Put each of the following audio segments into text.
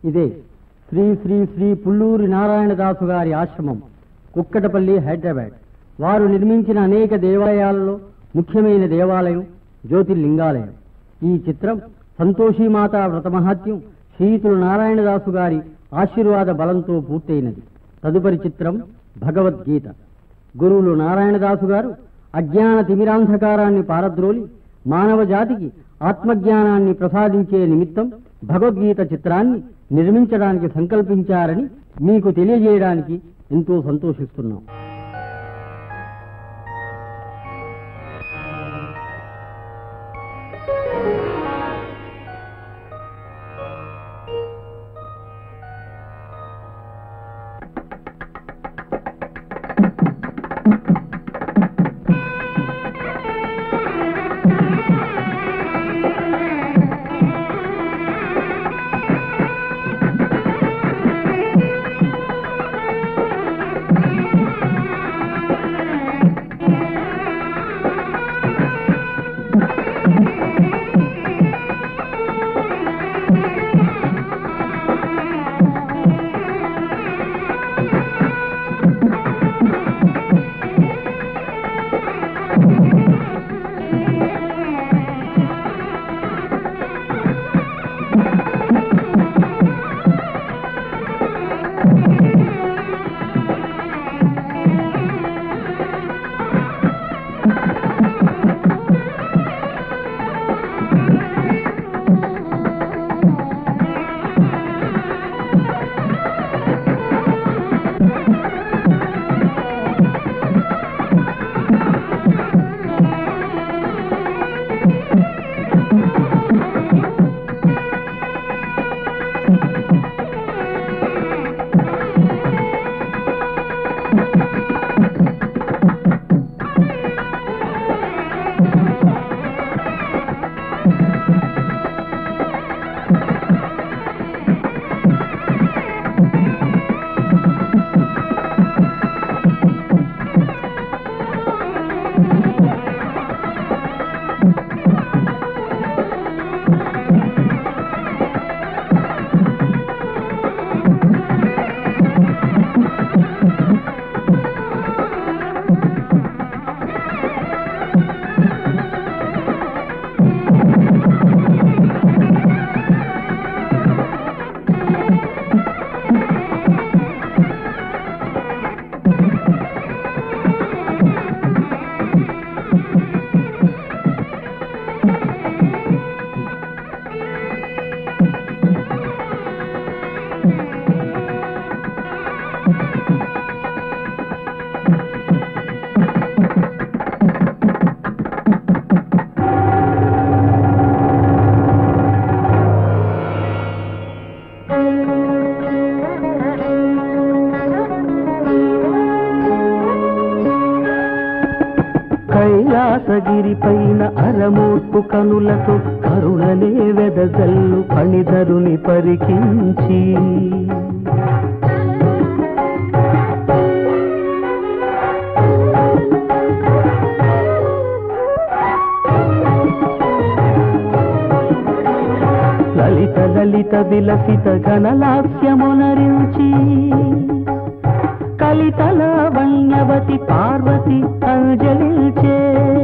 ఇదే శ్రీ శ్రీ శ్రీ పుల్లూరి నారాయణదాసు గారి ఆశ్రమం కుక్కటపల్లి హైదరాబాద్ వారు నిర్మించిన అనేక దేవాలయాలలో ముఖ్యమైన దేవాలయం జ్యోతిర్లింగాలయం ఈ చిత్రం సంతోషీమాత వ్రతమహాత్యం శ్రీయుతులు నారాయణదాసు గారి ఆశీర్వాద బలంతో పూర్తయినది తదుపరి చిత్రం భగవద్గీత గురువులు నారాయణదాసు గారు అజ్ఞాన తిమిరాంధకారాన్ని పారద్రోలి మానవ జాతికి ఆత్మజ్ఞానాన్ని ప్రసాదించే నిమిత్తం భగవద్గీత చిత్రాన్ని నిర్మించడానికి సంకల్పించారని మీకు తెలియజేయడానికి ఎంతో సంతోషిస్తున్నాం కైలాసగిరి పైన అరమోట్పు కనులతో కరుణనే వెదజల్లు పణిధరుని పరికించి లలిత లలిత విలసిత ఘనలాస్యమునరించి కలితల వణ్యవతి పార్వతి అంజలిల్చే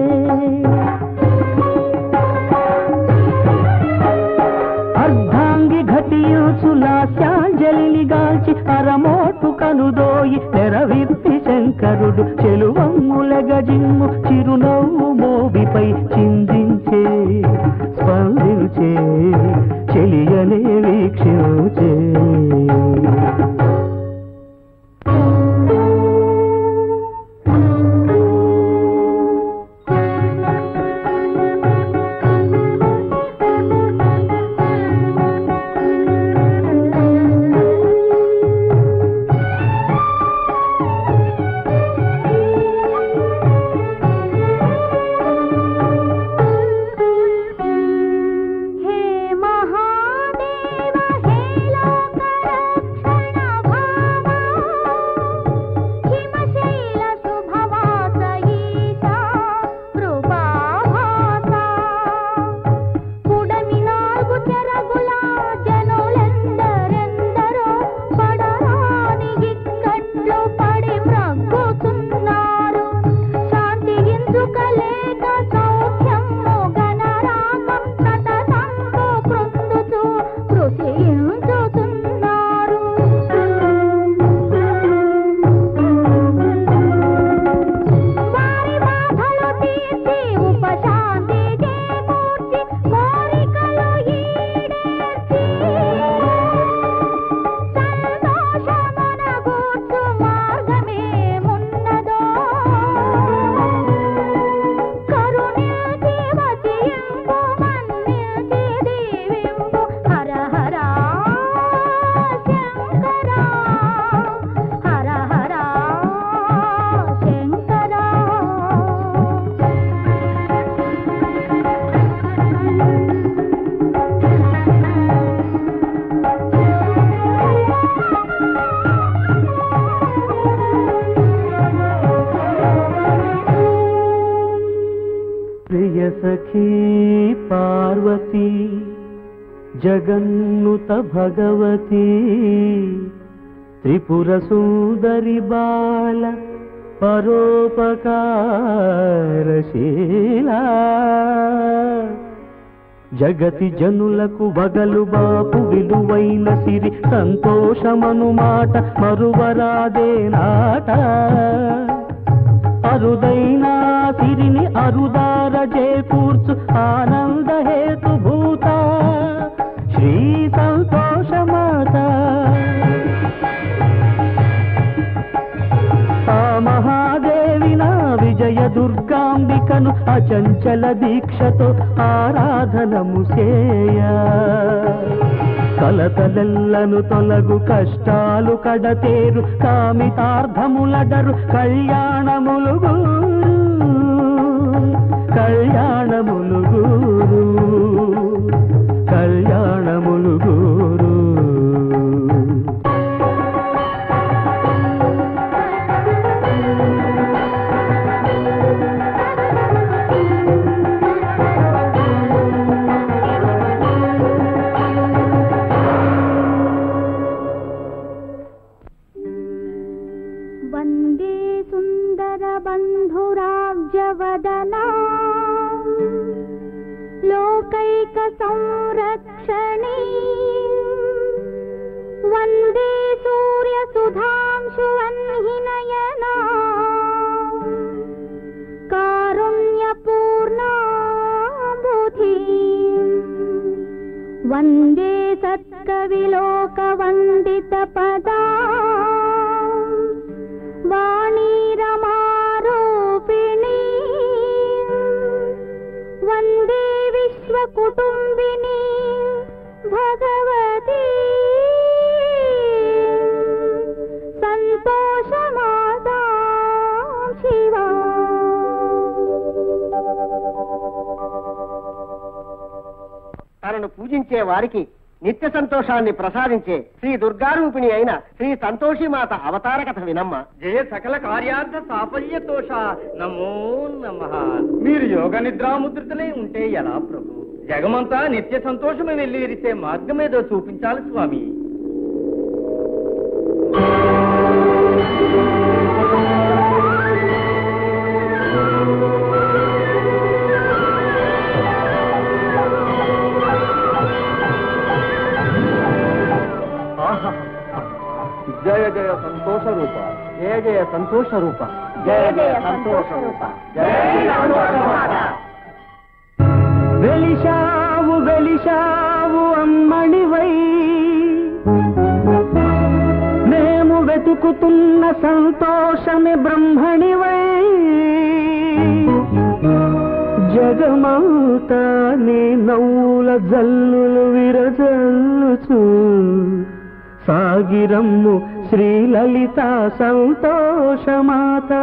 అర్ధాంగి ఘటియుచు లాస్యాంజలిని గాల్చి అరమోటు కనుదోయి తెరవిప్పి శంకరుడు చెలువమ్ముల గజిమ్ము చిరునవ్వు మోబిపై చిందించే స్పందించే చెలియనే వీక్షించే ప్రియ సఖీ పార్వతీ జగన్నుత భగవతి త్రిపుర సుందరి బాల పరోపకారశీలా జగతి జనులకు వగలు బాపు విలువైన సిరి సంతోషమను మాట మరువరాదే నాట అరుదైన సిరిని అరుదార చేకూర్చు ఆనంద హేతు భూత శ్రీ సంతోషమాత ఆ మహాదేవిన విజయ దుర్గాంబికను అచంచల దీక్షతో ఆరాధనము చేయ కలతలెల్లను తొలగు కష్టాలు కడతేరు కామితార్థములడరు కళ్యాణములు గూరు కళ్యాణములు గూరు కళ్యాణములు గూరు वन्दे सुन्दरबन्धुराब्जवदना लोकैकसंरक्षणी वन्दे सूर्यसुधांशुवह्निनयना कारुण्यपूर्णा बुधि वन्दे सत्कविलोकवन्दितपदा वाणीरमारोपिणी वन्दे विश्वकुटुम्बिनी भगवती सन्तोषमाता शिवा తనను పూజించే వారికి నిత్య సంతోషాన్ని ప్రసాదించే శ్రీ దుర్గారూపిణి అయిన శ్రీ సంతోషిమాత అవతార కథ వినమ్మ జయ సకల కార్యార్థ సాఫల్య తోష నమో నమ మీరు యోగ నిద్రాముద్రితలై ఉంటే ఎలా ప్రభు జగమంతా నిత్య సంతోషమే వెళ్ళిరిసే మార్గమేదో చూపించాలి స్వామి జయ జయ సంతోష రూప జయ జయ సంతోష రూప జయ జయ సంతోష రూప వెలిశావు వెలిశావు అమ్మణివై మేము వెతుకుతున్న సంతోషమే బ్రహ్మణివై జగమంతా నీ నవ్వుల జల్లులు విరజల్లుచు సాగిరమ్ము శ్రీలలిత సంతోషమాత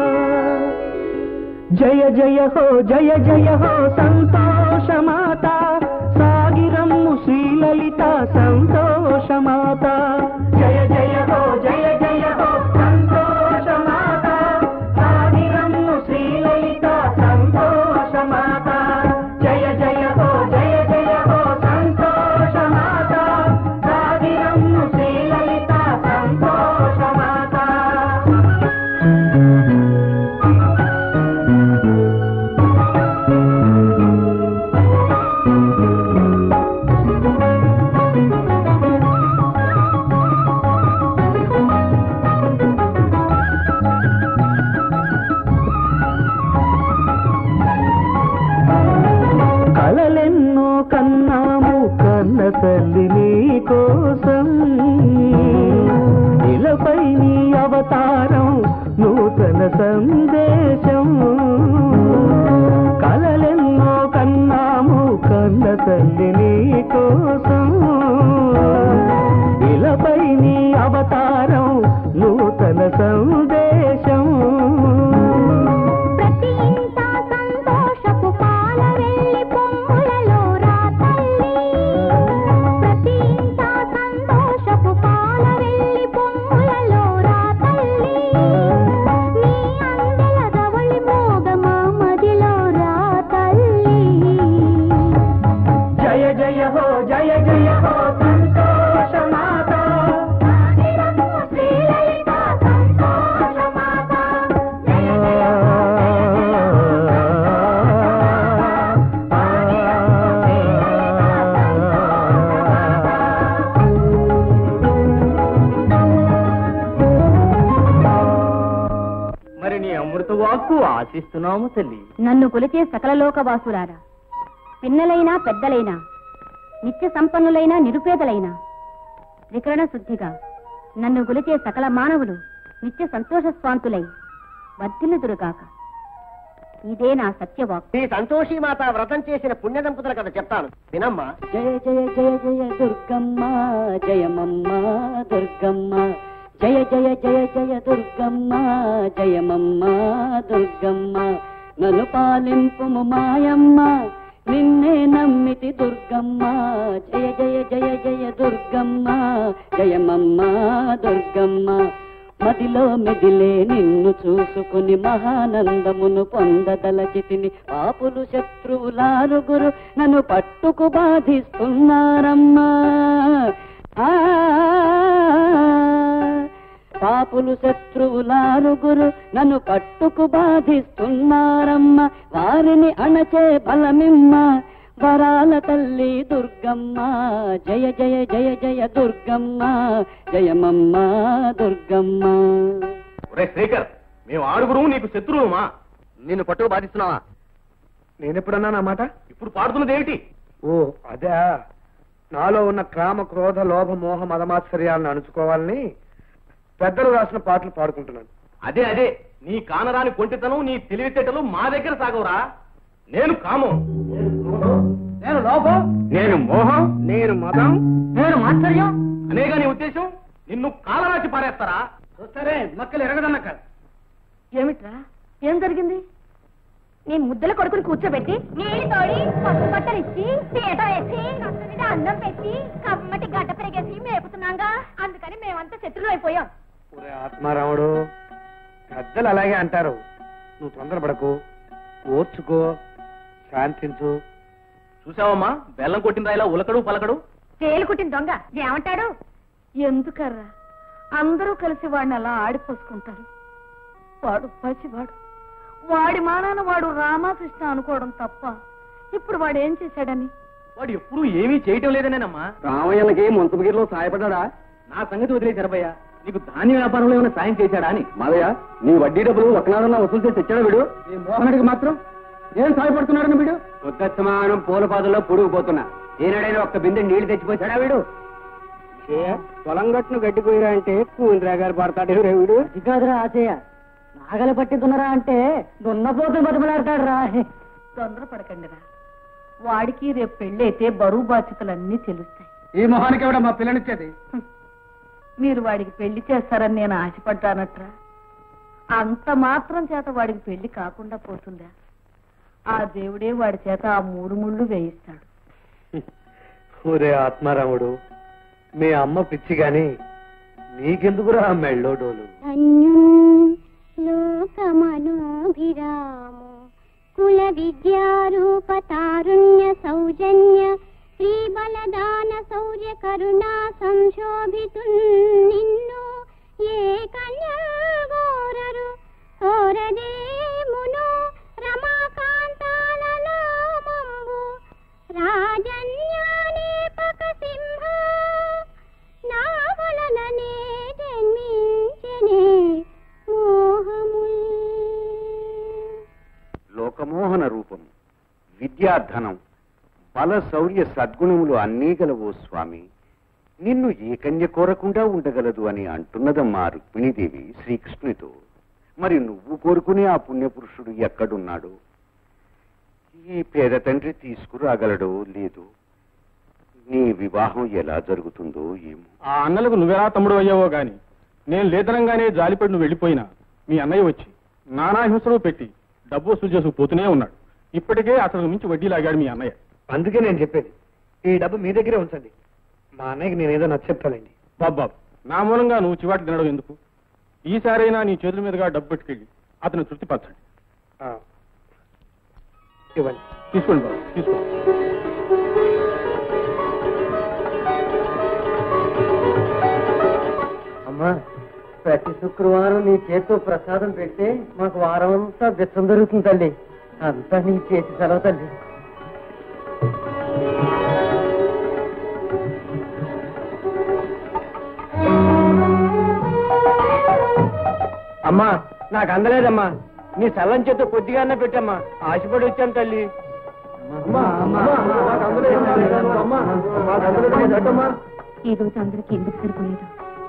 జయ జయ హో జయ జయ హో సంతోషమాత సాగిరమ్ము శ్రీలలిత సంతోషమాత జయ జయ హో జయ జయ హో సంతోషమాత సాగిరమ్ము శ్రీలలిత సంతోషమాత జయ జయ హో జయ జయ హో సంతోషమాత సాగిరమ్ము శ్రీలలిత సంతోషమాత కలలెన్నో కన్నాము కన్న తల్లి నీ కోసం ఇలపై నీ అవతారం నూతన సందేశం కలలెన్నో కన్నాము కన్న తల్లి నీ కోసం ఇలపై నీ అవతారం నూతన సందేశం ప్రతి ఇంట సంతోషపు పాల వెళ్ళి పొంగులలో రా తల్లి ప్రతి ఇంట సంతోషపు పాల వెళ్ళి పొంగులలో రా తల్లి నీ అందెల రవళి మోగ మా మదిలో రా ఆశిస్తున్నాము తల్లి నన్ను కొలిచే సకల లోకవాసులారా పిన్నలైనా పెద్దలైనా నిత్య సంపన్నులైనా నిరుపేదలైనా త్రికరణ శుద్ధిగా నన్ను కొలిచే సకల మానవులు నిత్య సంతోష స్వాంతులై వర్ధిల్లుదురుగాక ఇదే నా సత్యవాక్ శ్రీ సంతోషి మాత వ్రతం చేసిన పుణ్య దంపతుల కథ చెప్తాను వినమ్మా జయ జయ జయ జయ దుర్గమ్మ జయమమ్మ దుర్గమ్మ జయ జయ జయ జయ దుర్గమ్మ జయమమ్మ దుర్గమ్మ నన్ను పాలింపుము మాయమ్మ నిన్నే నమ్మితి దుర్గమ్మ జయ జయ జయ జయ దుర్గమ్మ జయమమ్మ దుర్గమ్మ మదిలో మెదిలే నిన్ను చూసుకుని మహానందమును పొందదలచితిని పాపులు శత్రువులారుగురు నన్ను పట్టుకు బాధిస్తున్నారమ్మా ఆ, పాపులు శత్రువులారుగురు నన్ను పట్టుకు బాధిస్తున్నారమ్మ వారిని అణచే బలమిమ్మ వరాల తల్లి దుర్గమ్మ జయ జయ జయ జయ దుర్గమ్మ జయమమ్మ దుర్గమ్మ ఒరే శ్రీకర్ మేము ఆరుగురు నీకు శత్రువుమా నిన్ను పట్టుకు బాధిస్తున్నావా నేనెప్పుడన్నా నా మాట ఇప్పుడు పాడుతున్నది ఏమిటి ఓ అదే నాలో ఉన్న క్రామ క్రోధ లోభ మోహ మదమాత్సర్యాలను అణుచుకోవాలని పెద్దలు రాసిన పాటలు పాడుకుంటున్నాను అదే అదే నీ కానరాని కొంటితనం నీ తెలివితేటలు మా దగ్గర సాగవురా నేను కామం నేను లోపం నేను మోహం నేను మదం నేను మాత్సర్యం అనేగా నీ ఉద్దేశం నిన్ను కాలరాచి పారేస్తారా చూస్తారే మక్కలు ఎరగదన్నక ఏమిట్రా ఏం జరిగింది నీ ముద్దల కొడుకుని కూర్చోబెట్టి నీళ్ళు తోడి పప్పు బట్టలు ఇచ్చి పీట వేసి కస్తూరిగా అన్నం పెట్టి కమ్మటి గడ్డ పెరిగేసి మేపుతున్నాగా అందుకని మేమంతా శత్రులు అయిపోయాం ఒరే ఆత్మారాముడు పెద్దలు అలాగే అంటారు నువ్వు తొందరపడకు ఓర్చుకో శాంతించు చూసావమ్మా బెల్లం కొట్టిన రాయిలా ఉలకడు పలకడు తేలు కుట్టిన దొంగ ఏమంటాడు ఎందుకర్రా అందరూ కలిసి వాడిని అలా ఆడిపోసుకుంటారు వాడు పసివాడు వాడి మానాన వాడు రామకృష్ణ అనుకోవడం తప్ప ఇప్పుడు వాడు ఏం చేశాడని వాడు ఎప్పుడూ ఏమీ చేయటం లేదనేనమ్మా రామయ్యలకి ముంతగిరిలో సాయపడ్డా నా సంగతి వదిలే సరబయ్య నీకు ధాన్య వ్యాపారంలో ఏమైనా సాయం చేశాడా అని మాదయ్య నీ వడ్డీ డబ్బులు ఒకనాడన్నా వసూలు చేసి తెచ్చాడా వీడు ఈ మోహనుడికి మాత్రం ఏం సాయపడుతున్నాడని వీడు ఉద్దస్తమానం పూల పాదుల్లో పొడుగుపోతున్నా ఏనాడైనా ఒక్క బిందె నీళ్లు తెచ్చిపోతాడా వీడు పొలం గట్టును గడ్డిపోయిరా అంటే కూలి గారు పడతాడు రే వీడు అది కాదురా ఆశయ నాగలి పట్టి దున్నరా అంటే దున్నపోతు బతిమలాడతాడు రా తొందరపడకండిరా వాడికి రేపు పెళ్ళైతే బరువు బాధ్యతలన్నీ తెలుస్తాయి ఈ మొహానికి ఎవడ మా పిల్లనిచ్చేది మీరు వాడికి పెళ్లి చేస్తారని నేను ఆశపడ్డానట్రా అంత మాత్రం చేత వాడికి పెళ్లి కాకుండా పోతుందా ఆ దేవుడే వాడి చేత ఆ మూడు ముళ్ళు వేయిస్తాడు ఒరే ఆత్మారాముడు మీ అమ్మ పిచ్చి గాని నీకెందుకురా ఆ మెళ్ళో డోలు లోకమనోభిరాము కుల విద్యారూప తారుణ్య సౌజన్య శ్రీ బలదాన శౌర్య కరుణా సంశోభితు నిన్ను ఏ కన్యా గోరరు కోరదేమును రమాకాంతాలలో మంబు రాజన్యానేపక సింహ నా వలననే జన్మించనే మోహముల్ లోకమోహన రూపం విద్యాధనం బల శౌర్య సద్గుణములు అన్నీ గలవో స్వామి నిన్ను ఏ కన్య కోరకుండా ఉండగలదు అని అంటున్నదమ్మా రుక్మిణీదేవి శ్రీకృష్ణునితో మరి నువ్వు కోరుకునే ఆ పుణ్యపురుషుడు ఎక్కడున్నాడు ఈ పేద తండ్రి తీసుకురాగలడో లేదు నీ వివాహం ఎలా జరుగుతుందో ఏమో ఆ అన్నలకు నువ్వెలా తమ్ముడు అయ్యావో గాని నేను లేతనంగానే జాలిపడి నువ్వు వెళ్ళిపోయినా మీ అన్నయ్య వచ్చి నానా హింసలు పెట్టి డబ్బు వసూలు చేసుకుపోతూనే ఉన్నాడు ఇప్పటికే అతను మించి వడ్డీ లాగాడు మీ అన్నయ్య అందుకే నేను చెప్పేది ఈ డబ్బు మీ దగ్గరే ఉంచండి మా అన్నయ్యకి నేనేదో నచ్చెప్తానండి బాబు బాబు నా మూలంగా నువ్వు చివాటి తినడం ఎందుకు ఈసారైనా నీ చేతుల మీదుగా డబ్బు పెట్టుకెళ్ళి అతను తృప్తిపరచండి ఆ. ఇవ్వండి తీసుకోండి బాబు తీసుకోండి అమ్మా ప్రతి శుక్రవారం నీ చేతితో ప్రసాదం పెడితే మాకు వారం అంతా బిచ్చం దొరుకుతుంది తల్లి అంతా నీ చేతి సెలవు తల్లి అమ్మా నాకు అందలేదమ్మా నీ సల్లం చేత కొద్దిగానే పెట్టమ్మా ఆశపడి వచ్చాను తల్లి ఈ రోజు అందరికి ఎందుకు సరిపోలేదు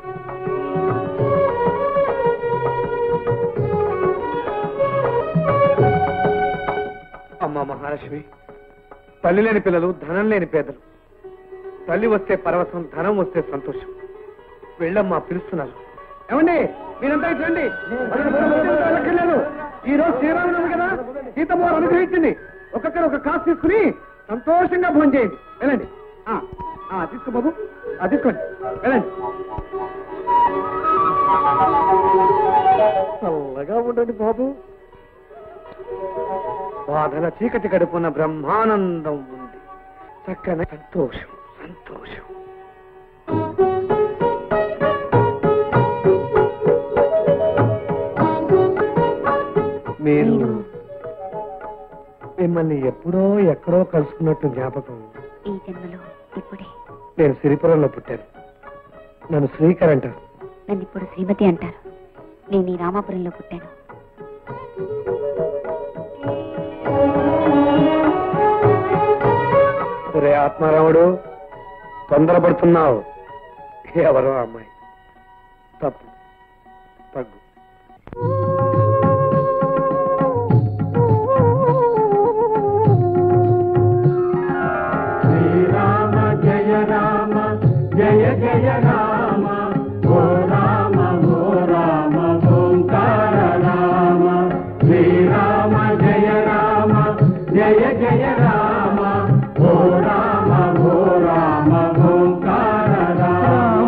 అమ్మ మహాలక్ష్మి తల్లి లేని పిల్లలు ధనం లేని పేదలు తల్లి వస్తే పరవశం ధనం వస్తే సంతోషం వెళ్ళమ్మా పిలుస్తున్నారు ఏమండి మీరంతా ఇటు రండి వెళ్ళక్కర్లేదు. ఈ రోజు శ్రీరామనవమి కదా సీతమ్మ వారు అనుగ్రహించింది ఒక్కొక్కరు ఒక కాసు తీసుకుని సంతోషంగా భోజనం చేయండి వెళ్ళండి ఆ, ఆ, తీసుకో బాబు ఆ, తీసుకోండి వెళ్ళండి చల్లగా ఉండండి బాబు బాధల చీకటి గడుపున బ్రహ్మానందం ఉంది చక్కని సంతోషం సంతోషం మీరు మిమ్మల్ని ఎప్పుడో ఎక్కడో కలుసుకున్నట్టు జ్ఞాపకం ఈ జన్మలో ఇప్పుడే నేను సిరిపురంలో పుట్టాను నన్ను శ్రీకర్ అంటారు నన్ను ఇప్పుడు శ్రీమతి అంటారు నేను ఈ రామాపురంలో పుట్టాను ఒరే ఆత్మారాముడు తొందరపడుతున్నావు ఎవరో అమ్మాయి తప్పు తగ్గు శ్రీరామ జయ రామ జయ జయ రామ ఓ రామ ఓ రామ ఓంకార రామ శ్రీరామ జయ రామ జయ జయ రామ ఓ రామ ఓ రామ ఓంకార రామ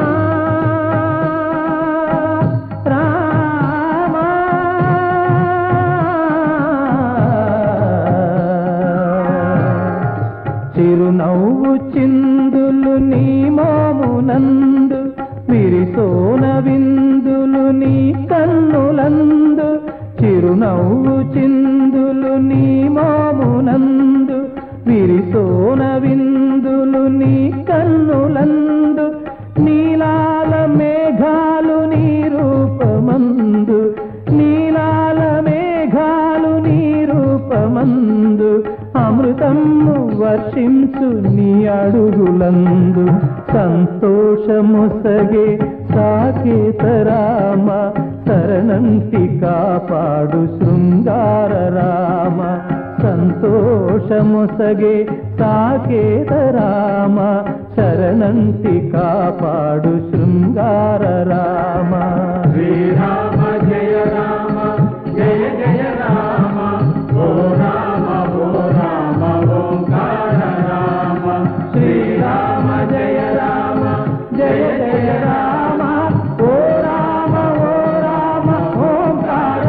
చిరునవ్వు చిందులు నీ మోమునందు విరిసోన విందులు నీ కన్నులందు చిరునవ్వు చిందులు నీ మోమునందు విరిసోన విందులు నీ కన్నులందు నీలాల మేఘాలు నీ రూపమందు నీలాల మేఘాలు నీ రూపమందు అమృతము వర్షించు నీ అడుగులందు సంతోషముసగే సాకేత రామ శరణంటి కాపాడు శృంగార రామ సంతోషముసగే సాకేత రామ శరణంటి కాపాడు శృంగార రామ శ్రీరామ జయ రామ జయ జయ రామ ఓ రామ ఓ రామ ఓంకార రామ శ్రీరామ జయ రామ జయ జయ రామ ఓ రామ ఓ రామ ఓంకార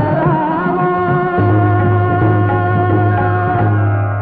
రామ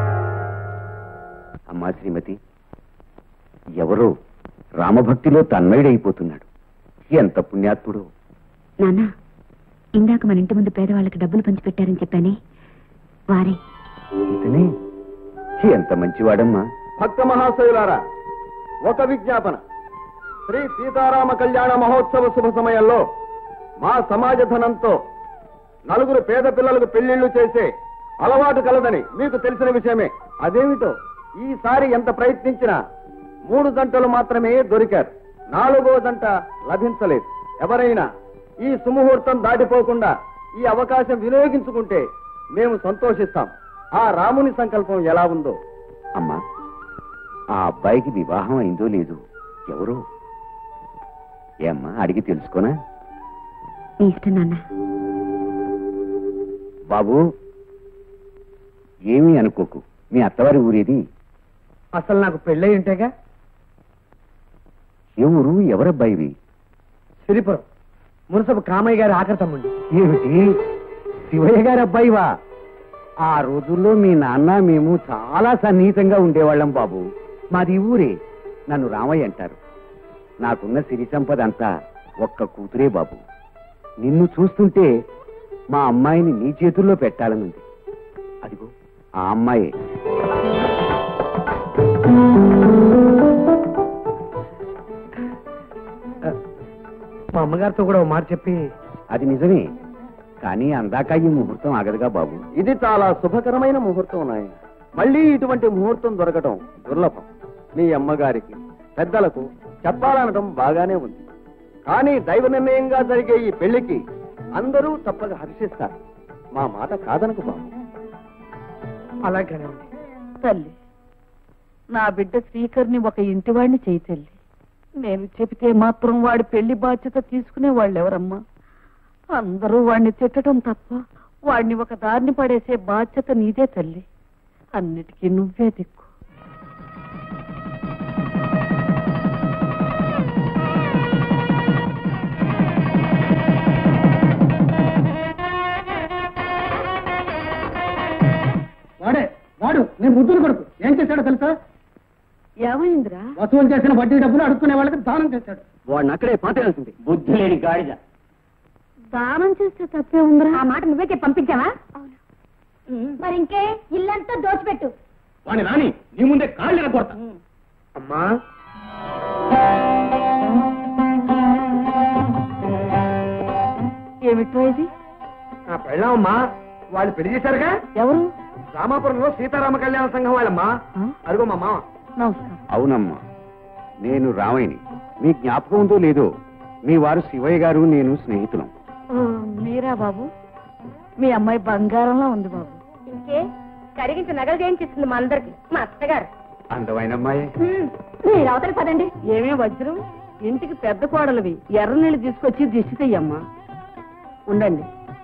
అమ్మా శ్రీమతి ఎవరో రామభక్తిలో తన్మయుడైపోతున్నాడు ఎంత పుణ్యాత్ముడో నాన్న ఇందాక మన ఇంటి ముందు పేదవాళ్ళకి డబ్బులు పంచిపెట్టారని చెప్పానే వారే ఇతనే ఎంత మంచివాడమ్మా భక్త మహాశయులారా ఒక విజ్ఞాపన శ్రీ సీతారామ కళ్యాణ మహోత్సవ శుభ సమయంలో మా సమాజ ధనంతో నలుగురు పేద పిల్లలకు పెళ్లిళ్లు చేసే అలవాటు కలదని మీకు తెలిసిన విషయమే అదేమిటో ఈసారి ఎంత ప్రయత్నించినా మూడు జంటలు మాత్రమే దొరికారు నాలుగో జంట లభించలేదు ఎవరైనా ఈ సుముహూర్తం దాటిపోకుండా ఈ అవకాశం వినియోగించుకుంటే మేము సంతోషిస్తాం ఆ రాముని సంకల్పం ఎలా ఉందో అమ్మా ఆ అబ్బాయికి వివాహం అయిందో లేదో ఎవరో ఏమ్మా అడిగి తెలుసుకోనా మీ ఇష్టం నాన్న బాబు ఏమీ అనుకోకు మీ అత్తవారి ఊరేది అసలు నాకు పెళ్ళై ఉంటేగా ఏ ఊరు ఎవరబ్బాయివి సిరిపురం మునసపు కామయ్య గారి ఆఖరి తమ్ముండి ఏమిటి శివయ్య గారి అబ్బాయివా ఆ రోజుల్లో మీ నాన్న మేము చాలా సన్నిహితంగా ఉండేవాళ్ళం బాబు మాది ఈ ఊరే నన్ను రామయ్య అంటారు నాకున్న సిరి సంపద అంతా ఒక్క కూతురే బాబు నిన్ను చూస్తుంటే మా అమ్మాయిని నీ చేతుల్లో పెట్టాలనుంది అదిగో ఆ అమ్మాయే మా అమ్మగారితో కూడా ఒక మాట చెప్పి అది నిజమే కానీ అందాక ఈ ముహూర్తం ఆగదుగా బాబు ఇది చాలా శుభకరమైన ముహూర్తం నాయన మళ్ళీ ఇటువంటి ముహూర్తం దొరకటం దుర్లభం మీ అమ్మగారికి పెద్దలకు చెప్పాలనడం బాగానే ఉంది కానీ దైవ నిర్ణయంగా జరిగే ఈ పెళ్లికి అందరూ తప్పక హర్షిస్తారు మా మాట కాదనకు బాబు అలాగనే ఉంది తల్లి నా బిడ్డ శ్రీకర్ని ఒక ఇంటివాడిని చేయి తల్లి నేను చెబితే మాత్రం వాడి పెళ్లి బాధ్యత తీసుకునే వాళ్ళు ఎవరమ్మా అందరూ వాడిని తిట్టడం తప్ప వాడిని ఒక దారిని పడేసే బాధ్యత నీదే తల్లి అన్నిటికీ నువ్వే దిక్కు వాడే వాడు నేను ముద్దులు కొడుకు ఏం చేశాడో తెలుసా ఏమైందిరా వసూలు చేసిన వడ్డీ డబ్బులు అడుక్కునే వాళ్ళకి దానం చేశాడు వాడిని అక్కడే పాతేయాల్సింది బుద్ధి లేని గాడిద దానం చేస్తే తప్పే ఉందిరా ఆ మాట నువ్వే చెప్పి పంపించావా మరి ఇంకే ఇల్లంతా దోచిపెట్టు వాడిని రాని నీ ముందే కాళ్ళు కొడతా అమ్మా ఏమిటో ఇది నా పెళ్ళామమ్మా వాళ్ళు పెళ్లి చేశారుగా ఎవరు రామాపురంలో సీతారామ కళ్యాణ సంఘం వాళ్ళమ్మా ఆ? అరుగో మా మామ నమస్కారం అవునమ్మా నేను రామయ్యని మీ జ్ఞాపకం ఉందో లేదో మీ వారు శివయ్య గారు నేను స్నేహితులం ఓ, మీరా బాబు మీ అమ్మాయి బంగారంలా ఉంది బాబు ఇంకే కరిగించి నగలు చేయించిస్తుంది మా అందరికి మా అత్తగారు అందమైన అమ్మాయి మీరు అవతలి పదండి ఏమే వజ్రం ఇంటికి పెద్ద కోడలివి ఎర్ర నీళ్ళు తీసుకొచ్చి దిష్టి తెయ్యమ్మా ఉండండి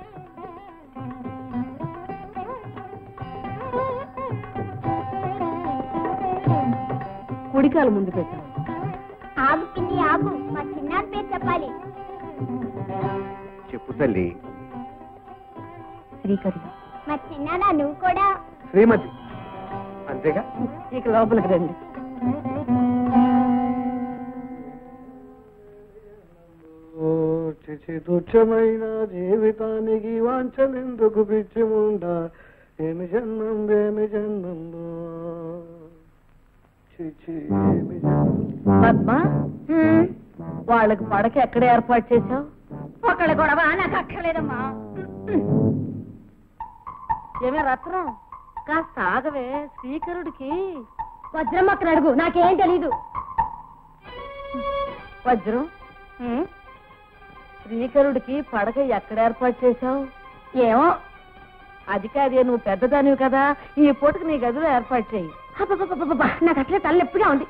కుడికాలు ముందు పెట్టాను ఆగు పిన్ని ఆగు మా చిన్నాన్న పేరు చెప్పాలి చెప్పు తల్లి శ్రీకరి మా చిన్నాన్న నువ్వు కూడా శ్రీమతి అంతేగా ఇక లోపలికి రండి ఓ చిచి తుచ్చమైన జీవితానికి వాంఛనెందుకు పిచ్చి ముండ ఏమి జన్మం ఏమి జన్మం చిచి ఏమి జన్మం పద్మ వాళ్ళకి పడక ఎక్కడ ఏర్పాటు చేశావు ఒకళ్ళ గొడవ నాకు అక్కర్లేదమ్మా ఏమే రత్నం కాస్త ఆగవే శ్రీకరుడికి వజ్రం అక్కడ అడుగు నాకేం తెలీదు వజ్రం శ్రీకరుడికి పడక ఎక్కడ ఏర్పాటు చేశావు ఏమో అది కాదే నువ్వు పెద్దదానివి కదా ఈ పూటకు నీ గదిలో ఏర్పాటు చేయి అబ్బబ్బబ్బబ్బబ్బ, నాకు అసలే తల నొప్పిగా ఉంది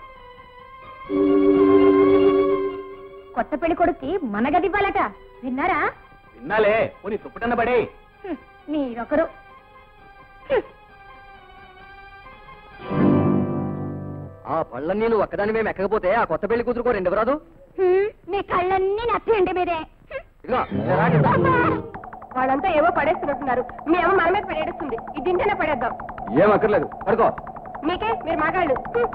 కొత్త పెళ్లి కొడుక్కి మన గది ఇవ్వాలట విన్నారా విన్నాలే పోనీ తుప్పటన్న పడే హ్మ్, మీరొకరు ఆ పళ్ళన్నీ నువ్వు ఒక్కదాని మేము ఎక్కకపోతే ఆ కొత్త పెళ్లి కూతురుకో రెండు రాదు హ్మ్, మీ కళ్ళన్నీ నచ్చేయండి మీరే హ్మ్. ఇదిగో ఇలా రా ఇక్కడ. వాళ్ళంతా ఏవో పడేస్తున్నట్టున్నారు మీ అమ్మ మన మీద పడేస్తుంది ఇది ఇంటనే పడేద్దాం ఏం అక్కర్లేదు పడుకో మీకే మీరు మాగాళ్ళు హ్మ్.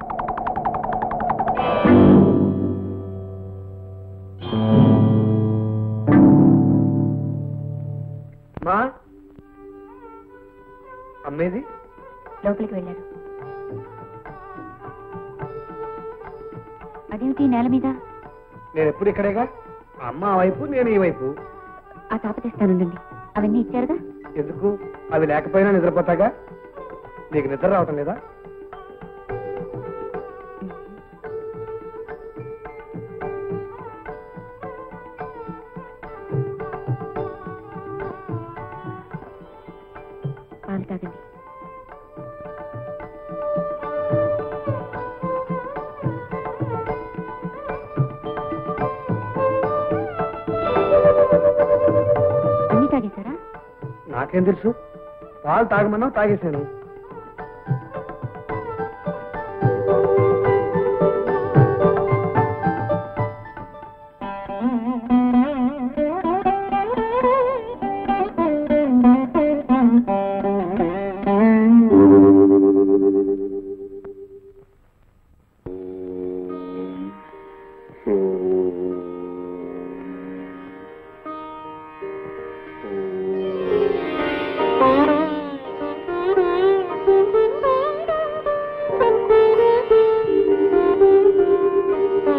మా అమ్మేది లోపలికి వెళ్ళారు అదేమిటి నేల మీద నేను ఎప్పుడు ఇక్కడేగా అమ్మ ఆ వైపు నేను ఈ వైపు ఆ తాప తెస్తానుండండి అవన్నీ ఇచ్చారుగా ఎందుకు అవి లేకపోయినా నిద్రపోతాగా నీకు నిద్ర రావటం లేదా పాలు తాగండి అన్ని తాగేశారా నాకేం తెలుసు పాలు తాగమన్నావు తాగేశాను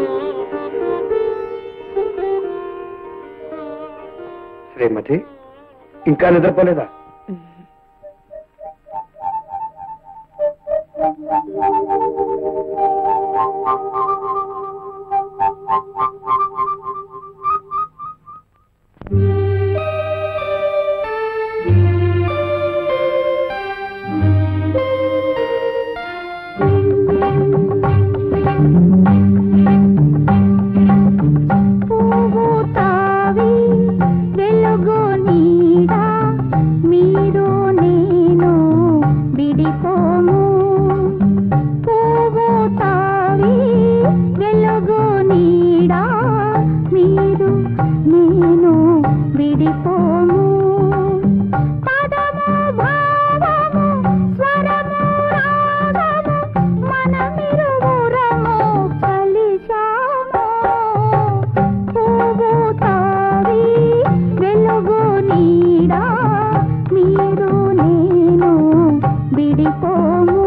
శ్రీమతి ఇంకా నిద్రపోలేదా పువ్వు తావి వెలుగు నీడ మీరు నేను విడిపోము పువ్వు తావి వెలుగు నీడ మీరు నేను విడిపోము పదము భావము స్వరము రాగము మనమిరువురము కలిశాము పువ్వు తావి వెలుగు నీడ మీరు నేను విడిపోము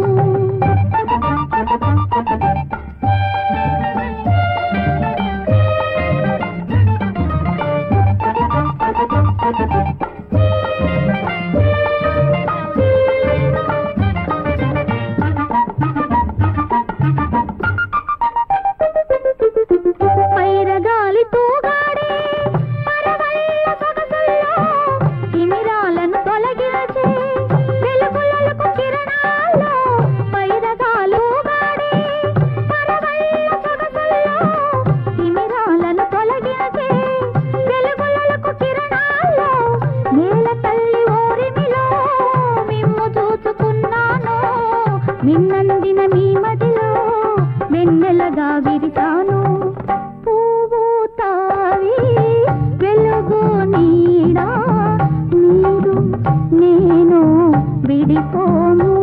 పైరగాలి తూగాడే పరవళ్ళ సొగసుల్లో తిమిరాలను తొలగించే వెలుగులకు కిరణాల్లో పైరగాలుగాడే పరవళ్ళ సొగసుల్లో తిమిరాలను తొలగించే వెలుగులకు కిరణాల్లో నేల తల్లి ఓరిమిలో మిమ్ము చూచుకున్నాను నిన్నందిన మీ మదిలో వెన్నెలగా విరిచాను పువ్వు తావి వెలుగు నీడ మీరు నేను విడిపోము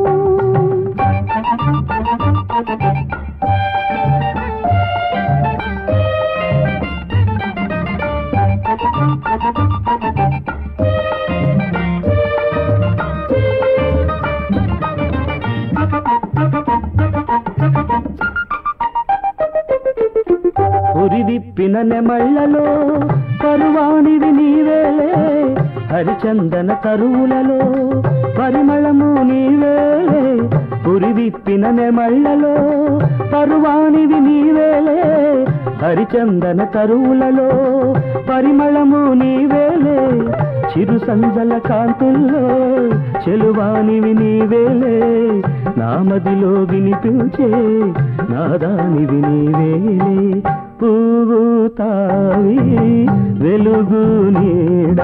ఉరిదిప్పిన నెమళ్లలో కరువానివి నీవేలే హరిచందన తరువులలో పరిమళము నీవేలే ఉరిదిప్పిన నెమళ్లలో కరువానివి నీవేలే హరిచందన తరువులలో పరిమళము నీవేలే చిరు సంజల కాంతుల్లో చెలువానివి నీవేలే నామదిలో వినిపించే నాదానివి నీవేలే పువ్వు తావి వెలుగు నీడ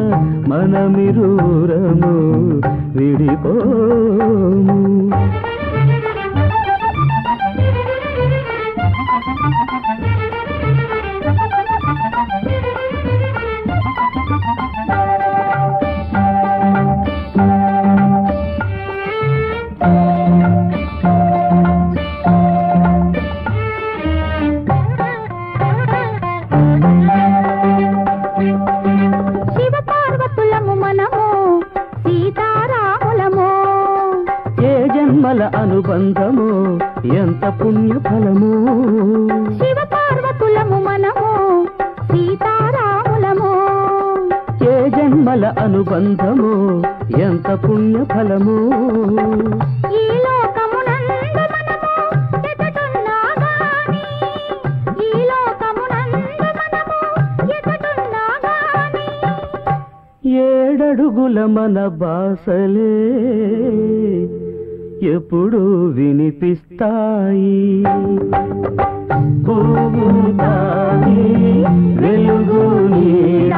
మనమిరూరము విడిపోము శివ పార్వతులము మనము సీతారాములము ఏ జన్మల అనుబంధము ఎంత పుణ్య ఫలము శివ పార్వతులము మనము సీతారాములము ఏ జన్మల అనుబంధము ఎంత పుణ్య ఫలము ఈ లోకమునందు మనము ఎతటున్నా గాని ఈ లోకమునందు మనము ఎతటున్నా గాని ఏడడుగుల మన బాసలే ఎప్పుడు వినిపిస్తాయి పువ్వు తావి వెలుగు నీడ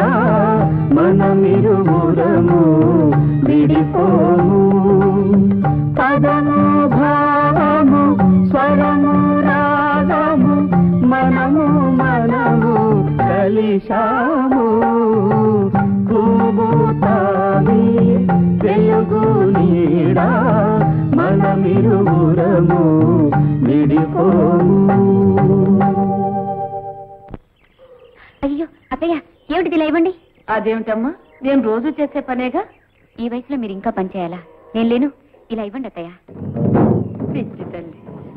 మనమిరువురము విడిపోము పదము భావము స్వరము రాగము మనము మనము కలిశాము పువ్వు తావి వెలుగు నీడ మనమిరువురము విడిపోము అయ్యో అత్తయ్య ఏమిటిది ఇలా ఇవ్వండి అదేమిటమ్మా నేను రోజు చేసే పనేగా ఈ వయసులో మీరు ఇంకా పని చేయాలా నేను లేను ఇలా ఇవ్వండి అత్తయ్య పిచ్చి తల్లి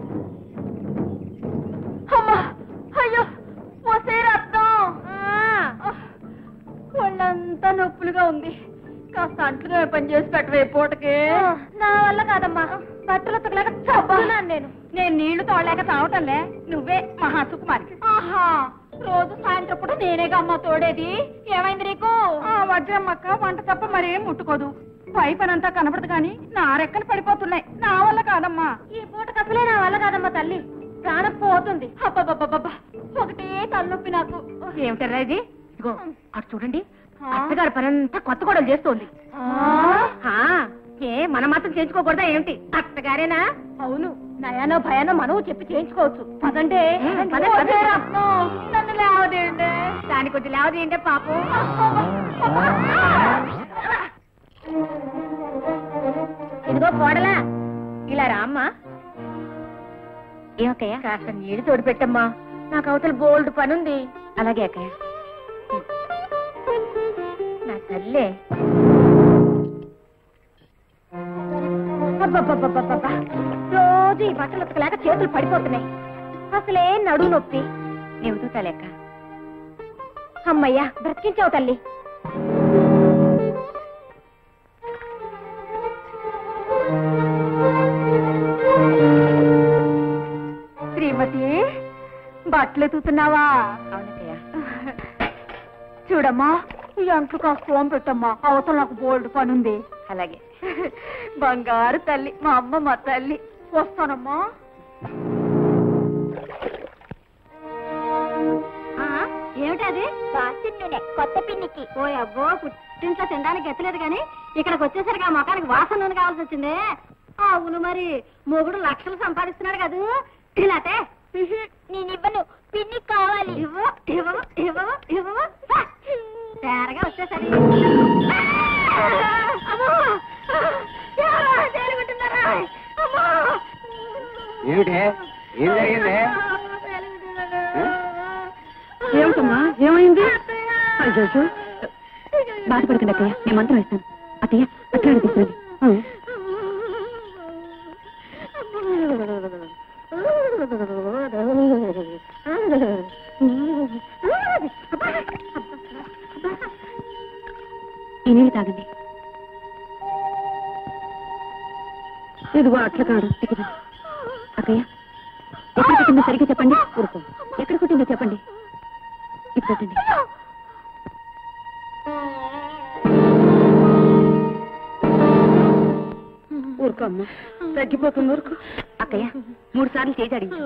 అమ్మా అయ్యో వసే రక్తం ఒళ్ళంతా ఒళ్ళంతా నొప్పులుగా ఉంది కాస్త అంట్లుగా పని చేసి పెట్టవే పూటకి నా వల్ల కాదమ్మా బట్టలు ఉతకలేక చస్తున్నాను నేను నేను నీళ్లు తోడలేక తాగటంలే నువ్వే మహా సుకుమారి ఆహా రోజు సాయంత్రం పూట నేనేగా అమ్మ తోడేది ఏమైంది నీకు వజ్రమ్మక్క వంట తప్ప మరేం ముట్టుకోదు పై పనంతా కనపడదు కానీ నా రెక్కలు పడిపోతున్నాయి నా వల్ల కాదమ్మా ఈ పూటకి అసలే నా వల్ల కాదమ్మా తల్లి ప్రాణం పోతుంది అబ్బబ్బబ్బబ్బా ఒకటే తలనొప్పి నాకు ఏమిటారా ఇది ఇదిగో అటు చూడండి అత్తగారి పనంతా కొత్త గొడవలు చేస్తోంది ఆ, ఏ మనం మాత్రం చేయించుకోకూడదా ఏమిటి అత్తగారేనా అవును నయానో భయానో మనము చెప్పి చేయించుకోవచ్చు పదండి నన్ను లేవదేయండి దాని కొద్ది లేవదేయండి పాపం ఇదిగో కోడలా ఇలా రామ్మా ఏమక్కయ్య కాస్త నీళ్లు తోడు పెట్టమ్మా నాకు అవతల బోల్డ్ పనుంది అలాగే అక్కయ్య నా తల్లే అబ్బబ్బబ్బబ్బబ్బా. రోజు ఈ బట్టలు ఉతకలేక చేతులు పడిపోతున్నాయి అసలే నడు నొప్పి నీవు తూతాలేక్క అమ్మయ్యా బ్రతికించావు తల్లి శ్రీమతి బట్టలు ఎత్తుతున్నావా అవునక్కయ్య చూడమ్మా ఈ అంట్లు కాస్త ఫోన్ పెట్టమ్మా అవతల నాకు బోల్డ్ పనుంది అలాగే బంగారు తల్లి మా అమ్మ మా తల్లి వస్తానమ్మా ఏమిటది కొత్త పిన్నికి ఓ అబ్బో పుట్టింట్లో తినడానికి ఎత్తలేదు కానీ ఇక్కడికి వచ్చేసరికి ఆ మొఖానికి వాసన నూనె కావాల్సి వచ్చింది అవును మరి మొగుడు లక్షలు సంపాదిస్తున్నాడు కదూ ఇలాతే నేనివ్వను పిన్నికి కావాలి ఇవ్వు ఇవ్వవు ఇవ్వవు ఇవ్వవు తేరగా వచ్చేసరి అమ్మో! ఎవరో తేలుగుంటున్నారా? అమ్మో! ఏమిటే ఏం జరిగింది ఏమిటమ్మా ఏమైంది బాధపడకండి అక్కయ్య నేను మంత్రం వేస్తాను అత్తయ్య అక్కడ తీసుకోండి ఈ నీళ్ళు తాగండి ఇదిగో అట్ల కాడు దిగుదా అక్కయ్య ఎక్కడ కుట్టిందో సరిగ్గా చెప్పండి ఊరుకో ఎక్కడ కుట్టిందో చెప్పండి ఇప్పుడు పెట్టండి ఊరుకో అమ్మా తగ్గిపోతుంది ఊరుకో అక్కయ్య మూడు సార్లు చేసి అడిగి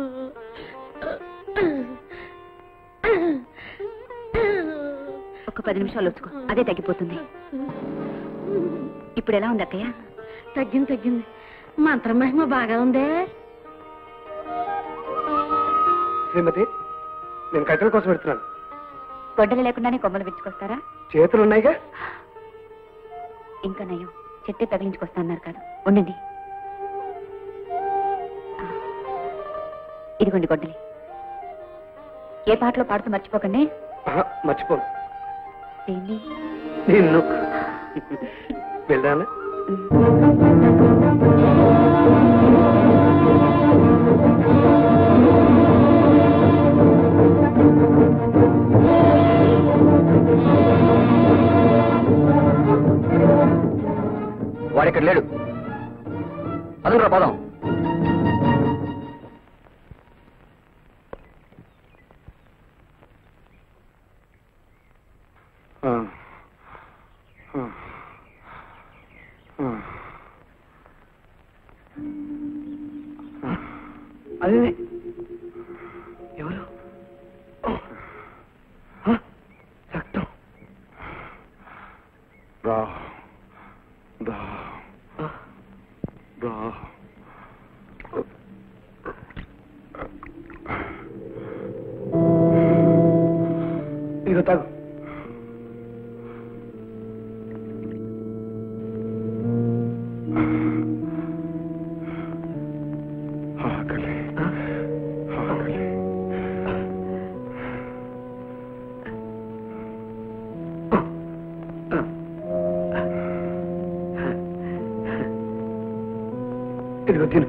ఒక పది నిమిషాలు వచ్చుకో అదే తగ్గిపోతుంది ఇప్పుడు ఎలా ఉంది అక్కయ్య తగ్గింది తగ్గింది మంత్ర మహిమ బాగా ఉందే శ్రీమతి నేను కట్టెల కోసం పెడుతున్నాను గొడ్డలు లేకుండానే కొమ్మలు విచ్చుకొస్తారా చేతులు ఉన్నాయిగా ఇంకా నయం చెట్టు తగిలించుకొస్తా అన్నారు కాదు ఉండండి ఆ, ఇదిగోండి గొడ్డలి ఏ పాటలో పాడుతూ మర్చిపోకండి ఆహా, మర్చిపోను దేన్ని నిన్ను వెళ్ళానా వాడిక్కడ లేడు పదంరా పదం అదే ఎవరు ఆ, రక్తం రా దా దా ఇదిగో తాగు ఆకలి ఆకలి ఇదిగో తిను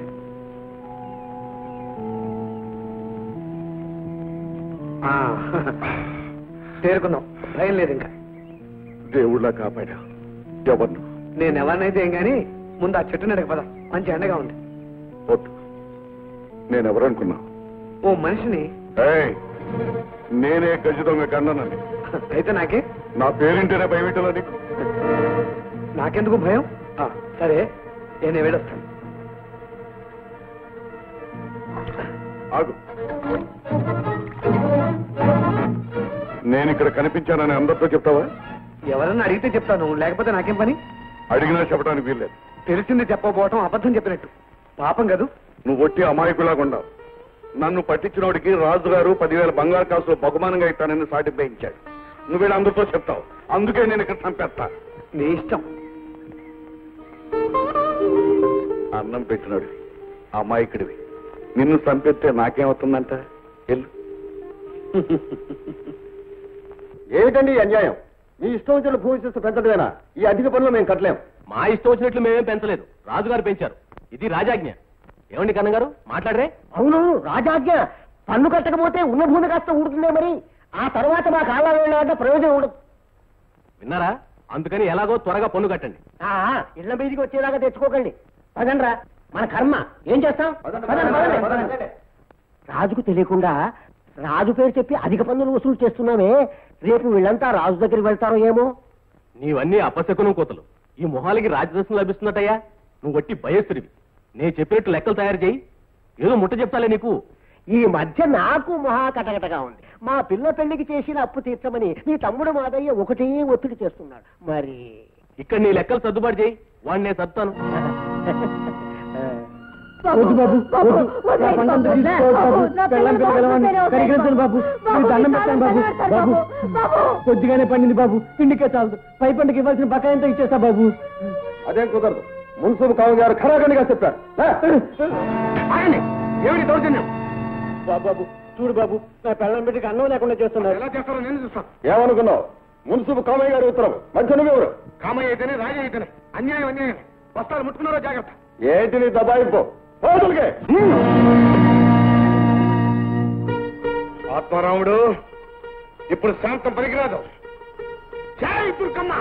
ఆ, తేరుకుందాం భయం లేదు ఇంకా దేవుళ్ళ కాపాడా ఎవరు నేను ఎవరినైతే ఏం గాని ముందు ఆ చెట్టు నడక పద మంచి ఎండగా ఉంది వద్దు నేనెవరనుకున్నా ఓ మనిషిని ఏయ్, నేనే గజ దొంగ కన్నానని అయితే నాకే నా పేరింటేనే భయపెట్టాలా నీకు నాకెందుకు భయం ఆ, సరే నేను వెళ్ళొస్తాను ఆగు నేను ఇక్కడ కనిపించానని అందరితో చెప్తావా ఎవరన్నా అడిగితే చెప్తాను లేకపోతే నాకేం పని అడిగినా చెప్పడానికి వీల్లేదు తెలిసింది చెప్పబోవటం అబద్ధం చెప్పినట్టు పాపం కదూ నువ్వు ఒట్టి అమాయకులాగా ఉండవు నన్ను పట్టించినోడికి రాజుగారు పదివేల బంగారు కాసులు బహుమానంగా ఇస్తానని సాటి వేయించాడు నువ్వు వీళ్ళు అందరితో చెప్తావు అందుకే నేను ఇక్కడ చంపేస్తా నీ ఇష్టం అన్నం పెట్టినోడివి అమాయకుడివి నిన్ను చంపెత్తే నాకేమవుతుందంట వెళ్ళు ఏమిటండి ఈ అన్యాయం మీ ఇష్టం వచ్చిన భూమి చేస్తూ పెంచడమేనా ఈ అధిక పనులు మేము కట్టలేం మా ఇష్టం వచ్చినట్లు మేమేం పెంచలేదు రాజుగారు పెంచారు ఇది రాజాజ్ఞ ఏమండి కన్నగారు మాట్లాడరే అవును రాజాజ్ఞ పన్ను కట్టకపోతే ఉన్న భూమి కాస్త ఊడుతుందే మరి ఆ తర్వాత మా కాళ్ళ వెళ్ళాలంటే ప్రయోజనం ఉండదు విన్నారా అందుకని ఎలాగో త్వరగా పన్ను కట్టండి ఆ, ఇళ్ల మీదికి వచ్చేదాకా తెచ్చుకోకండి పదండ్రా మన కర్మ ఏం చేస్తాం పదండి, పదండి, పదండి, పదండి. పదండి. రాజుకు తెలియకుండా రాజు పేరు చెప్పి అధిక పన్నులు వసూలు చేస్తున్నామే రేపు వీళ్ళంతా రాజు దగ్గరికి వెళ్తారో ఏమో నీవన్నీ అపశకునం కోతలు ఈ మొహాలకి రాజదర్శనం లభిస్తున్నట్టయ్యా నువ్వు వట్టి భయస్తుడివి నేను చెప్పినట్టు లెక్కలు తయారు చేయి ఏదో ముట్ట చెప్తాలే నీకు ఈ మధ్య నాకు మహా కటకటగా ఉంది మా పిల్ల పెళ్లికి చేసిన అప్పు తీర్చమని నీ తమ్ముడు మాదయ్య ఒకటే ఒత్తిడి చేస్తున్నాడు మరి ఇక్కడ నీ లెక్కలు సర్దుబాటు చేయి వాడిని నేను సర్దుతాను వద్దు బాబు వద్దు నా పంటంతా తీసుకోవద్దు బాబు పెళ్ళం పిల్లగలవని కరిగించండి బాబు మీరు దండం పెట్టండి బాబు బాబు కొద్దిగానే పండింది బాబు ఇంటికే చాలదు పై పంటకి ఇవ్వాల్సిన బకాయంతా ఇచ్చేస్తా బాబు అదేం కుదరదు మున్సిపల్ కావు గారు ఖరాఖండిగా చెప్పారు ఆగండి ఏమిటి దౌర్జన్యం బాబు బాబు చూడు బాబు నా పెళ్ళం బిడ్డకి అన్నం లేకుండా చేస్తున్నారు ఎలా చేస్తారో నేను చూస్తాను ఏమనుకున్నావు మున్సిపల్ కామయ్య గారి ఉత్తరం మంచి నువ్వెవరు కామయ్య అయితేనే రాజు అయితేనే అన్యాయం అన్యాయం వస్తాలు ముట్టుకున్నారో జాగ్రత్త ఏంటి నీ దబాయింపు పోతులకే ఆత్మారాముడు ఇప్పుడు శాంతం పనికిరాదు జై దుర్గమ్మ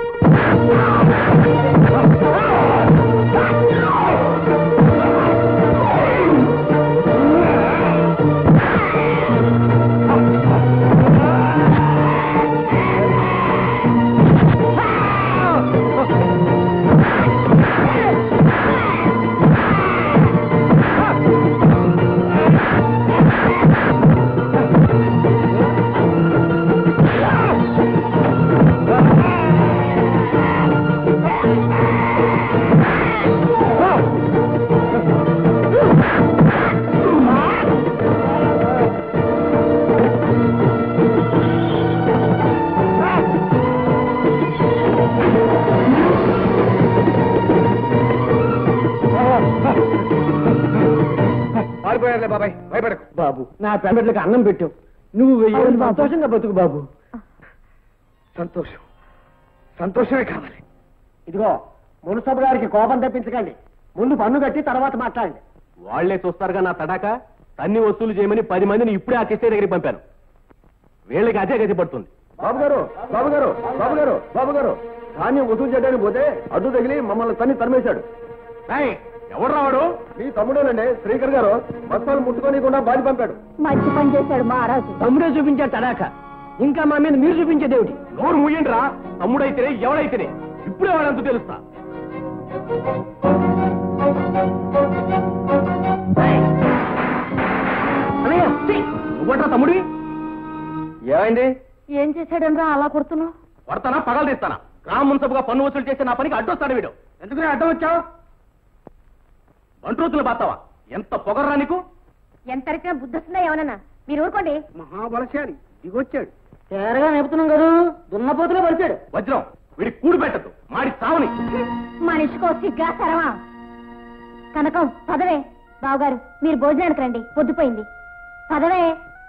పారిపోయారులే బాబాయ్ భయపడకు బాబు నా పెళ్ళం బిడ్డకి అన్నం పెట్టావు నువ్వు వెయ్యి సంతోషంగా బతుకు బాబు సంతోషం సంతోషమే కావాలి ఇదిగో మున్సబు గారికి కోపం తెప్పించకండి ముందు పన్ను కట్టి తర్వాత మాట్లాడండి వాళ్లే చూస్తారుగా నా తడాక తన్ని వసూలు చేయమని పది మందిని ఇప్పుడే ఆ కిస్తే దగ్గరికి పంపాను వీళ్ళకి అదే గతి పడుతుంది బాబు గారు బాబు గారు బాబు గారు బాబు గారు ధాన్యం వసూలు చేయడానికి పోతే అడ్డు తగిలి మమ్మల్ని తన్ని తరిమేశాడు ఎవడు రావాడు మీ తమ్ముడేనండి శ్రీకర్ గారు బస్తాలు ముట్టుకోనికుండా బాధి పంపాడు మంచి పని చేశాడు మహారాజు తమ్ముడే చూపించాడు తడాక ఇంకా మా మీద మీరు చూపించేదేమిటి నోరు ముయ్యండి రా తమ్ముడైతేనే ఎవడైతేనే ఇప్పుడే వాడంతా తెలుస్తా అన్నయ్య, ఛీ! నువ్వట్రా తమ్ముడి ఏమైంది ఏం చేశాడనరా అలా కొడుతున్నావు పడతానా పగలు తీస్తానా గ్రామ మున్సబుగా పన్ను వసూలు చేస్తే నా పనికి అడ్డొస్తాడు వీడు ఎందుకని అడ్డం వచ్చావు బంట్రోతులు బాతావా ఎంత పొగర్రా నీకు ఎంతరికైనా బుద్ధి వస్తుందా ఏమన్నా మీరు ఊరుకోండి మహాబలశాలి దిగొచ్చాడు తేరగా నేపుతున్నాం కదా దున్నపోతులే పడిచాడు వజ్రం వీడి కూడు పెట్టద్దు మాడి సావని మనిషికో సిగ్గా సరమా కనకం పదవే బావగారు మీరు భోజనానికి రండి పొద్దుపోయింది పదవే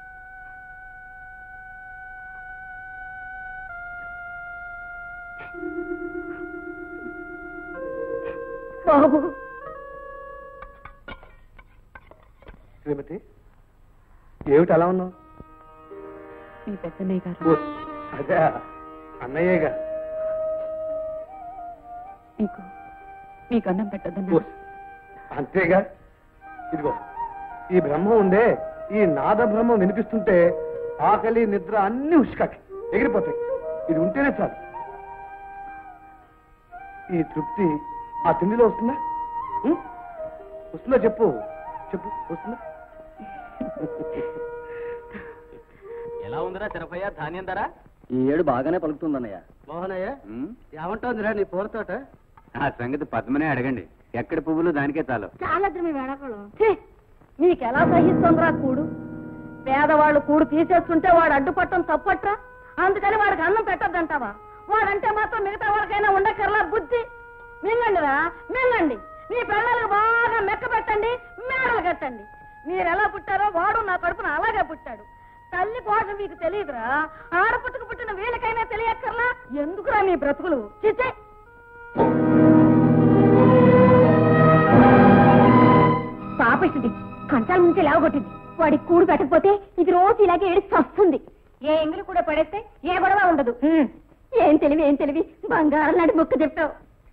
బాబు శ్రీమతి ఏమిటి అలా ఉన్నావు మీ పెద్దన్నయ్య గారు ఓ, అదే అన్నయ్యగా మీకు మీకు అన్నం పెట్టద్దన్నా ఓస్. అంతేగా ఇదిగో ఈ బ్రహ్మం ఉందే ఈ నాద బ్రహ్మం వినిపిస్తుంటే ఆకలి నిద్ర అన్ని ఉష్కాకి ఎగిరిపోతాయి ఇది ఉంటేనే చాలు ఈ తృప్తి ఆ తిండిలో వస్తుందా ఉం? వస్తుందా చెప్పు చెప్పు వస్తుందా ఎలా ఉందిరా చిరపయ్య ధాన్యం ధర ఈ ఏడు బాగానే పలుకుతుందన్నయ్య మోహనయ్య ఏమంటోందిరా నీ పూలతోట ఆ సంగతి పద్మనే అడగండి ఎక్కడ పువ్వులు దానికే చాలు చాలా మీ వేళకలు నీకెలా సహిస్తుందిరా కూడు పేదవాళ్ళు కూడు తీసేస్తుంటే వాడు అడ్డుపట్టం తప్పట్రా అందుకని వాడికి అన్నం పెట్టద్దంటావా వాడంటే మాత్రం మిగతా వాళ్ళకైనా ఉండకర్లా బుద్ధి మింగండిరా మింగండి మీ పిల్లలకు బాగా మెక్క పెట్టండి మేడలు కట్టండి మీరు ఎలా పుట్టారో వాడు నా కడుపున అలాగే పుట్టాడు తల్లి పోష మీకు తెలియదురా ఆడపుట్టుకు పుట్టిన వీళ్ళకైనా తెలియక్కర్లా ఎందుకురా మీ బ్రతుకులు చిచ్చే పాపిస్తుంది కంచాల నుంచి లేవగొట్టింది వాడికి కూడు పెట్టకపోతే ఇది రోజు ఇలాగే ఏడిచి వస్తుంది ఏ ఎంగిలి కూడా పడేస్తే ఏ గొడవ ఉండదు ఏం తెలివి ఏం తెలివి బంగారం నాటి ముక్క చెప్పావు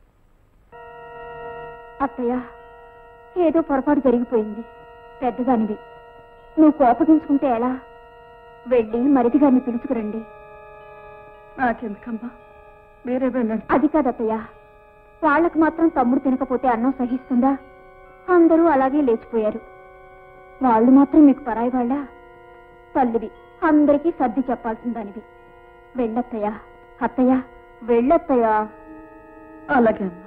అత్తయ్య ఏదో పొరపాటు జరిగిపోయింది పెద్దదానివి నువ్వు కోపగించుకుంటే ఎలా వెళ్ళి మరిది గారిని పిలుచుకురండి నాకెందుకమ్మా మీరే వెళ్ళండి అది కాదత్తయ్య వాళ్ళకు మాత్రం తమ్ముడు తినకపోతే అన్నం సహిస్తుందా అందరూ అలాగే లేచిపోయారు వాళ్ళు మాత్రం మీకు పరాయి వాళ్ళ తల్లివి అందరికీ సర్ది చెప్పాల్సిన దానివి వెళ్ళత్తయ్య అత్తయ్య వెళ్ళత్తయ్య అలాగే అమ్మా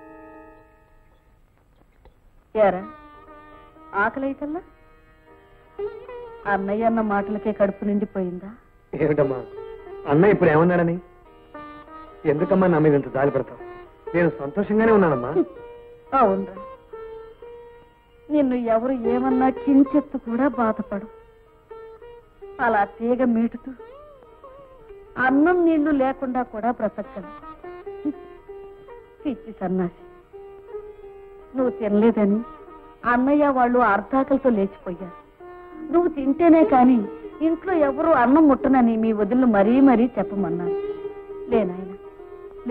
ఏరా ఆకలి కల్లా అన్నయ్య అన్న మాటలకే కడుపు నిండిపోయిందా ఏమిటమ్మా అన్న ఇప్పుడు ఏమన్నాడని ఎందుకమ్మా నా మీద ఇంత జాలి పడతావు నేను సంతోషంగానే ఉన్నానమ్మా అవునరా నిన్ను ఎవరు ఏమన్నా కించెత్తు కూడా బాధపడు అలా తీగ మీటుతూ అన్నం నీళ్లు లేకుండా కూడా బ్రతకను పిచ్చి సన్నాసి నువ్వు తినలేదని అన్నయ్య వాళ్ళు అర్ధాకలతో లేచిపోయారు నువ్వు తింటేనే కాని ఇంట్లో ఎవరు అన్నం ముట్టనని మీ వదిలు మరీ మరీ చెప్పమన్నారు లేనాయన లే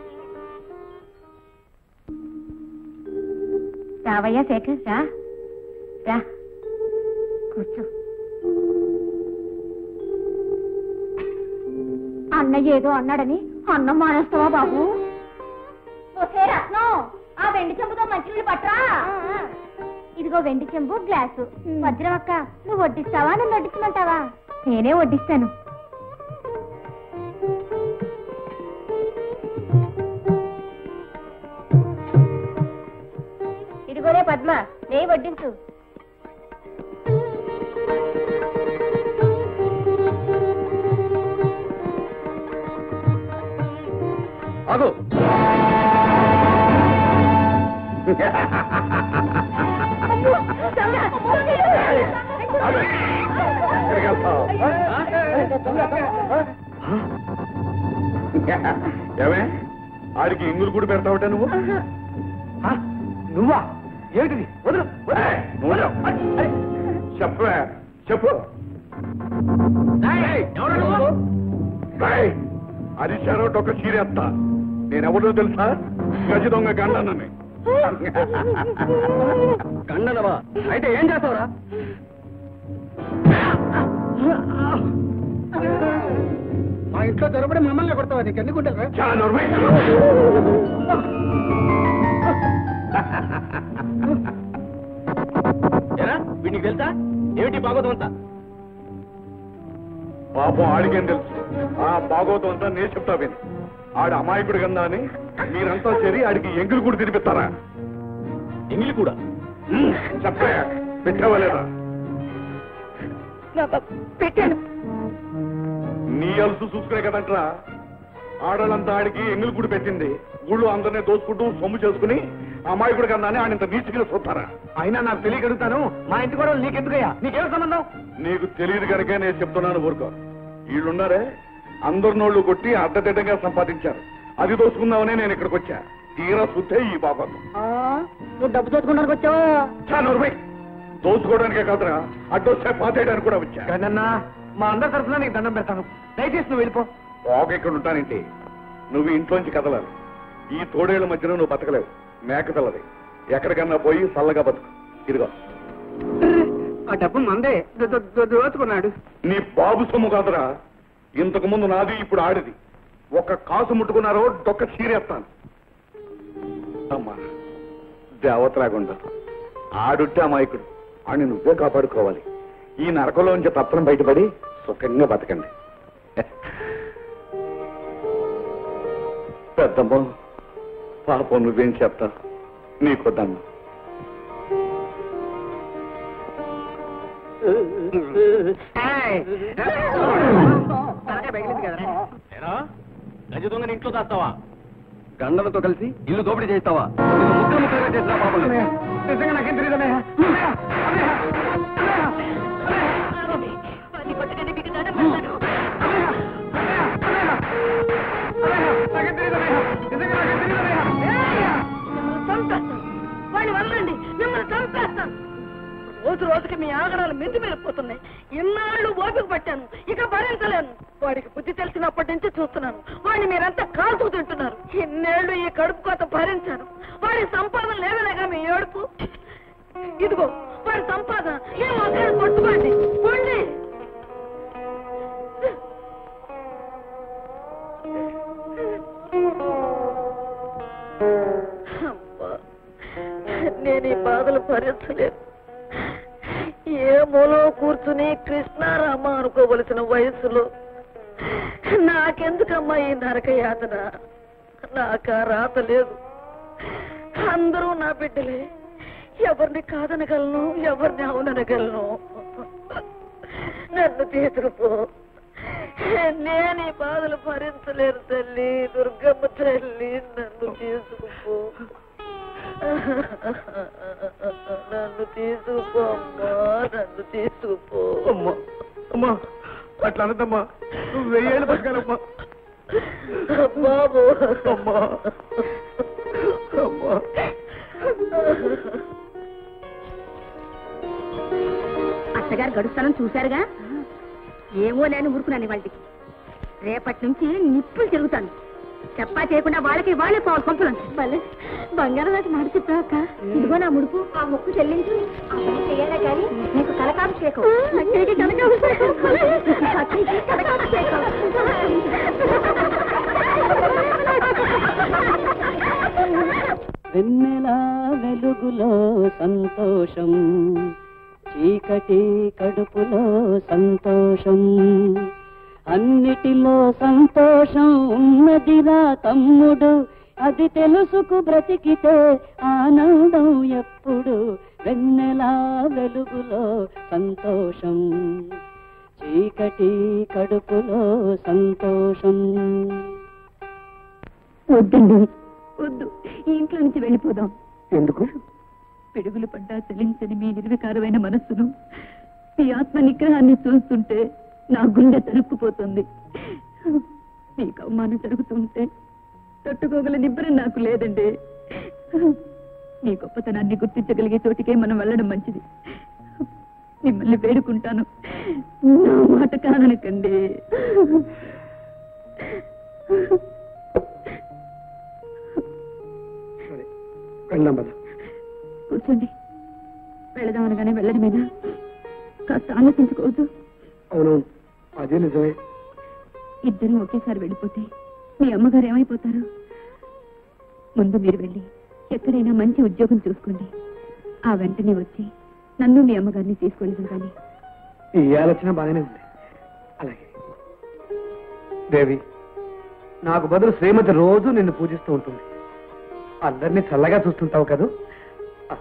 రావయ్యా శేఖర్ రా రా కూర్చో అన్నయ్య ఏదో అన్నాడని అన్నం మానేస్తావా బాబు ఒసే రత్నం ఆ వెండి చెంబుతో మంచినీళ్ళు పట్టరా ఇదిగో వెండి చెంబు గ్లాసు వజ్రం అక్క నువ్వు వడ్డిస్తావా నన్ను వడ్డించమంటావా నేనే వడ్డిస్తాను ఇదిగోనే పద్మ నెయ్యి వడ్డించు అదు ఏమే ఆడికి ఇంగులు కూడా పెడతావుట నువ్వు ఆ, నువ్వా ఏమిటిది వదులు ఏయ్, నువ్వు చెప్పు. చెప్పవే చెప్పు ఏయ్, అరిశారో ఒక చీరేస్తా నేనెవరో తెలుసా గజ దొంగ గండనని గండనవా అయితే ఏం చేస్తావురా మా ఇంట్లో దొరకబడి మమ్మల్ని కొడతావా నీకు ఎందుకు ఉంటుంది చాలా నోర్మై. ఎరా వీడికి తెలుసా ఏమిటి బాగోతం అంతా పాపం ఆడికేం తెలుసు ఆ బాగోతం అంతా నేను చెప్తా విని ఆడు అమాయకుడు కన్నా అని మీరంతా చేరి ఆడికి ఎంగిలి కూడా తినిపిస్తారా ఎంగిలి కూడా ఉమ్, చెప్పే పెట్టావా లేదా పెట్టాను నీ అలుసు చూసుకునే కదంట్రా ఆడలంతా ఆడికి ఎంగిలి గుడి పెట్టింది ఊళ్ళో అందరినీ దోచుకుంటూ సొమ్ము చేసుకుని అమాయకుడు కన్నా అని ఆడింత నీచుగా చూస్తారా అయినా నాకు తెలియక అడుగుతాను మా ఇంటి కూడా నీకెందుకయ్యా నీకేం సంబంధం నీకు తెలియదు కనుక నేను చెప్తున్నాను ఊరుకో వీళ్ళున్నారే అందరు నోళ్లు కొట్టి అడ్డదిడ్డంగా సంపాదించారు అది దోచుకుందామనే నేను ఇక్కడికి వచ్చా తీరా సుత్తే ఈ బాబాకు నువ్వు డబ్బు దోచుకోవడానికి వచ్చావా చాలు దోచుకోవడానికే కాదురా అడ్డొస్తే పాతేయడానికి కూడా వచ్చా గండన్నా మా అందరి తరఫున నీకు దండం పెడతాను దయచేసి నువ్వు వెళ్ళిపో పోక ఇక్కడ ఉంటానేంటి నువ్వు ఇంట్లోంచి కదలాలి ఈ తోడేళ్ల మధ్యన నువ్వు బతకలేవు మేక పిల్లది ఎక్కడికన్నా పోయి చల్లగా బతుకు ఇదిగో ఆ డబ్బు మందే దో- దో- దో- దోచుకున్నాడు నీ బాబు సొమ్ము కాదురా ఇంతకు ముందు నాది ఇప్పుడు ఆడిది ఒక్క కాసు ముట్టుకున్నారో డొక్క చీరేస్తాను అమ్మా దేవతలాగుండ ఆడుంటే అమాయకుడు ఆడిని నువ్వే కాపాడుకోవాలి ఈ నరకంలోంచి తప్పని బయటపడి సుఖంగా బతకండి పెద్దమ్మ పాపం నువ్వేం చెప్తా నీకొద్దమ్మా ఏరా, గజ దొంగని ఇంట్లో దాస్తావా గండలతో కలిసి ఇల్లు దోపిడీ చేస్తావా నిన్ను ముక్కలు ముక్కలుగా చేసిన పాపం లేదు. నిజంగా నాకేం తెలియదు అన్నయ్య అన్నయ్య! అది కొట్టకండి మీకు దండం పెడతాను నాకేం తెలియదు అన్నయ్య నిజంగా నాకేం తెలియదు అన్నయ్య మిమ్మల్ని చంపేస్తాను వాడిని వదలండి మిమ్మల్ని చంపేస్తాను రోజు రోజుకి మీ ఆగడాలు మెంది మేలిపోతున్నాయి ఇన్నాళ్ళు ఓపిక పట్టాను ఇక భరించలేను వాడికి బుద్ధి తెలిసినప్పటి నుంచి చూస్తున్నాను వాడిని మీరంతా కాల్చుకు తింటున్నారు ఇన్నేళ్లు ఈ కడుపు కోత భరించాను వాడి సంపాదన లేదనేగా మీ ఏడుపు ఇదిగో వాడి సంపాదన ఏ మొదలు కొట్టుకోండి పోండి అబ్బా, నేను ఈ బాధలు భరించలేను ఏ మూలో కూర్చుని కృష్ణారామ అనుకోవలసిన వయసులో నాకెందుకమ్మా ఈ నరక యాతన నాకు ఆ రాత లేదు అందరూ నా బిడ్డలే ఎవరిని కాదనగలను ఎవరిని అవుననగలను నన్ను తీసుకుపో నేను ఈ బాధలు భరించలేను తల్లి దుర్గమ్మ తల్లి నన్ను తీసుకుపో నన్ను తీసుకుపో అమ్మా నన్ను తీసుకుపో అమ్మా అమ్మా అట్లా అనదమ్మా నువ్వు వెయ్యేళ్ళు బతకాలమ్మా బాబు అమ్మా అమ్మా అత్తగారు గడుస్తానని చూశారుగా ఏమో లేని ఊరుకున్నాను వాళ్ళకి రేపటి నుంచి నిప్పులు తిరుగుతాను చెప్పా చేయకుండా వాళ్ళకి వాళ్ళే పోవాలి పంపులను భలే బంగారం నాటి మాట చెప్పాక ఇదిగో నా ముడుపు ఆ ముక్కు చెల్లించు అవన్నీ చెయ్యాలా కానీ నీకు కలకాభిషేకం అక్కడికి కలకాభిషేకం అక్కడికి కలకాభిషేకం వెన్నెల వెలుగులో సంతోషం చీకటి కడుపులో సంతోషం అన్నిటిలో సంతోషం ఉన్నదిరా తమ్ముడు అది తెలుసుకు బ్రతికితే ఆనందం ఎప్పుడు వెన్నెల వెలుగులో సంతోషం చీకటి కడుపులో సంతోషం వద్దండి వద్దు ఈ ఇంట్లో నుంచి వెళ్ళిపోదాం ఎందుకు పిడుగులు పడ్డా చలించని మీ నిర్వికారమైన మనస్సును మీ ఆత్మ నిగ్రహాన్ని చూస్తుంటే నా గుండె తరుక్కుపోతుంది మీకు అవమానం జరుగుతుంటే తట్టుకోగల నిబ్బరం నాకు లేదండి మీ గొప్పతనాన్ని గుర్తించగలిగే చోటికే మనం వెళ్ళడం మంచిది మిమ్మల్ని వేడుకుంటాను నా మాట కాదనకండి సరే వెళ్దాం పద కూర్చోండి వెళదాం అనగానే వెళ్ళడమేనా కాస్త ఆలోచించుకోవద్దు అవునవును అదే నిజమే ఇద్దరు ఒకేసారి వెళ్ళిపోతే మీ అమ్మగారు ఏమైపోతారు ముందు మీరు వెళ్ళి ఎక్కడైనా మంచి ఉద్యోగం చూసుకోండి ఆ వెంటనే వచ్చి నన్ను మీ అమ్మగారిని తీసుకెళ్ళదు కానీ ఈ ఆలోచన బాగానే ఉంది అలాగే దేవి నాకు బదులు శ్రీమతి రోజు నిన్ను పూజిస్తూ ఉంటుంది అందరినీ చల్లగా చూస్తుంటావు కదూ ఆ.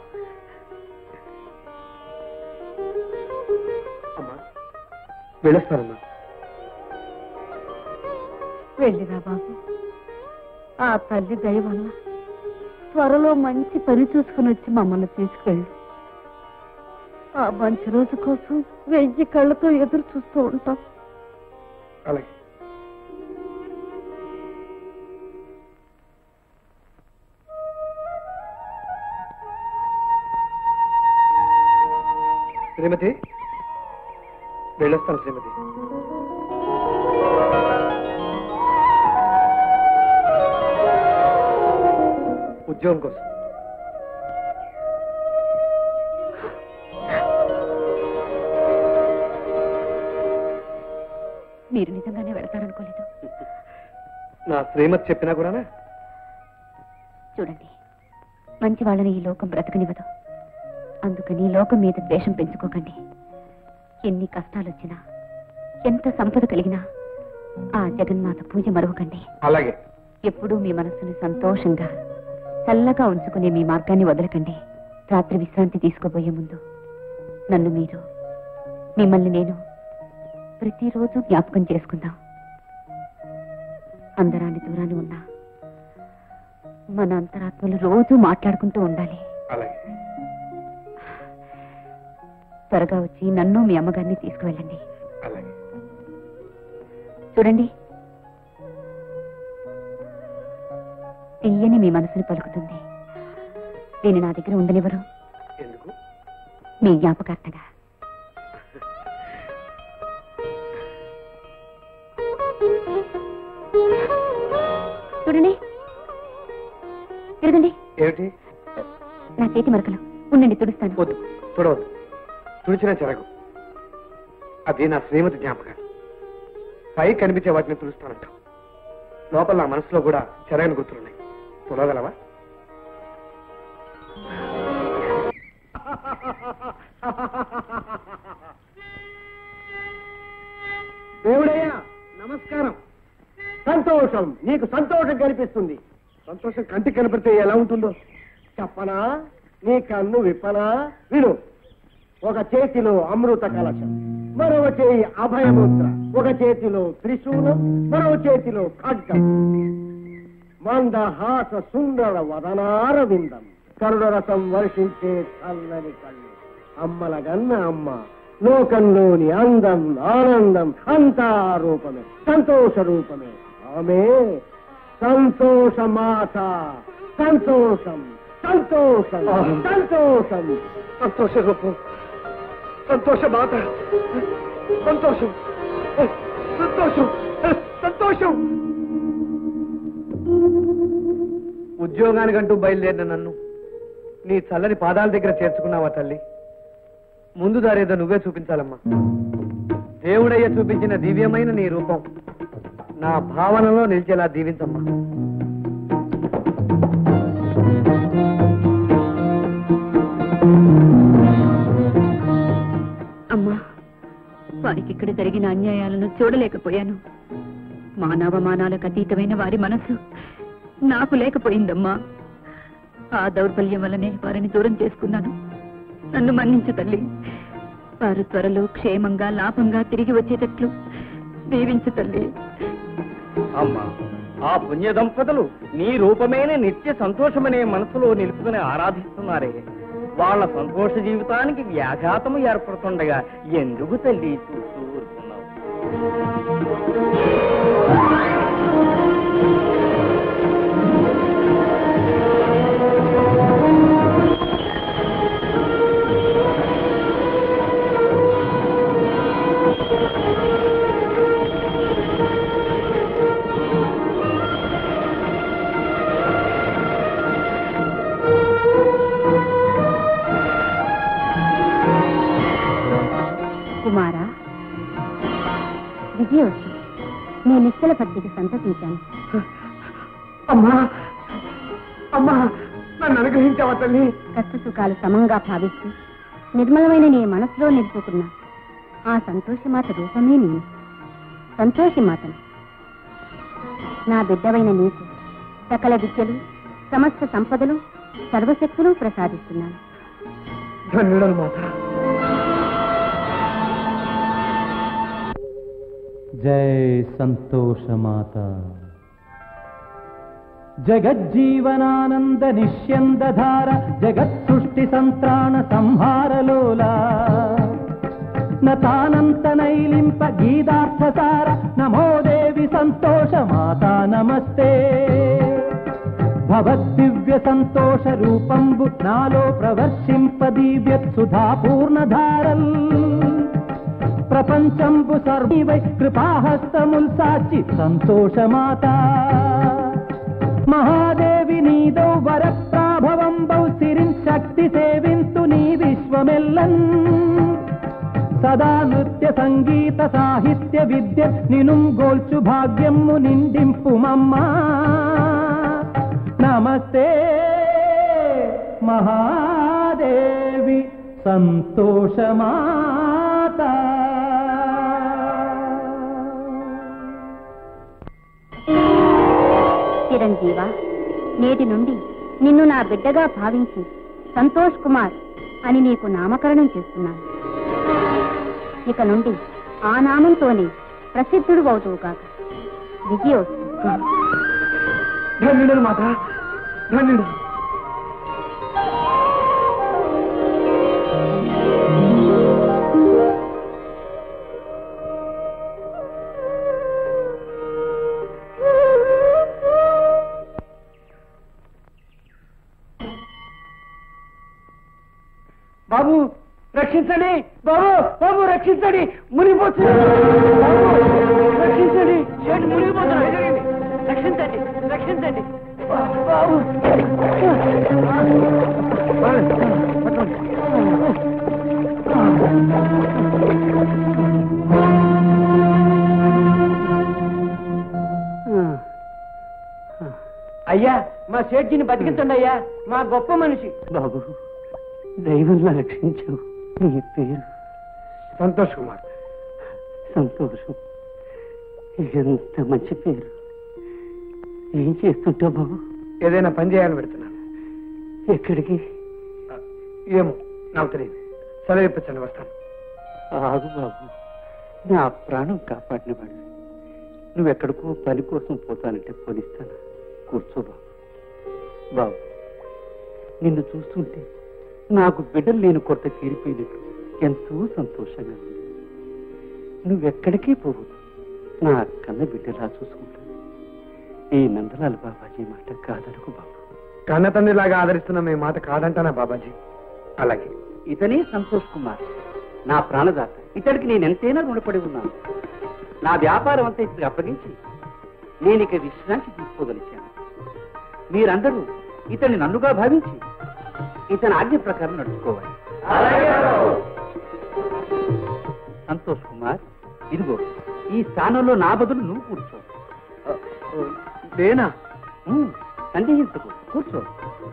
అమ్మా వెళ్ళొస్తానమ్మా వెళ్ళిరా బాబు ఆ తల్లి దయ వల్ల త్వరలో మంచి పని చూసుకుని వచ్చి మమ్మల్ని తీసుకెళ్ళు ఆ మంచి రోజు కోసం వెయ్యి కళ్ళతో ఎదురు చూస్తూ ఉంటాం అలాగే శ్రీమతి వెళ్ళొస్తాను శ్రీమతి ఉద్యోగం కోసం మీరు నిజంగానే వెళతారనుకోలేదు నా శ్రీమతి చెప్పినా కూడానా చూడండి మంచి వాళ్ళని ఈ లోకం బ్రతకనివ్వదు అందుకని లోకం మీద ద్వేషం పెంచుకోకండి ఎన్ని కష్టాలు వచ్చినా ఎంత సంపద కలిగినా ఆ జగన్మాత పూజ మరవకండి అలాగే ఎప్పుడూ మీ మనస్సును సంతోషంగా చల్లగా ఉంచుకునే మీ మార్గాన్ని వదలకండి రాత్రి విశ్రాంతి తీసుకోబోయే ముందు నన్ను మీరు మిమ్మల్ని నేను ప్రతిరోజు జ్ఞాపకం చేసుకుందాం అందరాని దూరాన్ని ఉన్నా మన అంతరాత్మలు రోజు మాట్లాడుకుంటూ ఉండాలి అలాగే త్వరగా వచ్చి నన్ను మీ అమ్మగారిని తీసుకువెళ్ళండి అలాగే చూడండి తీయని మీ మనసుని పలుకుతుంది దీన్ని నా దగ్గర ఉండనివ్వరు ఎందుకు మీ జ్ఞాపకార్థంగా చూడండి తిరగండి ఏమిటి నా చేతి మరకలు ఉండండి తుడుస్తాను వద్దు చూడవద్దు తుడిచిన చెరగు అది నా శ్రీమతి జ్ఞాపకం పై కనిపించే వాటిని తుడుస్తానంటావు లోపల నా మనసులో కూడా చెరగని గుర్తులున్నాయి తుడగలవా దేవుడయ్యా నమస్కారం సంతోషం నీకు సంతోషం కనిపిస్తుంది సంతోషం కంటికి కనపడితే ఎలా ఉంటుందో చెప్పనా నీ కన్ను విప్పనా విను ఒక చేతిలో అమృత కలశం మరో చేయి అభయముద్ర ఒక చేతిలో త్రిశూలం మరో చేతిలో ఖడ్గం మందహాస సుందర వదనార విందం కరుణ రసం వర్షించే చల్లని కళ్ళు అమ్మల గన్న అమ్మ లోకంలోని అందం ఆనందం అంతా రూపమే సంతోష రూపమే ఆమె సంతోష మాత సంతోషం సంతోషం సంతోషం సంతోష రూపం సంతోష మాత సంతోషం సంతోషం సంతోషం ఉద్యోగానికంటూ బయలుదేరిన నన్ను నీ చల్లని పాదాల దగ్గర చేర్చుకున్నావా తల్లి ముందు దారేదో నువ్వే చూపించాలమ్మా దేవుడయ్య చూపించిన దివ్యమైన నీ రూపం నా భావనలో నిలిచేలా దీవించమ్మా అమ్మా వారికి ఇక్కడ జరిగిన అన్యాయాలను చూడలేకపోయాను మానవమానాలకు అతీతమైన వారి మనసు నాకు లేకపోయిందమ్మా ఆ దౌర్బల్యం వల్లనే వారిని దూరం చేసుకున్నాను నన్ను మన్నించు తల్లి వారు త్వరలో క్షేమంగా లాభంగా తిరిగి వచ్చేటట్లు దీవించు తల్లి అమ్మా ఆ పుణ్య దంపతులు నీ రూపమైన నిత్య సంతోషమనే మనసులో నిలుపుకుని ఆరాధిస్తున్నారే వాళ్ళ సంతోష జీవితానికి వ్యాఘాతము ఏర్పడుతుండగా ఎందుకు తల్లి చూస్తూ ఊరుకున్నావు కుమారా విజయోత్సవం నీ నిశ్చల పత్రిక సంతసించాను అమ్మా అమ్మా నన్ను అనుగ్రహించావా తల్లి కష్ట సుఖాలు సమంగా భావిస్తూ నిర్మలమైన నీ మనసులో నిలుపుకున్నా ఆ సంతోషమాత రూపమే నేను సంతోషమాతను నా బిడ్డవైన నీకు సకల విద్యలు సమస్త సంపదలు సర్వశక్తులు ప్రసాదిస్తున్నాను ధన్యుడను మాత జై సంతోషమాత జగజ్జీవనానంద నిష్యందధార జగత్ సృష్టి సంత్రాణ సంహారలోలా నతానంత నైలింప గీతార్థసార నమో దేవి సంతోష మాతా నమస్తే భవద్దివ్య సంతోష రూపంబు నాలో ప్రవర్షింప దివ్యత్ సుధా పూర్ణధారల్ ప్రపంచంబు సర్వై కృపాహస్తముల్ సాచి సంతోషమాత మహాదేవి నీదౌ వరప్రాభవంబౌ సిరిన్ శక్తి సేవింతు నీ విశ్వమెల్లన్ సదా నృత్య సంగీత సాహిత్య విద్య నినుం గోల్చు భాగ్యము నిండింపుమమ్మా నమస్తే మహాదేవి సంతోషమాత చిరంజీవ నేటి నుండి నిన్ను నా బిడ్డగా భావించి సంతోష్ కుమార్ అని నీకు నామకరణం చేస్తున్నాను ఇక నుండి ఆ నామంతోనే ప్రసిద్ధుడు అవుతువు కాక విజయోస్తు ధన్యుడు మాత ధన్యుడు బాబు రక్షించండి బాబు బాబు రక్షించండి మునిగిపోతుంది బాబు, రక్షించండి చేతి మునిగిపోతున్నాడు రక్షించండి రక్షించండి బాబు అయ్యా మా సేట్జీని బతికించండి అయ్యా మా గొప్ప మనిషి బాబు దైవంలో రక్షించు నీ పేరు సంతోష్ కుమార్ సంతోషం ఎంత మంచి పేరు ఏం చేస్తుంటావు బాబు ఏదైనా పని చేయాలని పెడుతున్నాను ఎక్కడికి ఏమో నాకు తెలియదు సెలవు ఇప్పించండి వస్తాను ఆగు బాబు నా ప్రాణం కాపాడినవాడు నువ్వెక్కడికో పని కోసం పోతానంటే పోనిస్తాను కూర్చో బాబు బాబు నిన్ను చూస్తుంటే నాకు బిడ్డలు లేని కొరత తీరిపోయినట్టు ఎంతో సంతోషంగా ఉంది నువ్వెక్కడికి పోవు నా కన్న బిడ్డలా చూసుకుంటాను ఈ నందలాల్ బాబాజీ మాట కాదనుకు బాబు కన్న తండ్రిలాగా ఆదరిస్తున్న మీ మాట కాదంటానా బాబాజీ అలాగే ఇతనే సంతోష్ కుమార్ నా ప్రాణదాత ఇతడికి నేను ఎంతైనా రుణపడి ఉన్నాను నా వ్యాపారం అంతా ఇతడికి అప్పగించి నేను ఇక విశ్రాంతి తీసుకోగలిచాను మీరందరూ ఇతన్ని నన్నుగా భావించి ఇతని ఆజ్ఞ ప్రకారం నడుచుకోవాలి సంతోష్ కుమార్ ఇదిగో ఈ స్థానంలో నా బదులు నువ్వు కూర్చో లేనా ఉమ్, సందేహించకు కూర్చో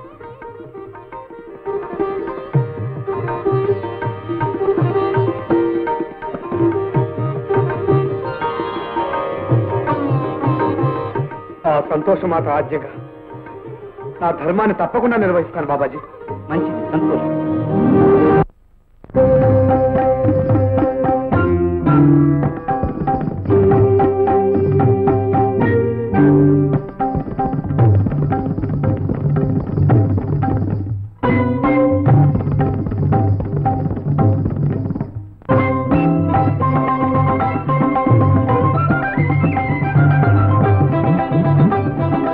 ఆ సంతోషం మాట ఆజ్ఞగా నా ధర్మాన్ని తప్పకుండా నిర్వహిస్తాను బాబాజీ మంచిది సంతోషం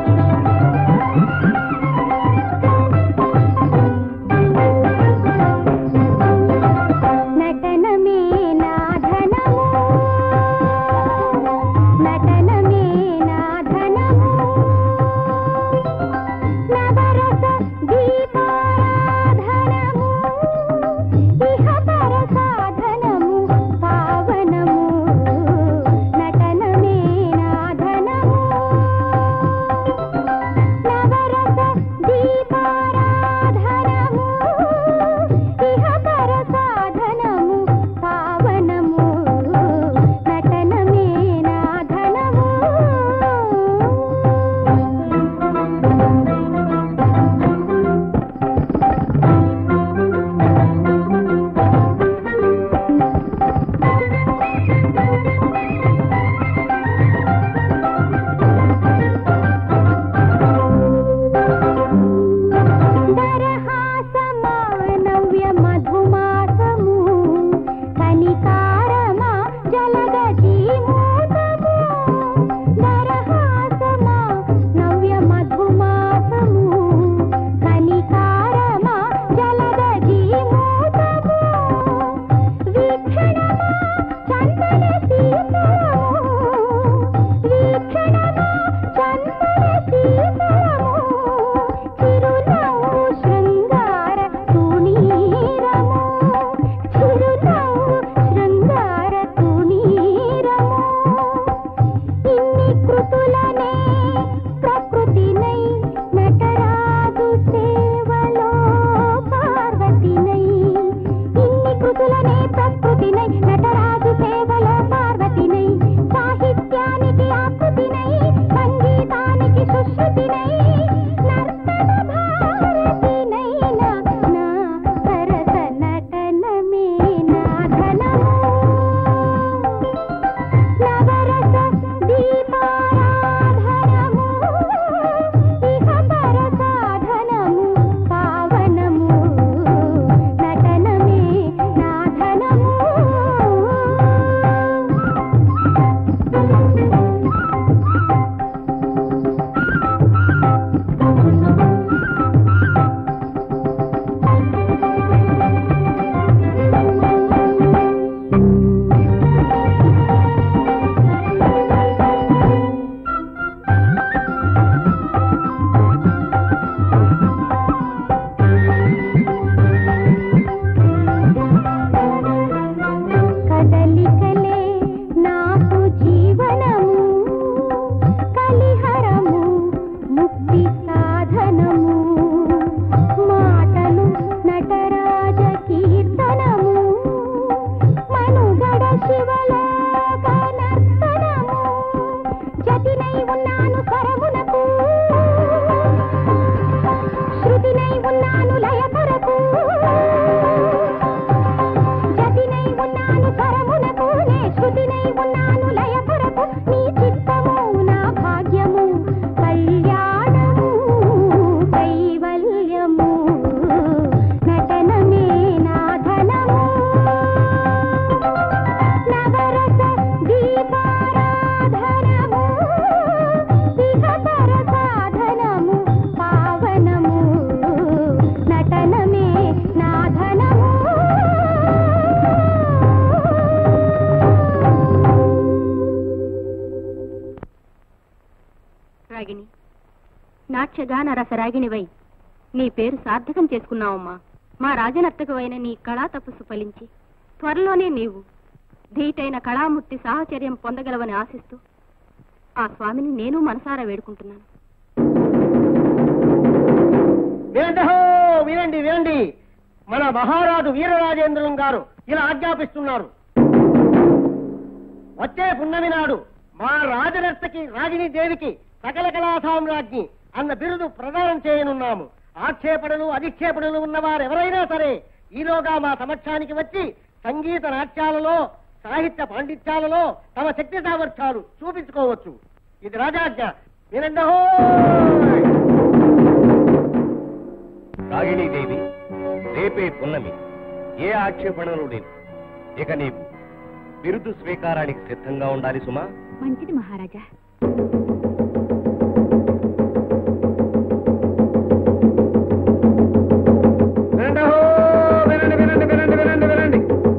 ఆ నాట్యగాన రసరాగిణివై నీ పేరు సార్థకం చేసుకున్నావమ్మా మా రాజనర్తకమైన నీ కళా తపస్సు ఫలించి త్వరలోనే నీవు ధీటైన కళామూర్తి సాహచర్యం పొందగలవని ఆశిస్తూ ఆ స్వామిని నేను మనసారా వేడుకుంటున్నాను వినండి వినండి వినండి మన మహారాజు వీరరాజేంద్రం గారు ఇలా ఆజ్ఞాపిస్తున్నారు వచ్చే పున్నమి నాడు మా రాజనర్తకి రాగిణి దేవికి సకల కళా సామ్రాజ్ఞి అన్న బిరుదు ప్రదానం చేయనున్నాము ఆక్షేపణలు అధిక్షేపణలు ఉన్నవారు ఎవరైనా సరే ఈలోగా మా సమక్షానికి వచ్చి సంగీత నాట్యాలలో సాహిత్య పాండిత్యాలలో తమ శక్తి సామర్థ్యాలు చూపించుకోవచ్చు ఇది రాజాజ్ఞ వినండి రాగిణీదేవి రేపే పున్నమి ఏ ఆక్షేపణలు లేవు ఇక నీవు బిరుదు స్వీకారానికి సిద్ధంగా ఉండాలి సుమా మంచిది మహారాజా వినండి హో! వినండి వినండి వినండి వినండి వినండి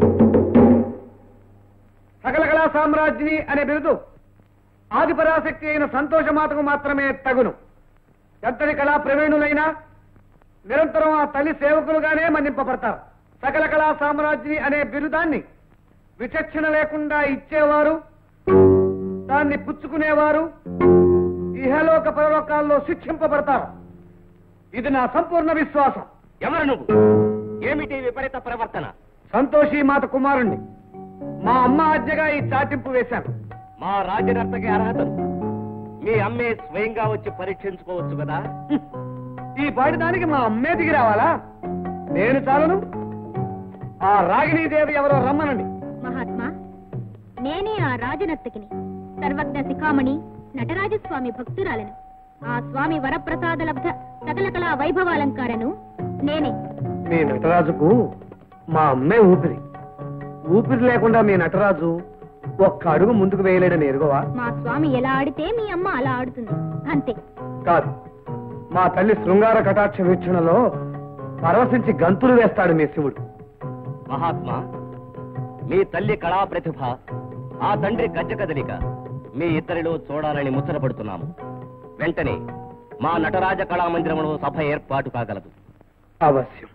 సకల కళా సామ్రాజ్ఞి అనే బిరుదు ఆదిపరాశక్తి అయిన సంతోషమాతకు మాత్రమే తగును ఎంతటి కళా ప్రవీణులైనా నిరంతరం ఆ తల్లి సేవకులుగానే మన్నింపబడతారు సకల కళా సామ్రాజ్ఞి అనే బిరుదాన్ని విచక్షణ లేకుండా ఇచ్చేవారు దాన్ని పుచ్చుకునేవారు ఇహలోక పరలోకాల్లో శిక్షింపబడతారు ఇది నా సంపూర్ణ విశ్వాసం ఎవరు నువ్వు ఏమిటి విపరీత ప్రవర్తన సంతోషి మాత కుమారుణ్ణి మా అమ్మ ఆజ్ఞగా ఈ చాటింపు వేశాను మా రాజనర్తకి అర్హతలు మీ అమ్మే స్వయంగా వచ్చి పరీక్షించుకోవచ్చు కదా ఈ పాటి దానికి మా అమ్మే దిగి రావాలా నేను చాలను ఆ రాగిణీదేవి ఎవరో రమ్మనండి మహాత్మా నేనే ఆ రాజనర్తకిని సర్వజ్ఞ శిఖామణి నటరాజస్వామి భక్తురాలను ఆ స్వామి వరప్రసాద లబ్ధ సకల కళా వైభవాలంకారను నేనే మీ నటరాజుకు మా అమ్మే ఊపిరి ఊపిరి లేకుండా మీ నటరాజు ఒక్క అడుగు ముందుకు వేయలేడని ఎరుగవా మా స్వామి ఎలా ఆడితే మీ అమ్మ అలా ఆడుతుంది అంతే కాదు మా తల్లి శృంగార కటాక్ష వీక్షణలో పరవశించి గంతులు వేస్తాడు మీ శివుడు మహాత్మా మీ తల్లి కళా ప్రతిభ ఆ తండ్రి గజ్జ కదలిక మీ ఇద్దరిలో చూడాలని ముచ్చటపడుతున్నాము వెంటనే మా నటరాజ కళామందిరంలో సభ ఏర్పాటు కాగలదు అవశ్యం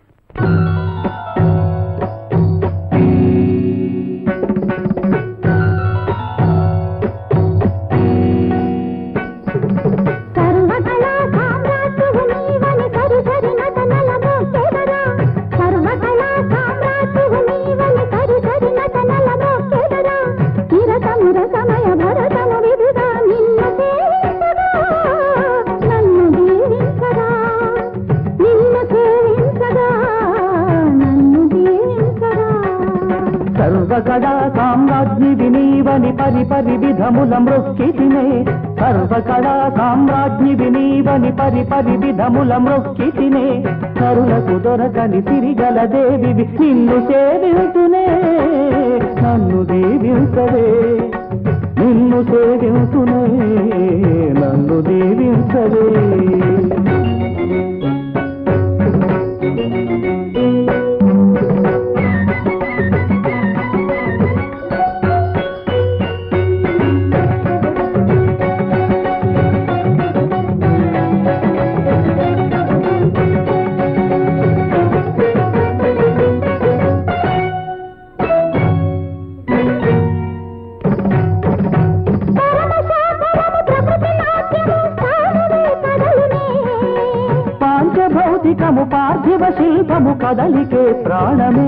సర్వకళా సామ్రాజ్యువు నీవని సరిసరి నటనల మోక్కెదరా సర్వకళా సామ్రాజ్యువు నీవని సరిసరి నటనల మోక్కెదరా నిరతముర సమయ భరతము విధిగా నిన్ను సేవించగా నన్ను దీవించగా నిన్ను సేవించగా నన్ను దీవించగా సర్వకళా సామ్రాజ్ఞి వినీవని పరి పరి విధముల మృక్కితినే సర్వకళా సామ్రాజ్ఞి వినీవని పరి పరి విధముల మృక్కితినే కరులకు దొరకని సిరిగల దేవివి నిన్ను సేవించునే నన్ను దీవించవే నిన్ను సేవించునే నన్ను దీవించవే పాంచభౌతికము పార్థివ శిల్పము కదలికే ప్రాణమే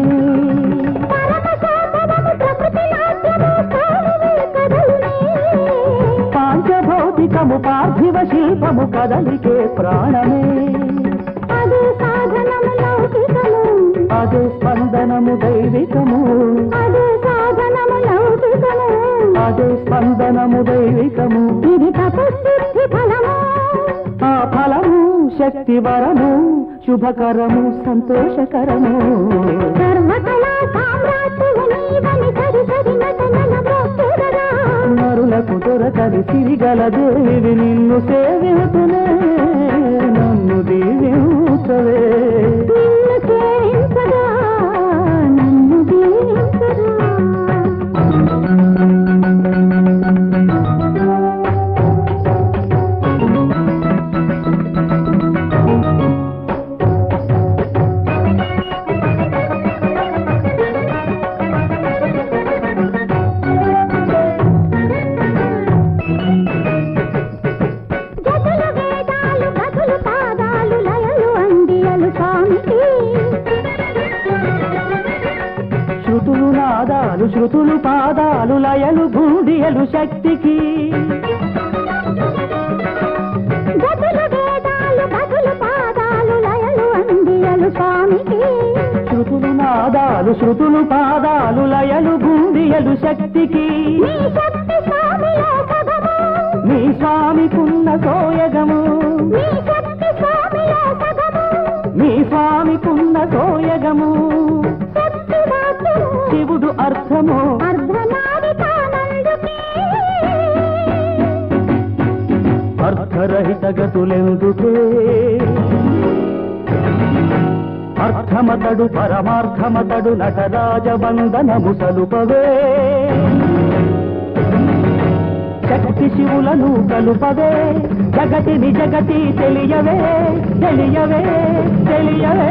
పాంచభౌతికము పార్థివ శిల్పము కదలికే ప్రాణమే అదే సాధనము లౌకికము అదే స్పందనము దైవికము అదే సాధనము లౌకికము అదే స్పందనము దైవికము ఇది తపస్సిద్ధి ఫలము ఆ ఫలము శక్తి వరము శుభకరము సంతోషకరము సర్వకళా సామ్రాజ్యువు నీవని సరిసరి నటనల మోక్కెదరా నరులకు దొరకని సిరిగల దేవి నిన్ను సేవించునే నన్ను దీవించవే నిన్ను సేవించగా నన్ను దీవించగా ఆ శృతులు నాదాలు శృతులు పాదాలు లయలు భూదియలు శక్తికి గతులు వేదాలు గతులు పాదాలు లయలు అందియలు స్వామికి శృతులు నాదాలు శృతులు పాదాలు లయలు భూదియలు శక్తికి మీ శక్తి స్వామిలో సగము నీ స్వామికున్న సోయగము మీ శక్తి స్వామిలో సగము నీ స్వామికున్న సోయగము శక్తి వాక్యము శివుడు అర్థము అర్ధనాది తానందుకే అర్థరహిత గతులెందుకే అర్థమతడు పరమార్థమతడు నటరాజ వందనము సలుపవే శక్తి శివులను కలుపవే జగతిని జగతి తెలియవే తెలియవే తెలియవే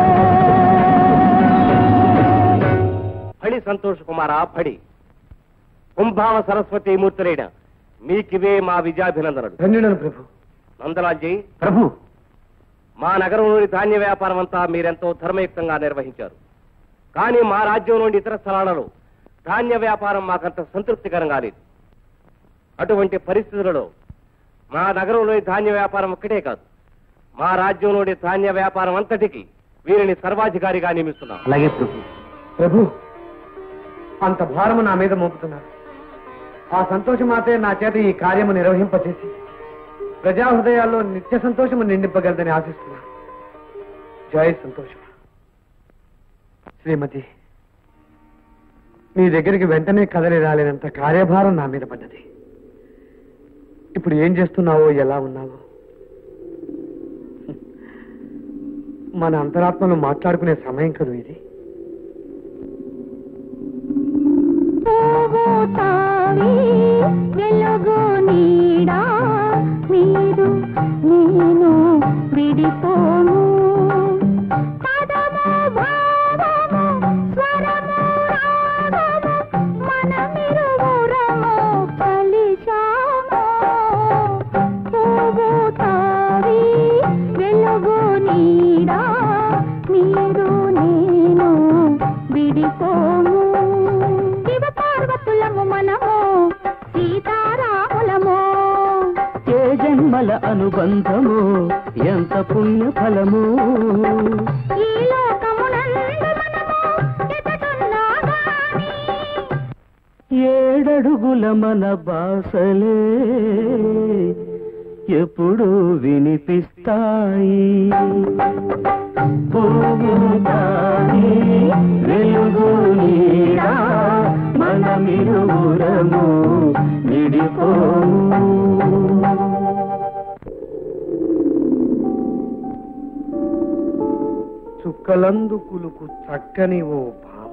ఫడి సంతోష్ కుమార ఫడి కుంభావ సరస్వతి మూర్తులైన మీకివే మా విజయాభినందనలు ధన్యుడను ప్రభు నందలాజీ ప్రభు మా నగరంలోని ధాన్య వ్యాపారం అంతా మీరెంతో ధర్మయుక్తంగా నిర్వహించారు కానీ మా రాజ్యం నుండి ఇతర స్థలాలలో ధాన్య వ్యాపారం మాకంత సంతృప్తికరంగా లేదు అటువంటి పరిస్థితులలో మా నగరంలోని ధాన్య వ్యాపారం ఒక్కటే కాదు మా రాజ్యంలోని ధాన్య వ్యాపారం అంతటికి వీరిని సర్వాధికారిగా నియమిస్తున్నాం అలాగే ప్రభు ప్రభు అంత భారము నా మీద మోపుతున్నారు ఆ సంతోషమాతే నా చేత ఈ కార్యము నిర్వహింపచేసి ప్రజా హృదయాల్లో నిత్య సంతోషము నిండింపగలదని ఆశిస్తున్నా జయ సంతోషం శ్రీమతి మీ దగ్గరికి వెంటనే కదలి రాలేనంత కార్యభారం నా మీద పడ్డది ఇప్పుడు ఏం చేస్తున్నావో ఎలా ఉన్నావో మన అంతరాత్మను మాట్లాడుకునే సమయం కదూ ఇది పోతావి వెలుగు నీడా మీరు నేను విడిపోను పదము భావము స్వరము రాగము మనమిరువురము కలిశాము పోతావి వెలుగు నీడా మీరు నేను విడిపోము శివ పార్వతులము మనము సీతారాములము ఏ జన్మల అనుబంధము ఎంత పుణ్య ఫలము ఈ లోకమునందు మనము ఎతటున్నా గాని ఏడడుగుల మన బాసలే ఎప్పుడు వినిపిస్తాయి పోగుతాయి వెలుగు నీడా మనమిరువురము విడిపోము చుక్కలందు కులుకు చక్కని ఓ భామ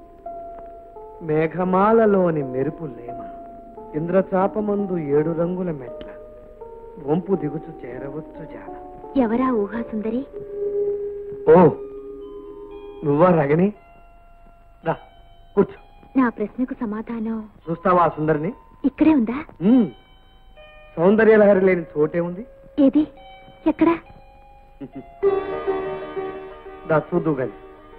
మేఘమాలలోని మెరుపు లేమ ఇంద్రచాపమందు ఏడు రంగుల మెట్ల వంపు దిగుచు చేరవచ్చు జాన ఎవరా ఊహా సుందరి ఓ నువ్వా రగని రా కూర్చో నా ప్రశ్నకు సమాధానం చూస్తావా ఆ సుందరిని ఇక్కడే ఉందా ఉమ్, సౌందర్య లహరి లేని చోటే ఉంది ఏది ఎక్కడా దా చూద్దు గాని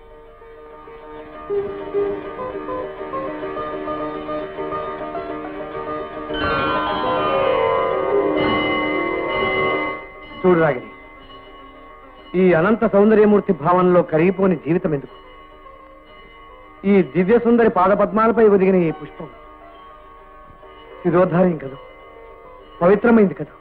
చూడు రాగిని ఈ అనంత సౌందర్యమూర్తి భావనలో కరిగిపోని జీవితం ఎందుకు ఈ దివ్య సుందరి పాదపద్మాలపై ఒదిగిన ఈ పుష్పం శిరోధార్యం కదా పవిత్రమైంది కదా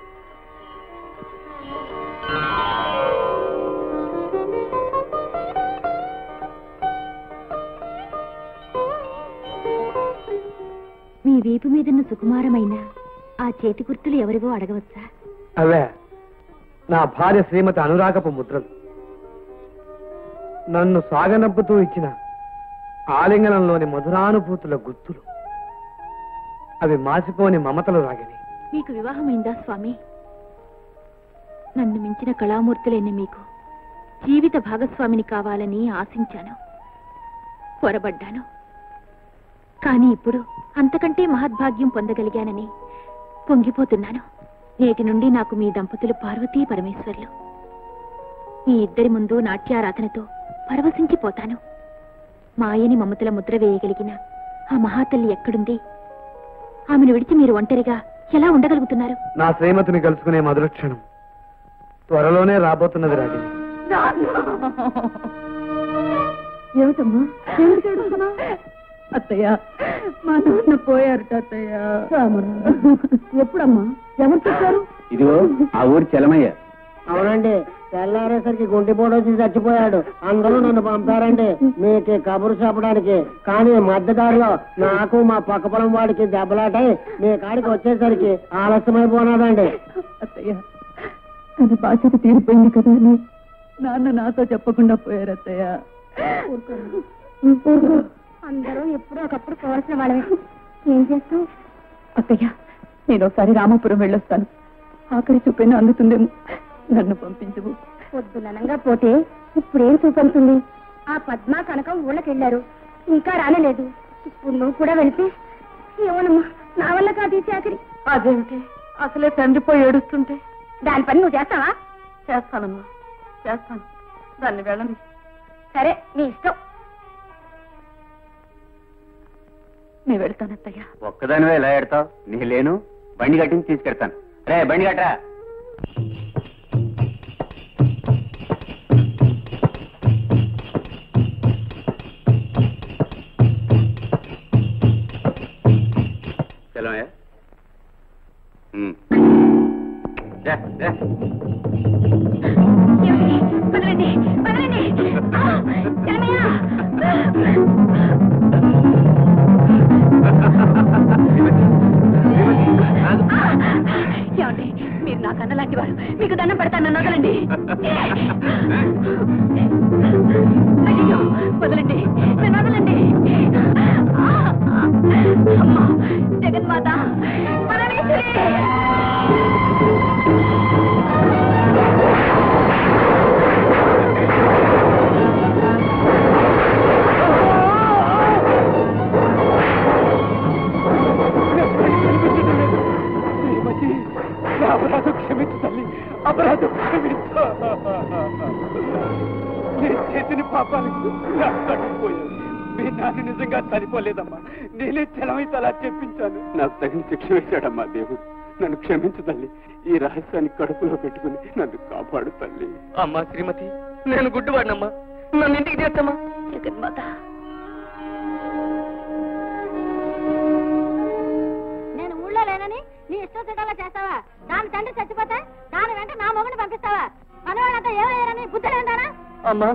మీ వీపు మీదున్న సుకుమారమైన ఆ చేతి గుర్తులు ఎవరివో అడగవచ్చా అవే నా భార్య శ్రీమతి అనురాగపు ముద్రలు నన్ను సాగనంపుతూ ఇచ్చిన ఆలింగనంలోని మధురానుభూతుల గుర్తులు అవి మాసిపోని మమతలు రాగిని మీకు వివాహమైందా స్వామి నన్ను మించిన కళామూర్తులైన మీకు జీవిత భాగస్వామిని కావాలని ఆశించాను పొరబడ్డాను కానీ ఇప్పుడు అంతకంటే మహద్భాగ్యం పొందగలిగానని పొంగిపోతున్నాను నేటి నుండి నాకు మీ దంపతులు పార్వతీ పరమేశ్వర్లు మీ ఇద్దరి ముందు నాట్యారాధనతో పరవశించిపోతాను మాయని మమతల ముద్ర వేయగలిగిన ఆ మహాతల్లి ఎక్కడుంది ఆమెను విడిచి మీరు ఒంటరిగా ఎలా ఉండగలుగుతున్నారు నా శ్రీమతిని కలుసుకునే మధుర క్షణం త్వరలోనే రాబోతున్నది రాగిని ఏమిటమ్మా ఎందుకు ఏడుస్తున్నావ్? అత్తయ్య మా నాన్న పోయారట అత్తయ్య ఎప్పుడమ్మా ఎవరు చెప్పారు ఇదిగో ఆ ఊరి చలమయ్య అవునండి తెల్లారేసరికి గుండెపోటు వచ్చి చచ్చిపోయాడు అందరూ నన్ను పంపారండి మీకు కబురు చెప్పడానికి కానీ మధ్యదారిలో నాకు మా పక్క పొలం వాడికి దెబ్బలాటై మీ కాడికి వచ్చేసరికి ఆలస్యమైపోనాదండి అత్తయ్య తన బాధ్యత తీరిపోయింది కదా అని నాన్న నాతో చెప్పకుండా పోయారు అత్తయ్య అందరూ ఎప్పుడూ ఒకప్పుడు పోవాల్సిన వాళ్ళమే ఏం చేస్తావు అత్తయ్య నేను ఒకసారి రామాపురం వెళ్ళొస్తాను ఆఖరి చూపైనా అందుతుందేమో నన్ను పంపించవు పొద్దుననంగా పోతే ఇప్పుడేం చూపంతుంది ఆ పద్మ కనకం ఊళ్ళకెళ్ళారు ఇంకా రానేలేదు ఇప్పుడు నువ్వు కూడా వెళితే ఏమోనమ్మా నా వల్ల కాదు ఈ చాకరి అదేమిటి అసలే తండ్రి పోయి ఏడుస్తుంటే దాని పని నువ్వు చేస్తావా చేస్తానమ్మా చేస్తాను దాన్ని వెళ్ళని సరే నీ ఇష్టం నేను వెళ్తాను అత్తయ్య ఒక్కదానివే ఎలా ఎడతావు నీ లేను బండి కట్టించి తీసుకెడతాను రే బండి కట్టరా చలమయ్య ఉమ్. రా, రా. వదలండి వదలండి ఆ, జనమయ్య! ఏమండి మీరు నా కన్న లాంటి వారు మీకు దండం పెడతాను నన్ను వదలండి అయ్యో వదలండి నన్ను వదలండి ఆ, అమ్మా జగన్మాత పరమేశ్వరి అపరాధం క్షమించు తల్లి అపరాధం క్షమించు నేను చేసిన పాపాలకు నా తగ్గిపోయాను మీ నాన్న నిజంగా చనిపోలేదమ్మా నేనే చలమైతే అలా చెప్పించాను నాకు తగిన శిక్ష వేశాడమ్మా దేవుడు నన్ను క్షమించు తల్లి ఈ రహస్యాన్ని కడుపులో పెట్టుకుని నన్ను కాపాడు తల్లి అమ్మా శ్రీమతి నేను గుడ్డువాడినమ్మా నన్ను ఇంటికి చేర్చమ్మా జగన్మాత నేను ఊళ్ళో లేనని నీ ఇష్టం సిద్ధంగా చేస్తావా దాని తండ్రి చచ్చిపోతే దాని వెంట నా మొగుని పంపిస్తావా మనవాళ్ళంతా ఏమయ్యారని బుద్ధి లేదానా అమ్మా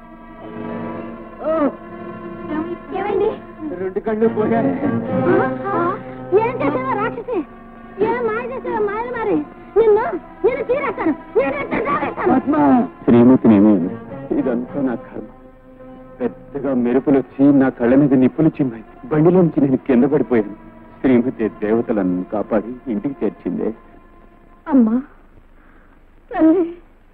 ఏమైంది రెండు కళ్ళు పోయాయి ఏం చేసావా రాక్షసి ఏం మాయ చేసావా మాయలు మరి నిన్ను నేను తీరేస్తాను నేను తీరేస్తాను శ్రీమతినేమి ఇదంతా నా కర్మ పెద్దగా మెరుపులు వచ్చి నా కళ్ళ మీద నిప్పులు చిమ్మాయి బండిలోంచి నేను కింద పడిపోయాను శ్రీమతి దేవతలను కాపాడి ఇంటికి చేర్చిందే అమ్మా తల్లి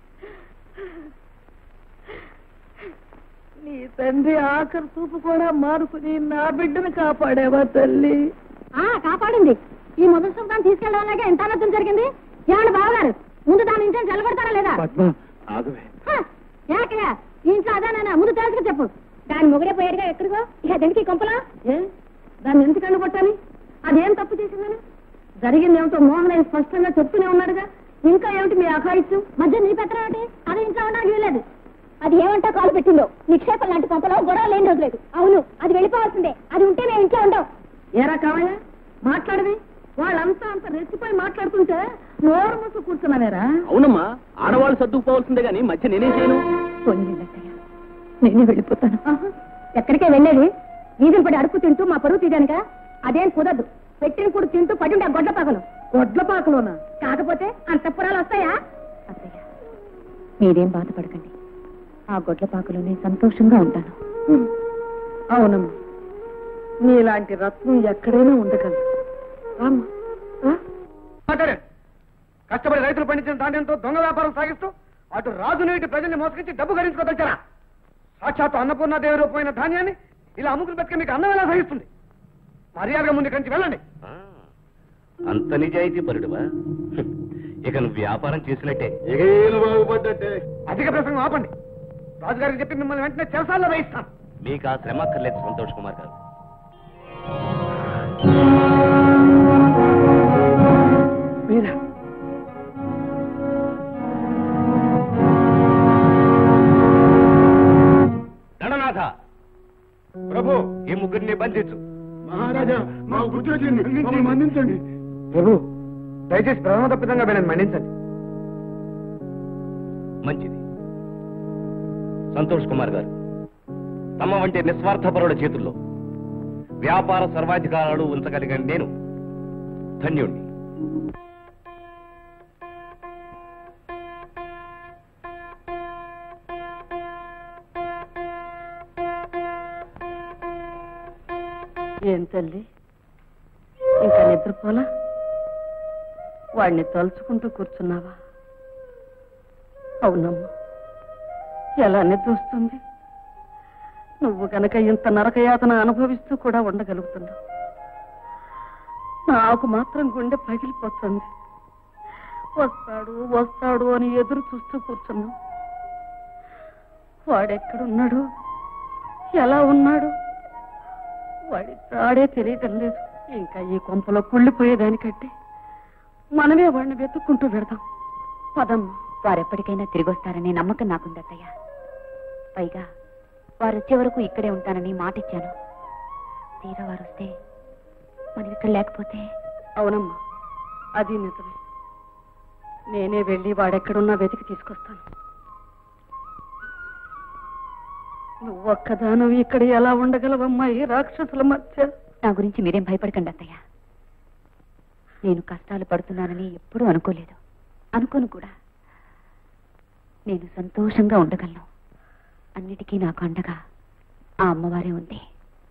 నీ తండ్రి ఆఖరి చూపు కూడా మారుకుని నా బిడ్డను కాపాడేవా తల్లి ఆ కాపాడింది ఈ మొదటి సుఖాన్ని తీసుకెళ్ళడం ఎంత అనర్థం జరిగింది ఏమండి బావగారు ముందు దాని ఇంట్లో నిలబడతారా లేదా పద్మ ఆగవే హ, ఏకయ్య ఈ ఇంట్లో అదేనా ముందు తెలుసుకు చెప్పు దాని మొగుడే పోయాడుగా ఎక్కడికో ఇక దేనికి కొంపలా ఏ దాన్ని ఎందుకు అనుకొట్టాలి అదేం తప్పు చేసిందని జరిగింది ఏమిటో మోహన్ ఆయన స్పష్టంగా చెప్తూనే ఉన్నాడుగా ఇంకా ఏమిటి మీ అఖాయిచ్చు మధ్య నీ పెత్తనం ఏమిటి అది ఇంట్లో ఉండడానికి వీలేదు అది ఏమంటా కాలు పెట్టిందో నిక్షేపం లాంటి కొంపలో గొడవ లేని రోజు లేదు అవును అది వెళ్ళిపోవాల్సిందే అది ఉంటే మేము ఇంట్లో ఉండవు ఏరా కావాలా మాట్లాడవి వాళ్ళంతా అంత రెచ్చిపోయి మాట్లాడుతుంటే నోరు మూసు కూర్చున్నావేరా అవునమ్మా ఆడవాళ్ళు సర్దుకుపోవాల్సిందే గాని మధ్య నేనేం చేయను పోనీలేదయ్యా నేనే వెళ్ళిపోతాను ఆహా, ఎక్కడికే వెళ్ళేది వీధులు పడి అడుపు తింటూ మా పరువు తీయడానిక అదేం కుదరదు పెట్టిన కూడా తింటూ పడి ఉండే గొడ్ల పాకలు గొడ్ల పాకలోనా కాకపోతే అంతఃపురాలు వస్తాయా అత్తయ్య మీరేం బాధపడకండి ఆ గొడ్ల పాకలోనే సంతోషంగా ఉంటాను అవునమ్మా నీలాంటి రత్నం ఎక్కడైనా ఉండగలదు రామ్మా రా. మాట్లాడాడు కష్టపడి రైతులు పండించిన ధాన్యంతో దొంగ వ్యాపారం సాగిస్తూ అటు రాజు నీటి ప్రజల్ని మోసగించి డబ్బు గడించుకోదలిచారా సాక్షాత్తు అన్నపూర్ణాదేవి రూపమైన ధాన్యాన్ని ఇలా అమ్ముకుని బతికే మీకు అన్నం ఎలా సహిస్తుంది మర్యాదగా ముందు కంచి వెళ్ళండి ఆ, అంత నిజాయితీ పరుడువా హ్మ్. ఇక నువ్వు వ్యాపారం చేసినట్టే అధిక ప్రసంగం ఆపండి రాజుగారికి చెప్పి మిమ్మల్ని వెంటనే చెరసాల్లో వేయిస్తాను మీకు ఆ శ్రమ అక్కర్లేదు సంతోష్ కుమార్ గారు మీరా దండనాథ ప్రభు ఈ ముగ్గురిని బంధించు మహారాజా మా గుర్తు వచ్చింది మన్నించండి ప్రభు దయచేసి ప్రథమ తప్పిదంగా వీళ్ళని మన్నించండి మంచిది సంతోష్ కుమార్ గారు తమ వంటి నిస్వార్థపరుల చేతుల్లో వ్యాపార సర్వాధికారాలు ఉంచగలిగిన నేను ధన్యుణ్ణి ఏం తల్లి ఇంకా నిద్రపోలా వాడిని తలుచుకుంటూ కూర్చున్నావా అవునమ్మా ఎలా నిద్ర వస్తుంది నువ్వు గనక ఇంత నరకయాతన అనుభవిస్తూ కూడా ఉండగలుగుతున్నావు నాకు మాత్రం గుండె పగిలిపోతుంది వస్తాడు వస్తాడు అని ఎదురు చూస్తూ కూర్చున్నావు వాడెక్కడున్నాడు ఎలా ఉన్నాడు వాడి తాడే తెలియటం లేదు ఇంకా ఈ కొంపలో కుళ్ళిపోయేదానికంటే మనమే వాడిని వెతుక్కుంటూ పెడదాం పదమ్మా వారెప్పటికైనా తిరిగి వస్తారనే నమ్మకం నాకుంది అత్తయ్య పైగా వారు వచ్చే వరకు ఇక్కడే ఉంటానని మాటిచ్చాను తీరా వారు వస్తే మనం ఇక్కడ లేకపోతే అవునమ్మా అది నిజమే నేనే వెళ్ళి వాడెక్కడున్నా వెతికి తీసుకొస్తాను నువ్వు ఒక్కదానవి ఇక్కడ ఎలా ఉండగలవమ్మా ఈ రాక్షసుల మధ్య నా గురించి మీరేం భయపడకండి అత్తయ్య నేను కష్టాలు పడుతున్నానని ఎప్పుడూ అనుకోలేదు అనుకోను కూడా నేను సంతోషంగా ఉండగలను అన్నిటికీ నాకు అండగా ఆ అమ్మవారే ఉంది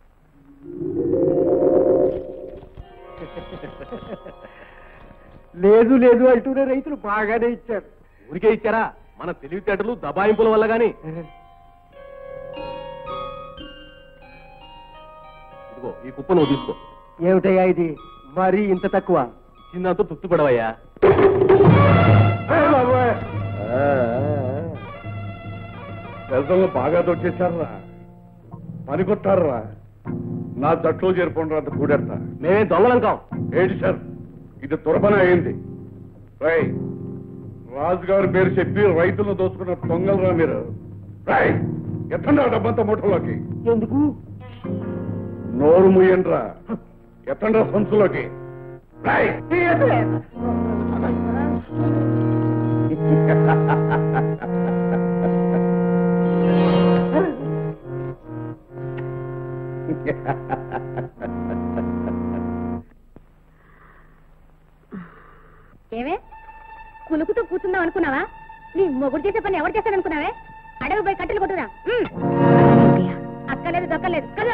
లేదు లేదు అంటూనే రైతులు బాగానే ఇచ్చారు ఊరికే ఇచ్చారా మన తెలివితేటలు దబాయింపుల వల్ల గాని ఇదిగో ఈ కుప్ప నువ్వు తీసుకో ఏమిటయ్యా ఇది మరీ ఇంత తక్కువ చిన్నంతా తృప్తి పడవయ్యా పెద్దలు బాగా దొచ్చేశారా పనికొట్టారా నా జట్లో చేరుకోండి అంత కూడెడతా మేమేం దొంగలం కాం ఏంటి సార్ ఇది తురపన అయింది రై రాజుగారి పేరు చెప్పి రైతులను దోచుకున్న దొంగలరా మీరు రై ఎత్తండి ఆ డబ్బంతా మూటలోకి ఎందుకు నోరు ముయ్యండ్రా ఎత్తండి సంచులోకి రై ఏమే కులుకుతూ కూర్చుందాం అనుకున్నావా నీ మొగుడు చేసే పని ఎవరు చేస్తాడనుకున్నావే అడవి పోయి కట్టెలు కొట్టురా అక్కలేదు దక్కలేదు కలు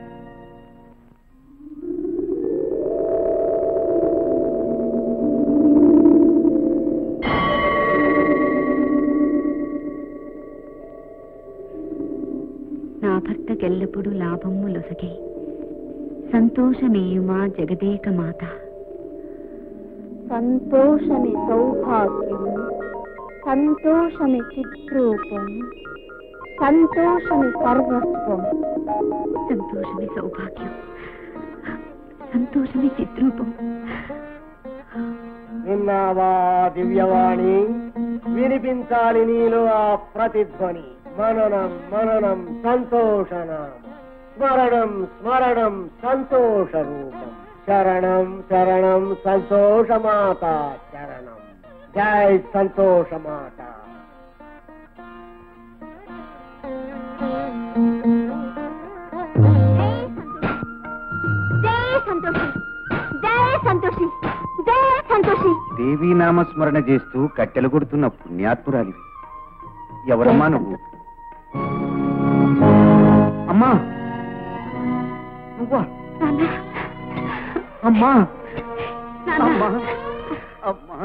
నా భర్తకెల్లప్పుడు లాభము లొసగే సంతోషమేయుమా జగదేక మాత సంతోషమి సౌభాగ్యం సంతోషమి చిద్రూపం సంతోషమి సర్వస్వం సంతోషమి సౌభాగ్యం సంతోషమి చిద్రూపం విన్నావా దివ్యవాణి వినిపించాలి నీలో ఆ ప్రతిధ్వని మననం మననం సంతోషణ స్మరణం స్మరణం సంతోష రూపం శరణం శరణం సంతోషమాత శరణం జై సంతోషమాత జయ సంతోషి జయ సంతోషి జయ సంతోషి దేవీ నామస్మరణ చేస్తూ కట్టెలు కొడుతున్న పుణ్యాత్మురాలివి ఎవరమ్మా నువ్వు అమ్మా నువ్వా అమ్మా అమ్మా అమ్మా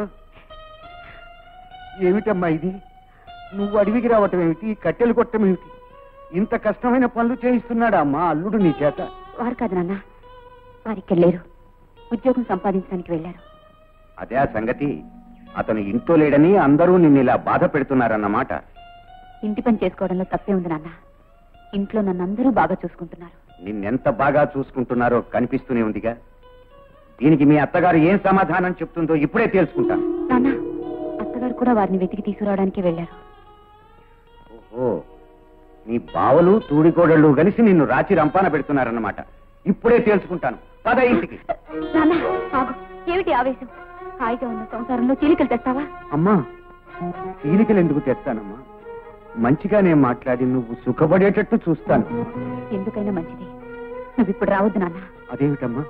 ఏమిటమ్మా ఇది నువ్వు అడవికి రావటం ఏమిటి కట్టెలు కొట్టడం ఏమిటి ఇంత కష్టమైన పనులు చేయిస్తున్నాడా అమ్మా అల్లుడు నీ చేత వారు కాదు నాన్న వారిక్కడ లేరు ఉద్యోగం సంపాదించడానికి వెళ్ళారు అదే ఆ సంగతి అతను ఇంట్లో లేడని అందరూ నిన్ను ఇలా బాధ పెడుతున్నారన్నమాట ఇంటి పని చేసుకోవడంలో తప్పే ఉంది నాన్న ఇంట్లో నన్నందరూ బాగా చూసుకుంటున్నారు నిన్నెంత బాగా చూసుకుంటున్నారో కనిపిస్తూనే ఉందిగా దీనికి మీ అత్తగారు ఏం సమాధానం చెప్తుందో ఇప్పుడే తెలుసుకుంటాను నాన్న అత్తగారు కూడా వారిని వెతికి తీసుకురావడానికి వెళ్ళారు ఓహో నీ బావలు తూడికోడళ్ళు కలిసి నిన్ను రాచి రంపాన పెడుతున్నారన్నమాట ఇప్పుడే తెలుసుకుంటాను పద ఇంటికి నాన్న ఆగు. ఏమిటి ఆవేశం హాయిగా ఉన్న సంసారంలో చీలికలు తెస్తావా అమ్మా చీలికలు ఎందుకు తెస్తానమ్మా మంచిగానే మాట్లాడి నువ్వు సుఖపడేటట్టు చూస్తాను ఎందుకైనా మంచిది నువ్వు ఇప్పుడు రావద్దు నాన్న అదేమిటమ్మా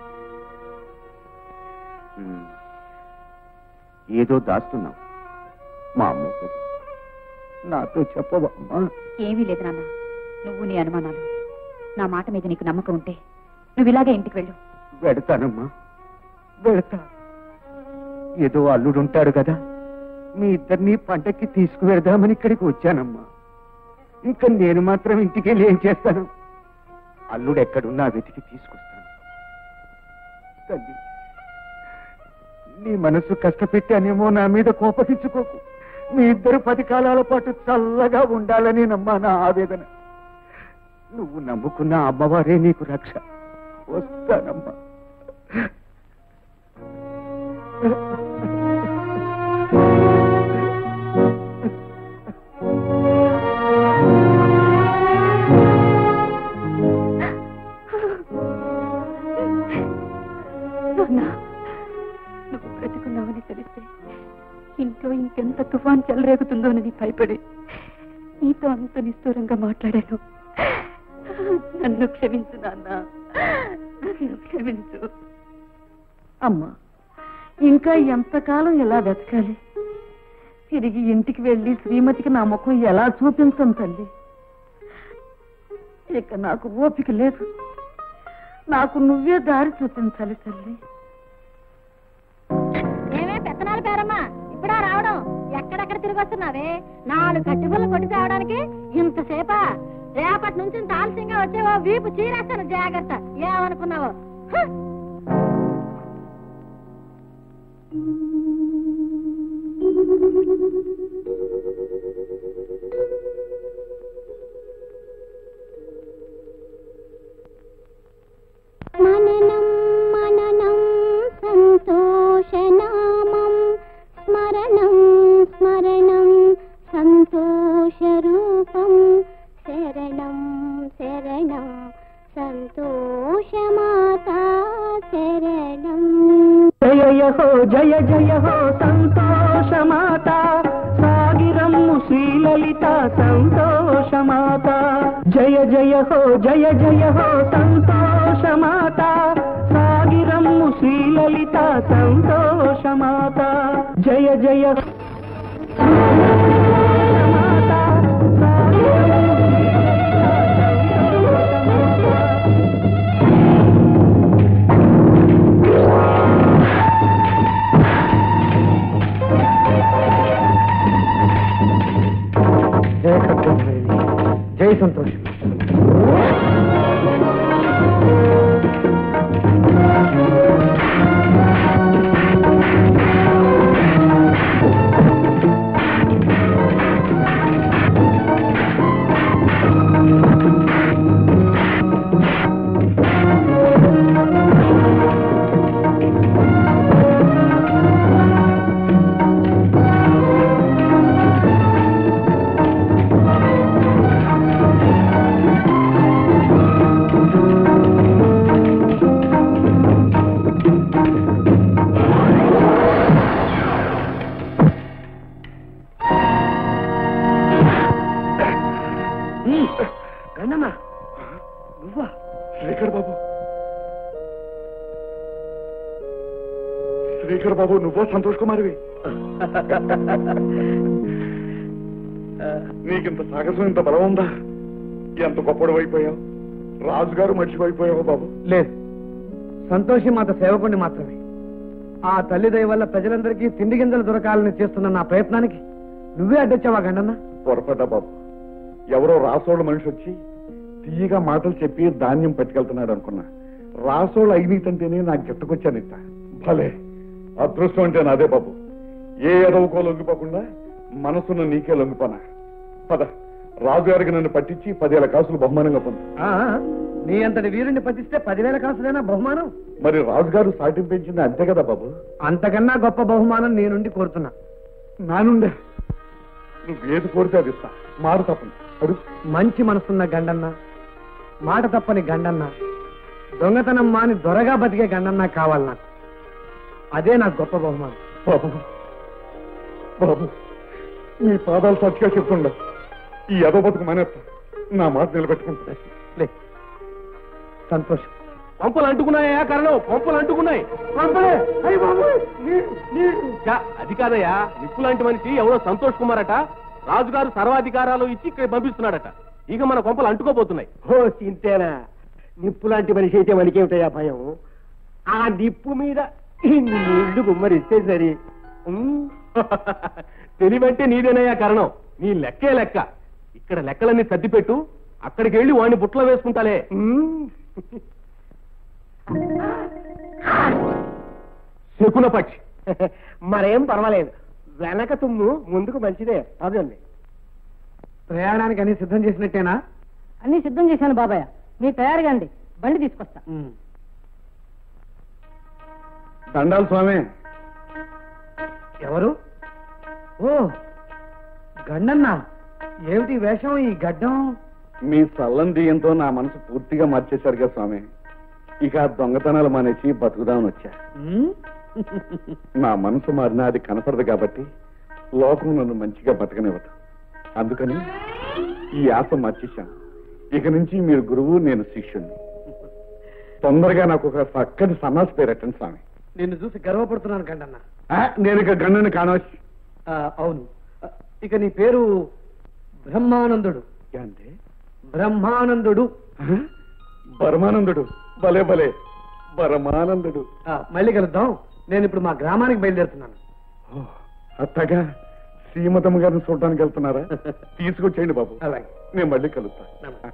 ఉమ్, ఏదో దాస్తున్నావు మా అమ్మ కదా. నాతో చెప్పవా అమ్మా ఏమీ లేదు నాన్న నువ్వు నీ అనుమానాలు నా మాట మీద నీకు నమ్మకం ఉంటే నువ్వు ఇలాగే ఇంటికి వెళ్ళు వెడతానమ్మా వెడతా ఏదో అల్లుడుంటాడు కదా మీ ఇద్దరిని పంటకి తీసుకువెడదామని ఇక్కడికి వచ్చానమ్మా ఇంకా నేను మాత్రం ఇంటికి వెళ్ళి ఏం చేస్తాను అల్లుడు ఎక్కడున్నా వెతికి తీసుకొస్తాను తల్లి నీ మనసు కష్టపెట్టానేమో నా మీద కోపగించుకోకు మీ ఇద్దరు పది కాలాల పాటు చల్లగా ఉండాలని నమ్మా నా ఆవేదన నువ్వు నమ్ముకున్న అమ్మవారే నీకు రక్ష వస్తానమ్మా నాన్న నువ్వు బ్రతుకున్నావని తెలిస్తే ఇంట్లో ఇంకెంత తుఫాన్ చెలరేగుతుందోనని భయపడి నీతో అంత నిష్ఠూరంగా మాట్లాడాను నన్ను క్షమించు నాన్న నన్ను క్షమించు అమ్మా ఇంకా ఎంతకాలం ఇలా వెతకాలి తిరిగి ఇంటికి వెళ్ళి శ్రీమతికి నా ముఖం ఎలా చూపించం తల్లి ఇక నాకు ఓపిక లేదు నాకు నువ్వే దారి చూపించాలి తల్లి ఏమే పెత్తనాలు పేరమ్మా ఇప్పుడా రావడం ఎక్కడెక్కడ తిరిగి వస్తున్నావే నాలుగు కట్టుబుల్ల కొట్టి తేవడానికి ఇంతసేపా రేపటి నుంచి ఇంత ఆలస్యంగా వచ్చేవో వీపు చీరేస్తాను జాగ్రత్త ఏమనుకున్నావో హ! మననం మననం సంతోషనామం స్మరణం స్మరణం సంతోషరూపం శరణం శరణం సంతోషమాతా శరణం జయ జయ హో జయ జయ హో సంతోషమాత సాగిరమ్ము శ్రీలలిత సంతోషమాత జయ జయ హో జయ జయ హో సంతోషమాత సాగిరమ్ము శ్రీలలిత సంతోషమాత జయ జయ జయ ఖడ్గమృగేవి. జై సంతోష్ గండమ్మా నువ్వా శ్రీకర్ బాబు శ్రీకర్ బాబు నువ్వో సంతోష్ కుమార్వి నీకింత సాహసం ఇంత బలం ఉందా ఎంత గొప్పడు అయిపోయావు రాజుగారు మర్చిపోయిపోయావు బాబు లేదు సంతోషి మాత సేవకుడిని మాత్రమే ఆ తల్లి దయ వల్ల ప్రజలందరికీ తిండి గింజలు దొరకాలని చేస్తున్న నా ప్రయత్నానికి నువ్వే అడ్డొచ్చావా గండన్న పొరపడ్డా బాబు ఎవరో రాసోళ్ళ మనిషి వచ్చి తీయగా మాటలు చెప్పి ధాన్యం పట్టుకెళ్తున్నాడు అనుకున్నా రాసోళ్ళు అయినీతంటేనే నాకు గిట్టకొచ్చానిట భలే అదృష్టం అంటే నాదే బాబు ఏ ఎదవుకో లొంగిపోకుండా మనసును నీకే లొంగిపోనా పద రాజుగారికి నన్ను పట్టించి పదేళ్ల కాసులు బహుమానంగా పొందు ఆ, నీ అంతటి వీరుని పట్టిస్తే పదివేల కాసులైనా బహుమానం మరి రాజుగారు సాటింపు పెంచింది అంతే కదా బాబు అంతకన్నా గొప్ప బహుమానం నీ నుండి కోరుతున్నా నా నుండే నువ్వేది కోరితే అది ఇస్తా మారు తప్పను అడుగు మంచి మనసున్న గండన్న మాట తప్పని గండన్న దొంగతనం మాని దొరగా బతికే గండన్న కావాలి నాకు అదే నాకు గొప్ప బహుమానం బాబు బాబు నీ పాదాలు సాక్షిగా చెప్తుండ ఈ ఎదో బతుకు మానేస్తా నా మాట నిలబెట్టుకుంటా లే సంతోషం పంపులు అంటుకున్నాయా కరణం పంపులు అంటుకున్నాయి చా, అది కాదయ్యా నిప్పు లాంటి మనిషి ఎవరో సంతోష్ కుమార్ అట రాజుగారు సర్వాధికారాలు ఇచ్చి ఇక్కడ పంపిస్తున్నాడట ఇక మన కొంపలు అంటుకోబోతున్నాయి ఓ చింతేనా నిప్పు లాంటి మనిషి అయితే మనకేమిటయ్యా భయం ఆ నిప్పు మీద ఇన్ని నీళ్లు గుమ్మరిస్తే సరి ఉమ్. తెలివంటే నీదేనయ్యా కారణం నీ లెక్కే లెక్క ఇక్కడ లెక్కలన్నీ సర్దిపెట్టు అక్కడికి వెళ్ళి వాడిని బుట్టలో వేసుకుంటాలే శకున పక్షి మరేం పర్వాలేదు వెనక తుమ్ము ముందుకు మంచిదే అదండి ప్రయాణానికి అన్ని సిద్ధం చేసినట్టేనా అన్ని సిద్ధం చేశాను బాబాయ్ మీరు తయారుగా అండి బండి తీసుకొస్తా దండాలు స్వామి ఎవరు ఓ గండన్న ఏమిటి ఈ వేషం ఈ గడ్డం మీ చల్లని దీయంతో నా మనసు పూర్తిగా మార్చేశారు కదా స్వామి ఇక ఆ దొంగతనాలు మానేసి బతుకుదామని వచ్చా ఉమ్? నా మనసు మారినా అది కనపడదు కాబట్టి లోకం నన్ను మంచిగా బతకనివ్వదు అందుకని ఈ ఆశ మార్చేశాను ఇక నుంచి మీరు గురువు నేను శిష్యుణ్ణి తొందరగా నాకు ఒక చక్కటి సన్నాసి పేరెట్టండి స్వామి నిన్ను చూసి గర్వపడుతున్నాను గండన్న ఆ, నేను ఇక గండని కానవచ్చు ఆ, అవును ఆ, ఇక నీ పేరు బ్రహ్మానందుడు అంటే బ్రహ్మానందుడు పరమానందుడు భలే భలే పరమానందుడు ఆ, మళ్ళీ కలుద్దాం నేను ఇప్పుడు మా గ్రామానికి బయలుదేరుతున్నాను ఓ, అత్తగా శ్రీమతమ్మ గారిని చూడడానికి వెళ్తున్నారా తీసుకొచ్చేయండి బాబు అలాగే నేను మళ్ళీ కలుస్తా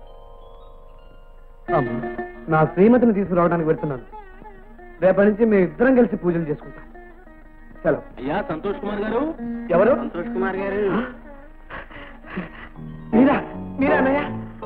అమ్మా, నా శ్రీమతిని తీసుకురావడానికి వెళ్తున్నాను రేపటి నుంచి మేము ఇద్దరం కలిసి పూజలు చేసుకుంటాం సెలవు అయ్యా సంతోష్ కుమార్ గారు ఎవరు సంతోష్ కుమార్ గారు మీరా మీరా అన్నయ్య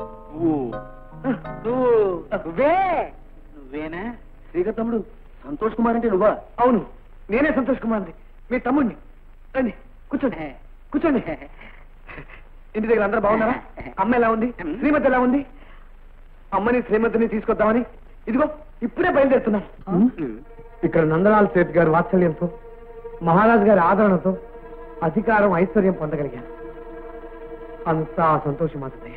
నువ్వే నువ్వేనా శ్రీకర్ తమ్ముడు సంతోష్ కుమార్ అంటే నువ్వా అవును నేనే సంతోష్ కుమార్ని మీ తమ్ముడిని రండి కూర్చోండి కూర్చోండి ఇంటి దగ్గర అందరూ బాగున్నారా అమ్మ ఎలా ఉంది శ్రీమతి ఎలా ఉంది అమ్మని శ్రీమతిని తీసుకొద్దామని ఇదిగో ఇప్పుడే బయలుదేరుతున్నాను ఇక్కడ నందలాల్ సేత్ గారి వాత్సల్యంతో మహారాజ్ గారి ఆదరణతో అధికారం ఐశ్వర్యం పొందగలిగాను అంతా సంతోషం మాత్రమయ్యా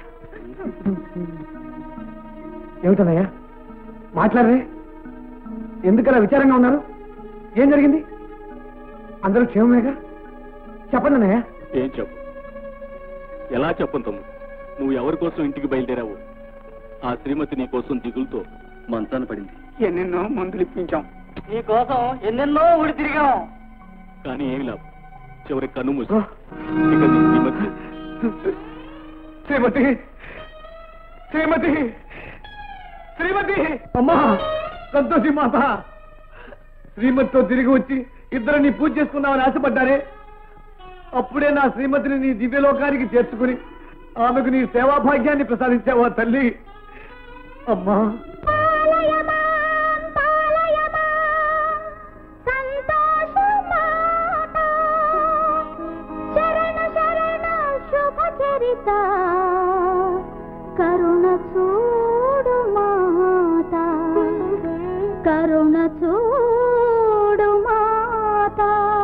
ఏమిటన్నయ్యా మాట్లాడరే ఎందుకలా విచారంగా ఉన్నారు ఏం జరిగింది అందరూ క్షేమమేగా చెప్పండి అన్నయ్య ఏం చెప్పు ఎలా చెప్పను తమ్ముడు నువ్వు ఎవరి కోసం ఇంటికి బయలుదేరావు ఆ శ్రీమతి నీ కోసం దిగులతో మంచాన పడింది ఎన్నెన్నో మందులు ఇప్పించాం నీ కోసం ఎన్నెన్నో ఊడి తిరిగాం కానీ ఏమి లాభం చివరి కన్ను మూసి ఇక నీ శ్రీమతి శ్రీమతి శ్రీమతి శ్రీమతి అమ్మా సంతోషి మాత శ్రీమతితో తిరిగి వచ్చి ఇద్దరిని పూజ చేసుకుందామని ఆశపడ్డారే అప్పుడే నా శ్రీమతిని నీ దివ్యలోకానికి చేర్చుకుని ఆమెకు నీ సేవా భాగ్యాన్ని ప్రసాదించావా తల్లి అమ్మా శరణ శరణ శుభ చరిత కరుణ చూడు మాత కరుణ చూడు మాత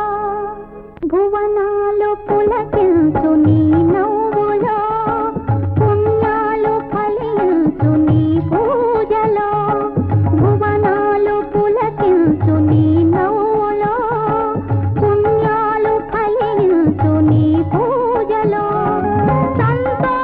భువనాలు పులకించు నీ నవ్వులో పుణ్యాలు ఫలించు నీ పూజలో భువనాలు పులకించు నీ నవ్వులో పుణ్యాలు ఫలించు నీ పూజలో సంతోష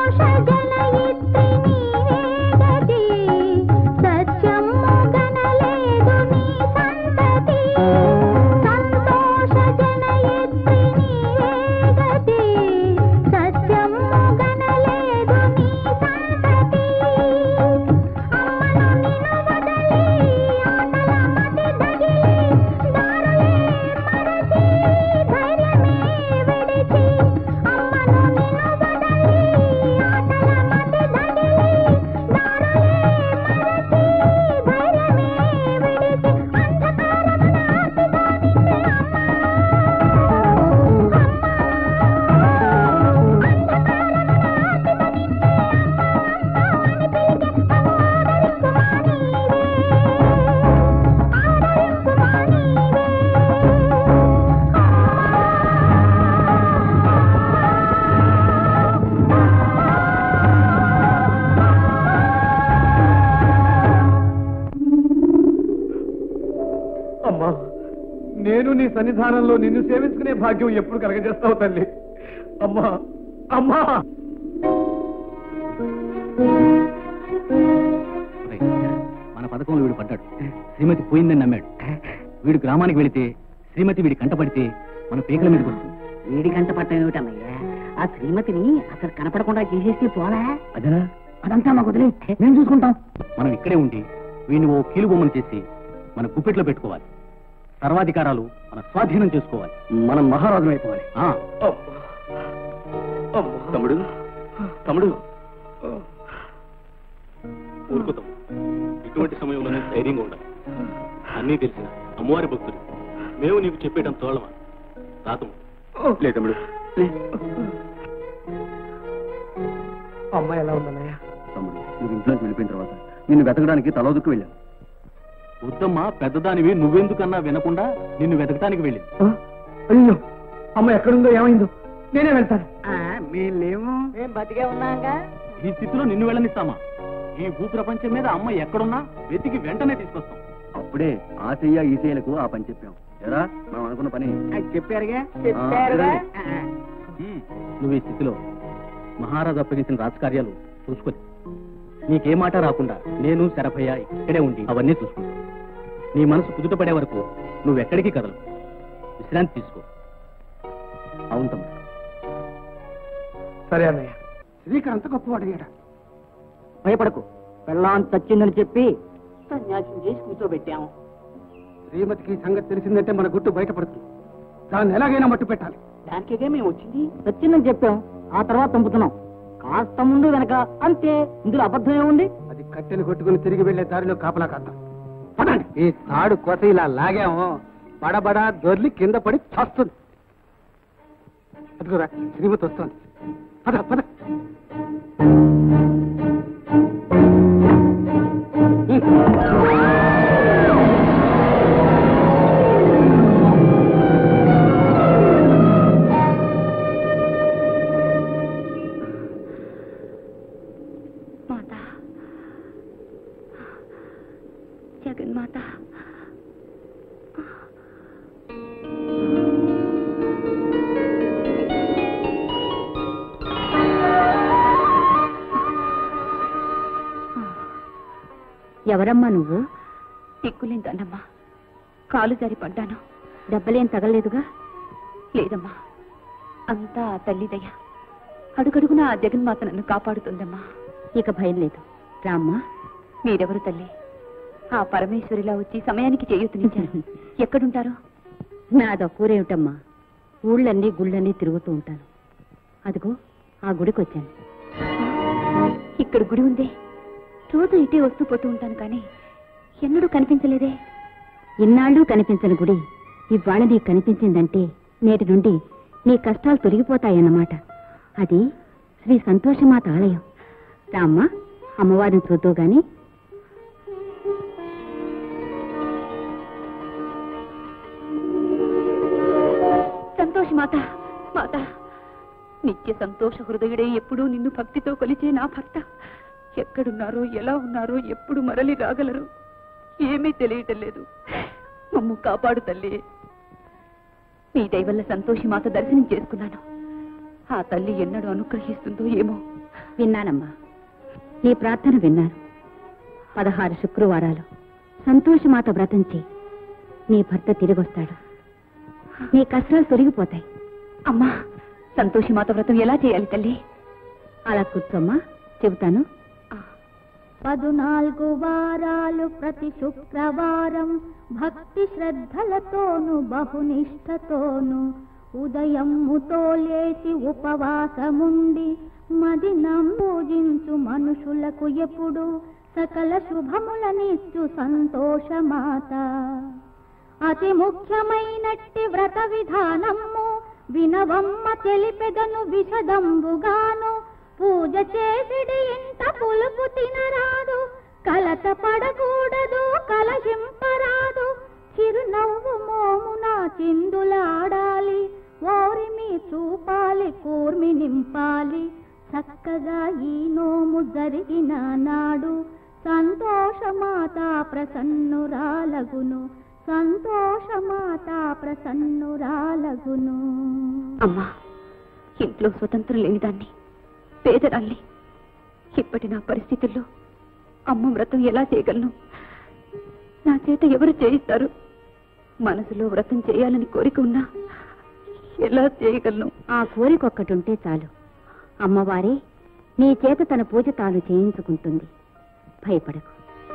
నేను నీ సన్నిధానంలో నిన్ను సేవించుకునే భాగ్యం ఎప్పుడు కలగజేస్తావు తల్లి అమ్మా అమ్మా మన పథకంలో వీడు పడ్డాడు శ్రీమతి పోయిందని నమ్మాడు వీడు గ్రామానికి వెళితే శ్రీమతి వీడి కంటపడితే మన పీకల మీదకి వస్తుంది వీడి గంట పట్టం ఏమిటన్నయ్యా ఆ శ్రీమతిని అసలు కనపడకుండా చేసేస్తే పోలా అదనా అదంతా మాకు వదిలే మేము చూసుకుంటాం మనం ఇక్కడే ఉండి వీడిని ఓ కీలు బొమ్మను చేసి మన గుప్పెట్లో పెట్టుకోవాలి సర్వాధికారాలు మన స్వాధీనం చేసుకోవాలి మనం మహారాజు అయిపోవాలి ఆ, తమ్ముడు తమ్ముడు ఊరుకో తమ్ముడు ఇటువంటి సమయంలోనే ధైర్యంగా ఉండాలి అన్నీ తెలిసిన అమ్మవారి భక్తులు మేము నీకు చెప్పేయడం తోళమా రాతము లే తమ్ముడు అమ్మాయి ఎలా ఉందన్నయ్య తమ్ముడు నువ్వు ఇంట్లోకి వెళ్ళిపోయిన తర్వాత నిన్ను వెతకడానికి తలోదుకు వెళ్ళాను వద్దమ్మా పెద్దదానివి నువ్వెందుకన్నా వినకుండా నిన్ను వెతకడానికి వెళ్ళింది అయ్యో అమ్మ ఎక్కడుందో ఏమైందో నేనే వెళ్తాను మేమేమో మేము బతికే ఉన్నాగా ఈ స్థితిలో నిన్ను వెళ్ళనిస్తామా ఈ భూప్రపంచం మీద అమ్మ ఎక్కడున్నా వెతికి వెంటనే తీసుకొస్తాం అప్పుడే ఆ చెయ్య ఈ చెయ్యలకు ఆ పని చెప్పాం ఎరా మనం అనుకున్న పని చెప్పారుగా చెప్పారుగా. ఉమ్, నువ్వు ఈ స్థితిలో మహారాజు అప్పగించిన రాజకార్యాలు చూసుకొని నీకే మాట రాకుండా నేను శరభయ్య ఇక్కడే ఉండి అవన్నీ చూసుకుంటా నీ మనసు కుదుట పడే వరకు నువ్వెక్కడికి కదలు విశ్రాంతి తీసుకో అవును తమ్ముడు సరే అన్నయ్య శ్రీకాంత్ గొప్పవాడు అయ్యాడు భయపడకు పెళ్ళాం చచ్చిందని చెప్పి సన్యాసం చేసి కూర్చోబెట్టాము శ్రీమతికి ఈ సంగతి తెలిసిందంటే మన గుట్టు బయటపడుతుంది దాన్ని ఎలాగైనా మట్టు పెట్టాలి దానికే మేము వచ్చింది చచ్చిందని చెప్పాం ఆ తర్వాత చంపుతున్నాం కాస్త ముందు వెనక అంతే ఇందులో అబద్ధం ఏముంది అది కట్టెను కొట్టుకుని తిరిగి వెళ్లే దారిలో కాపలా కాద్దాం పదండి ఈ తాడు కొస ఇలా లాగాము బడబడా దొర్లి కింద పడి చస్తుంది అదిగోరా శ్రీమతి వస్తోంది పద పద మాత జగన్మాత ఎవరమ్మా నువ్వు దిక్కులేని దండమ్మా కాలు జారి పడ్డాను దెబ్బలేం తగలేదుగా లేదమ్మా అంతా ఆ తల్లిదయ్యా అడుగడుగునా ఆ జగన్మాత నన్ను కాపాడుతుందమ్మా ఇక భయం లేదు రామ్మా మీరెవరు తల్లి ఆ పరమేశ్వరిలా వచ్చి సమయానికి చేయూతనిచ్చారు ఎక్కడుంటారు నాదో కూరేమిటమ్మా ఊళ్ళన్నీ గుళ్ళన్నీ తిరుగుతూ ఉంటాను అదిగో ఆ గుడికి వచ్చాను ఇక్కడ గుడి ఉందే రోజు ఇటే వస్తూ పోతూ ఉంటాను కానీ ఎన్నడూ కనిపించలేదే ఇన్నాళ్ళు కనిపించని గుడి ఇవాళ నీకు కనిపించిందంటే నేటి నుండి నీ కష్టాలు తొలగిపోతాయన్నమాట అది శ్రీ సంతోషమాత ఆలయం రామ్మా అమ్మవారిని చూద్దు గాని సంతోష మాత మాత నిత్య సంతోష హృదయుడే ఎప్పుడూ నిన్ను భక్తితో కొలిచే నా భర్త ఎక్కడున్నారో ఎలా ఉన్నారో ఎప్పుడు మరలి రాగలరు ఏమీ తెలియటం లేదు మమ్ము కాపాడు తల్లి నీ దయవల్ల సంతోషి మాత దర్శనం చేసుకున్నాను ఆ తల్లి ఎన్నడూ అనుగ్రహిస్తుందో ఏమో విన్నానమ్మా నీ ప్రార్థన విన్నాను పదహారు శుక్రవారాలు సంతోషమాత వ్రతం చేయి నీ భర్త తిరిగొస్తాడు నీ కష్టాలు తొలగిపోతాయి అమ్మా సంతోషమాత వ్రతం ఎలా చేయాలి తల్లి అలా కూర్చోమ్మా చెబుతాను పదునాలుగు వారాలు ప్రతి శుక్రవారం భక్తి శ్రద్ధలతోను బహునిష్టతోను ఉదయముతో లేచి ఉపవాసముండి మదినం పూజించు మనుషులకు ఎప్పుడు సకల శుభములనిచ్చు సంతోషమాత అతి ముఖ్యమైనట్టి వ్రత విధానము వినవమ్మ తెలిపెదను విషదంబుగాను పూజ చేసిడి ఇంట పులుపు తినరాదు కలత పడకూడదు కలహింపరాదు చిరునవ్వు మోమున చిందులాడాలి ఓరిమి చూపాలి కూర్మి నింపాలి చక్కగా ఈ నోము జరిగిన నాడు సంతోషమాత ప్రసన్నురాలగును సంతోషమాత ప్రసన్నురాలగును అమ్మా ఇంట్లో స్వతంత్రం లేని దాన్ని పేదరాల్ని ఇప్పటి నా పరిస్థితుల్లో అమ్మ వ్రతం ఎలా చేయగలను నా చేత ఎవరు చేయిస్తారు మనసులో వ్రతం చేయాలని కోరిక ఉన్నా ఎలా చేయగలను ఆ కోరిక ఒక్కటుంటే చాలు అమ్మవారే నీ చేత తన పూజ తాను చేయించుకుంటుంది భయపడకు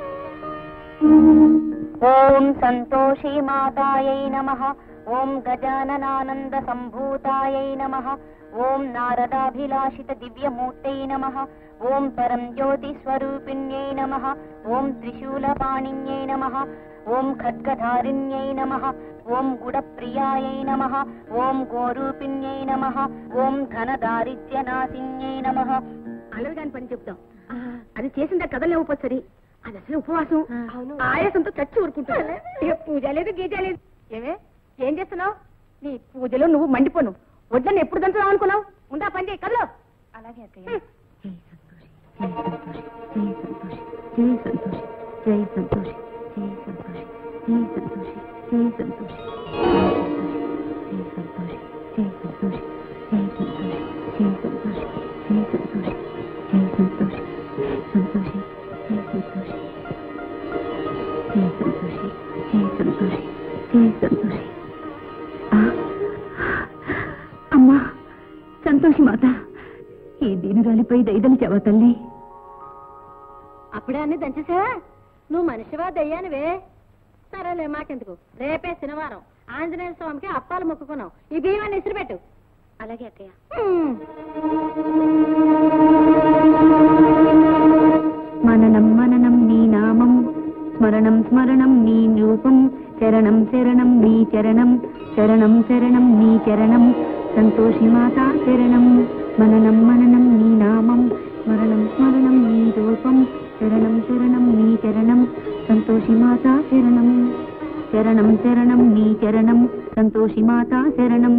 ఓం సంతోషీ మాతాయై నమ ఓం గజాననానంద సంభూతాయై నమ ఓం నారదాభిలాషిత దివ్యమూర్తై నమ ఓం పరం జ్యోతి స్వరూపిణ్యై నమ ఓం త్రిశూలపాణిన్యై నమ ఓం ఖడ్గధారిణ్యై నమ ఓం గుడప్రియాయై నమ ఓం గోరూపిణ్యై నమ ఓం ఘనదారిద్ర్యనాశిన్యై నమ అల్లరి కాని పని చెప్తాం అది చేసిందా కదలేవు సరి అది అసలు ఉపవాసం ఆయాసంతో చచ్చి ఊరుకుంటుంది ఇక పూజ లేదు గీజ లేదు ఏమే ఏం చేస్తున్నావు నీ పూజలో నువ్వు మండిపోను వడ్లను ఎప్పుడు దంచుదాం అనుకున్నావు ఉందా పని చేయి కదలో అలాగే అక్కయ్య జై సంతోషి జై సంతోషి జై సంతోషి జై సంతోషి జై సంతోషి జై సంతోషి జై సంతోషి జై సంతోషి జై సంతోషి జై సంతోషి జై సంతోషి సంతోషి జై సంతోషి జై సంతోషి జై సంతోషి జై సంతోషి అమ్మా సంతోషి మాత ఈ దీనురాలిపై దయదలిచావా తల్లి అప్పుడే అన్ని దంచేసావా నువ్వు మనిషివా దయ్యానివే సరేలే మాకెందుకు రేపే శనివారం ఆంజనేయ స్వామికి అప్పాలు మొక్కుకున్నావు ఈ బియ్యాన్ని ఇసిరిపెట్టు అలాగే అక్కయ్య మననం మననం నీ నామం స్మరణం స్మరణం నీ రూపం శరణం శరణం నీ చరణం శరణం శరణం నీ చరణం సంతోషి మాత శరణం మననం మననం నీ నామం స్మరణం స్మరణం నీ రూపం శరణం శరణం నీ చరణం సంతోషి మాత శరణం శరణం శరణం నీ చరణం సంతోషి మాత శరణం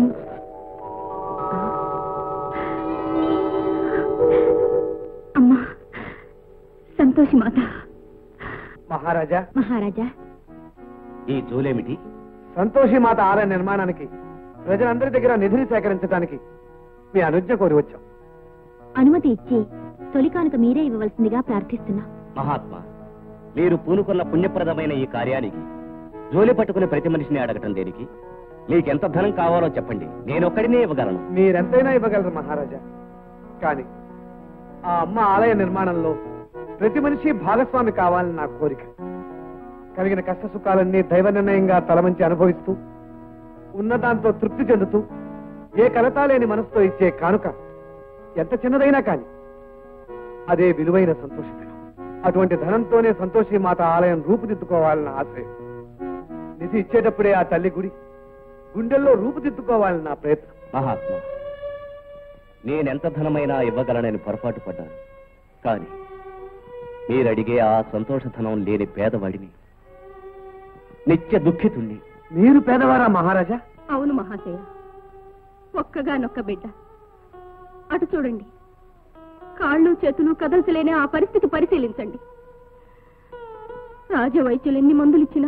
అమ్మా సంతోషి మాత మహారాజా మహారాజా ఈ జోలేమిటి సంతోషి మాత ఆలయ నిర్మాణానికి ప్రజలందరి దగ్గర నిధిని సేకరించడానికి మీ అనుజ్ఞ కోరి వచ్చాం అనుమతి ఇచ్చి తొలి కానుక మీరే ఇవ్వవలసిందిగా ప్రార్థిస్తున్నా మహాత్మా మీరు పూనుకున్న పుణ్యప్రదమైన ఈ కార్యానికి జోలి పట్టుకుని ప్రతి మనిషిని అడగటం దేనికి మీకెంత ధనం కావాలో చెప్పండి నేనొక్కడినే ఇవ్వగలను మీరెంతైనా ఇవ్వగలరు మహారాజా కానీ ఆ అమ్మ ఆలయ నిర్మాణంలో ప్రతి మనిషి భాగస్వామి కావాలని నా కోరిక కలిగిన కష్ట సుఖాలన్నీ దైవ నిర్ణయంగా తలమంచి అనుభవిస్తూ ఉన్నదాంతో తృప్తి చెందుతూ ఏ కలతా లేని మనసుతో ఇచ్చే కానుక ఎంత చిన్నదైనా కాని అదే విలువైన సంతోషితం అటువంటి ధనంతోనే సంతోషి మాత ఆలయం రూపుదిద్దుకోవాలన్న ఆశయం నిధి ఇచ్చేటప్పుడే ఆ తల్లి గుడి గుండెల్లో రూపుదిద్దుకోవాలన్న నా ప్రయత్నం మహాత్మా నేనెంత ధనమైనా ఇవ్వగలనని పొరపాటు పడ్డాను కానీ మీరడిగే ఆ సంతోష ధనం లేని పేదవాడిని నిత్య దుఃఖితుణ్ణి మీరు పేదవారా మహారాజా అవును మహాశయ ఒక్కగానొక్క బిడ్డ అటు చూడండి కాళ్ళు చేతులు కదల్చలేని ఆ పరిస్థితి పరిశీలించండి రాజవైద్యులు ఎన్ని మందులిచ్చినా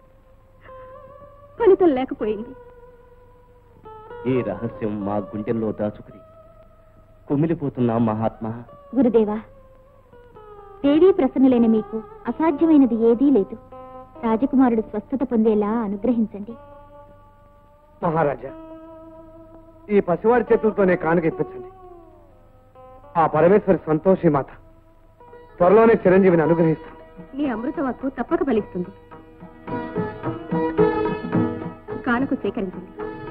ఫలితం లేకపోయింది ఈ రహస్యం మా గుండెల్లో దాచుకుని కుమిలిపోతున్నా మహాత్మా గురుదేవా దేవీ ప్రసన్నులైన మీకు అసాధ్యమైనది ఏదీ లేదు రాజకుమారుడు స్వస్థత పొందేలా అనుగ్రహించండి మహారాజా ఈ పసివాడి చేతులతోనే కానుక ఇప్పించండి ఆ పరమేశ్వరి సంతోషి మాత త్వరలోనే చిరంజీవిని అనుగ్రహిస్తాను నీ అమృతవక్కు తప్పక ఫలిస్తుంది కానుక సేకరించండి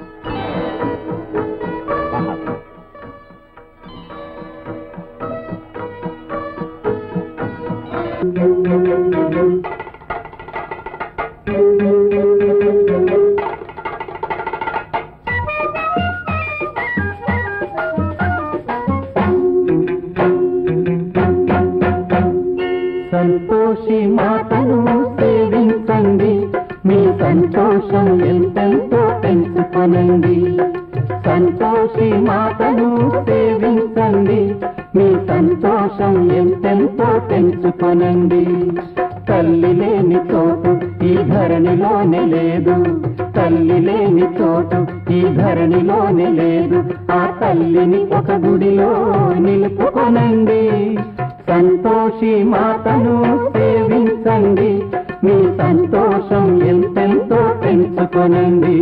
సంతోషి మాతను సేవించండి మీ సంతోషం ఎంతెంతో పెంచుకొనండి సంతోషి మాతను సేవించండి మీ సంతోషం ఎంతెంతో పెంచుకొనండి తల్లి లేని చోటు ఈ ధర ధరణిలోనే లేదు తల్లి లేని చోటు ఈ ధరణిలోనే లేదు ఆ తల్లిని ఒక గుడిలో నిలుపుకొనండి సంతోషి మాతను సేవించండి మీ సంతోషం ఎంతెంతో పెంచుకొనండి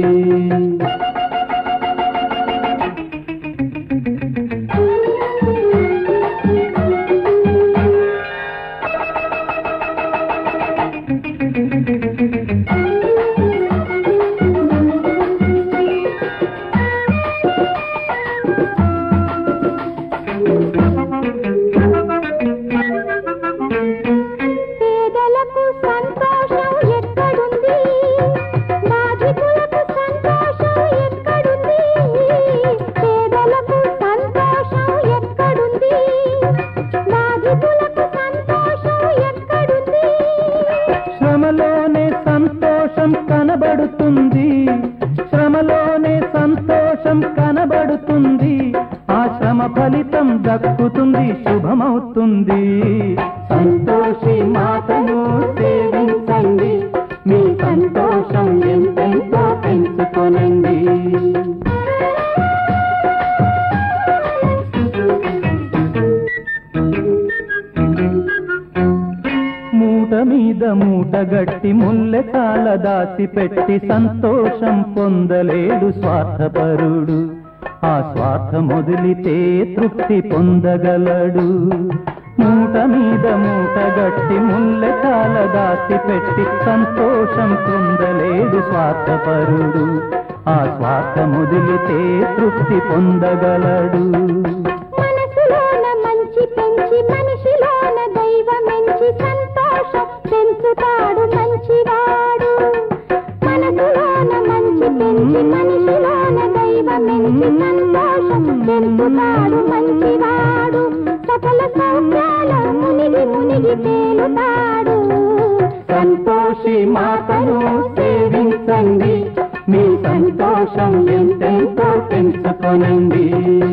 పేదలకు సంతోషం ఎక్కడుంది బాధితులకు సంతోషం ఎక్కడుంది పేదలకు సంతోషం ఎక్కడుంది బాధితులకు సంతోషం ఎక్కడుంది శ్రమలోనే సంతోషం కనబడుతుంది శ్రమలోనే సంతోషం కనబడుతుంది ఆ శ్రమ ఫలితం దక్కుతుంది శుభమవుతుంది సంతోషి మాతను సేవించండి మీ సంతోషం ఎంతెంతో పెంచుకొనండి మూట మీద మూట గట్టి ముల్లె కాల దాసి పెట్టి సంతోషం పొందలేడు స్వార్థపరుడు ఆ స్వార్థం వదిలితే తృప్తి పొందగలడు మూట మీద మూట గట్టి ముల్లె కాల దాసి పెట్టి సంతోషం పొందలేడు స్వార్థపరుడు ఆ స్వార్థం వదిలితే తృప్తి పొందగలడు మనసులోన మంచి పెంచి మనిషిలోన దైవమెంచి సంతోషం పెంచుతాడు మంచివాడు మనసులోన మంచి పెంచి మనిషిలోన దైవమెంచి సంతోషం పెంచుతాడు మంచివాడు సకల సౌఖ్యాల మునిగి మునిగి తేలుతాడు సంతోషి మాతను సేవించండి మీ సంతోషం ఎంతెంతో పెంచుకొనండి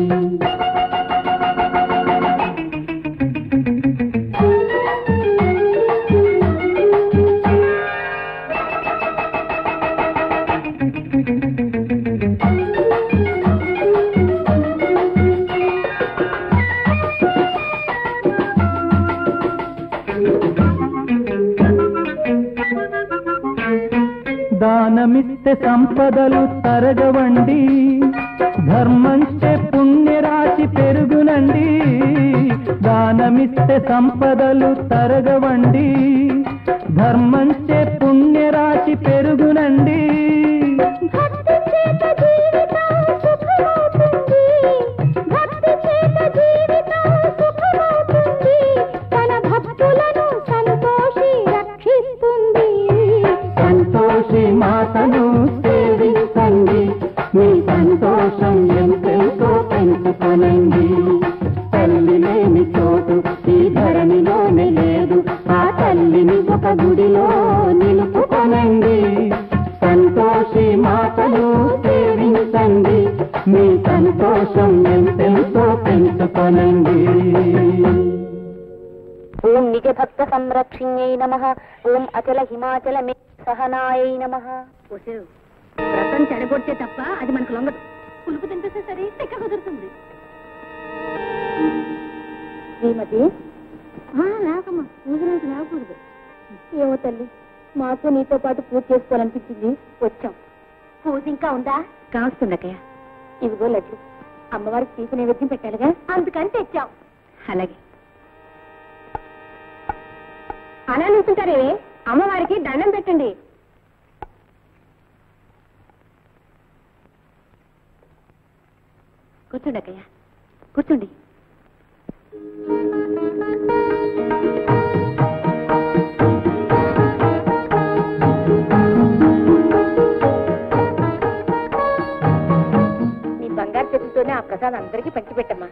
దానమిస్తే సంపదలు తరగవండి ధర్మంచే పుణ్యరాశి పెరుగునండి దానమిస్తే సంపదలు తరగవండి ధర్మంచే పుణ్యరాశి పెరుగునండి భక్తి చేత జీవితం సుఖమవుతుంది భక్తి చేత జీవితం సుఖమవుతుంది తన భక్తులను సంతోషి రక్షిస్తుంది సంతోషి మాతను సేవించండి మీ సంతోషం ఎంతెంతో పెంచుకొనండి తల్లి లేని చోటు ఈ ధరణిలోనే లేదు ఆ తల్లిని ఒక గుడిలో నిలుపుకొనండి సంతోషి మాతను సేవించండి మీ సంతోషం ఎంతెంతో పెంచుకొనండి ఓం నిజ భక్త సంరక్షిణ్యై నమ ఓం అచల హిమాచల మే సహనాయై నమ వ్రతం చెడగొడితే తప్ప అది మనకు లొంగదు పులుపు తింటే సరే తెక్క కుదురుతుంది శ్రీమతి రాకమ్మా పూజ రోజు రాకూడదు ఏమో తల్లి మాకు నీతో పాటు పూజ చేసుకోవాలనిపించింది వచ్చాం పూజ ఇంకా ఉందా కాస్తుందకయ్య ఇవిగో లడ్డు అమ్మవారికి తీసి నైవేద్యం పెట్టాలిగా అందుకని తెచ్చాం అలాగే అలా నిల్చుంటారే అమ్మవారికి దండం పెట్టండి కూర్చోండి అక్కయ్య కూర్చోండి నీ బంగారు చేతులతోనే ఆ ప్రసాదం అందరికీ పంచిపెట్టమ్మా